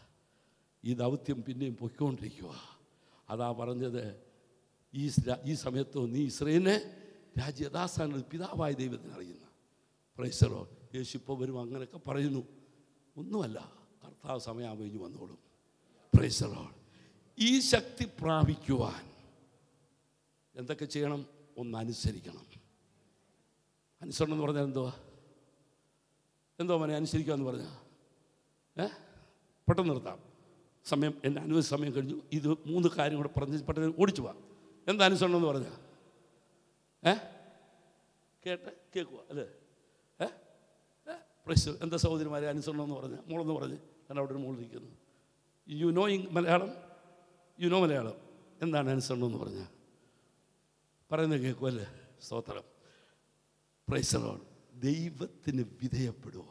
ഈ ദൗത്യം പിന്നെയും പൊയ്ക്കൊണ്ടിരിക്കുക അതാ പറഞ്ഞത് ഈ സ്- ഈ സമയത്തോ നീ ഇസ്രയേലിനെ രാജ്യദാസാനുള്ള പിതാവായ ദൈവത്തിന് അറിയുന്ന പ്രൈസറോ യേശു ഇപ്പോൾ വരും അങ്ങനെയൊക്കെ പറയുന്നു ഒന്നുമല്ല കർത്താവ് സമയം കഴിഞ്ഞ് വന്നോളും പ്രൈസറോ ഈ ശക്തി പ്രാപിക്കുവാൻ എന്തൊക്കെ ചെയ്യണം ഒന്ന് അനുസരിക്കണം അനുസരണം എന്ന് പറഞ്ഞാൽ എന്തുവാ എന്തോ മോനെ അനുസരിക്കുക എന്ന് പറഞ്ഞാൽ ഏ പെട്ടെന്ന് നിർത്താം സമയം എൻ്റെ അനുവദിച്ച സമയം കഴിഞ്ഞു ഇത് മൂന്ന് കാര്യം കൂടെ പറഞ്ഞ് പെട്ടെന്ന് ഓടിച്ചു പോവാം എന്താ അനുസരണം എന്ന് പറഞ്ഞാൽ ഏ കേട്ട് കേൾക്കുക അല്ലേ ഏ ഏ? പ്രശ്നം എന്താ സഹോദരിമാരെ അനുസരണം എന്ന് പറഞ്ഞാൽ മോളെന്ന് പറഞ്ഞ് ഞാൻ അവിടെ ഒരു മോളിരിക്കുന്നു യു നോ ഇങ് മലയാളം യു നോ മലയാളം എന്താണ് അനുസരണം എന്ന് പറഞ്ഞാൽ പറയുന്നത് കേൾക്കുമല്ലേ സ്തോത്രം പ്രൈസറോൾ ദൈവത്തിന് വിധേയപ്പെടുക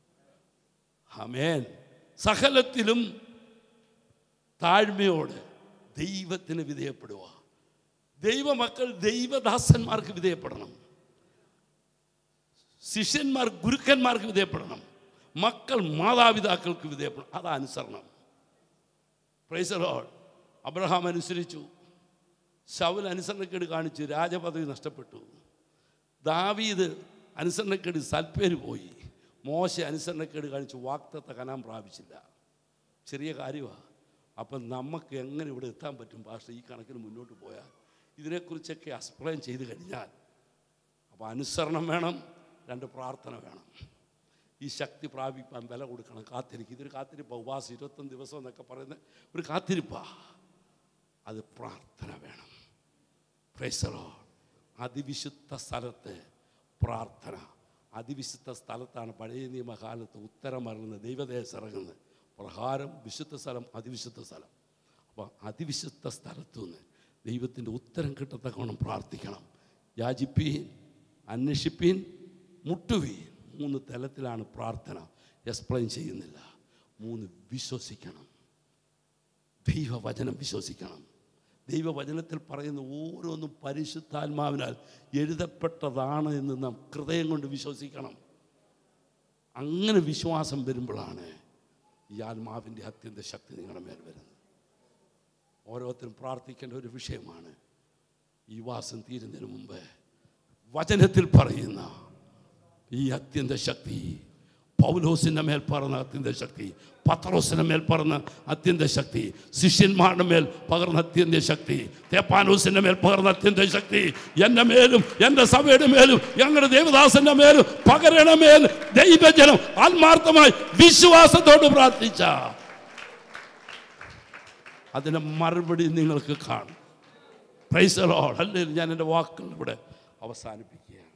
അമേൻ സകലത്തിലും താഴ്മയോട് ദൈവത്തിന് വിധേയപ്പെടുക ദൈവമക്കൾ ദൈവദാസന്മാർക്ക് വിധേയപ്പെടണം ശിഷ്യന്മാർ ഗുരുക്കന്മാർക്ക് വിധേയപ്പെടണം മക്കൾ മാതാപിതാക്കൾക്ക് വിധേയപ്പെടണം അതാ അനുസരണം പ്രൈസറോൾ അബ്രഹാം അനുസരിച്ചു ശൗൽ അനുസരണക്കേട് കാണിച്ചു രാജപദവി നഷ്ടപ്പെട്ടു ദാവീദ് അനുസരണക്കേട് സൽപ്പേര് പോയി മോശ അനുസരണക്കേട് കാണിച്ച് വാക്തത്തെ കനാൻ പ്രാപിച്ചില്ല ചെറിയ കാര്യമാണ് അപ്പം നമുക്ക് എങ്ങനെ ഇവിടെ എത്താൻ പറ്റും ഭാഷ ഈ കണക്കിന് മുന്നോട്ട് പോയാൽ ഇതിനെക്കുറിച്ചൊക്കെ എക്സ്പ്ലെയിൻ ചെയ്ത് കഴിഞ്ഞാൽ അപ്പോൾ അനുസരണം വേണം രണ്ട് പ്രാർത്ഥന വേണം ഈ ശക്തി പ്രാപിക്കാൻ വില കൊടുക്കണം കാത്തിരിക്കും ഇതൊരു കാത്തിരിപ്പ ഉപവാസം ഇരുപത്തൊന്ന് ദിവസം എന്നൊക്കെ പറയുന്ന ഒരു കാത്തിരിപ്പാ അത് പ്രാർത്ഥന വേണം പ്രൈസറോ അതിവിശുദ്ധ സ്ഥലത്ത് പ്രാർത്ഥന അതിവിശുദ്ധ സ്ഥലത്താണ് പഴയ നിയമകാലത്ത് ഉത്തരം അറിയുന്ന ദൈവദേശം ഇറങ്ങുന്നത് പ്രകാരം വിശുദ്ധ സ്ഥലം അതിവിശുദ്ധ സ്ഥലം അപ്പോൾ അതിവിശുദ്ധ സ്ഥലത്തു നിന്ന് ദൈവത്തിൻ്റെ ഉത്തരം കിട്ടത്തക്കവണ്ണം പ്രാർത്ഥിക്കണം യാചിപ്പീൻ അന്വേഷിപ്പീൻ മുട്ടുവീൻ മൂന്ന് തലത്തിലാണ് പ്രാർത്ഥന എക്സ്പ്ലെയിൻ ചെയ്യുന്നില്ല മൂന്ന് വിശ്വസിക്കണം ദൈവവചനം വിശ്വസിക്കണം ദൈവവചനത്തിൽ പറയുന്ന ഓരോന്നും പരിശുദ്ധാത്മാവിനാൽ എഴുതപ്പെട്ടതാണ് എന്ന് നാം ഹൃദയം കൊണ്ട് വിശ്വസിക്കണം അങ്ങനെ വിശ്വാസം വരുമ്പോഴാണ് ഈ ആത്മാവിൻ്റെ അത്യന്ത ശക്തി നിങ്ങളുടെ മേൽ വരുന്നത് ഓരോരുത്തരും പ്രാർത്ഥിക്കേണ്ട ഒരു വിഷയമാണ് ഈ വാസം തീരുന്നതിന് മുമ്പ് വചനത്തിൽ പറയുന്ന ഈ അത്യന്ത ശക്തി പൗലോസിൻ്റെ മേൽ പറഞ്ഞ അത്യന്ത ശക്തി പത്രോസിൻ്റെ മേൽ പറഞ്ഞ അത്യന്ത ശക്തി ശിഷ്യന്മാരുടെ മേൽ പകർന്ന അത്യന്ത ശക്തി തേപ്പാനൂസിൻ്റെ മേൽ പകർന്ന അത്യന്ത ശക്തി എൻ്റെ മേലും എൻ്റെ സഭയുടെ മേലും ഞങ്ങളുടെ ദേവദാസന്റെ മേലും പകരണമേൽ ദൈവജനം ആത്മാർത്ഥമായി വിശ്വാസത്തോട് പ്രാർത്ഥിച്ച അതിൻ്റെ മറുപടി നിങ്ങൾക്ക് കാണും പ്രൈസ് ലോഡ് അല്ലേ ഞാൻ എൻ്റെ വാക്കുകൾ ഇവിടെ അവസാനിപ്പിക്കുകയാണ്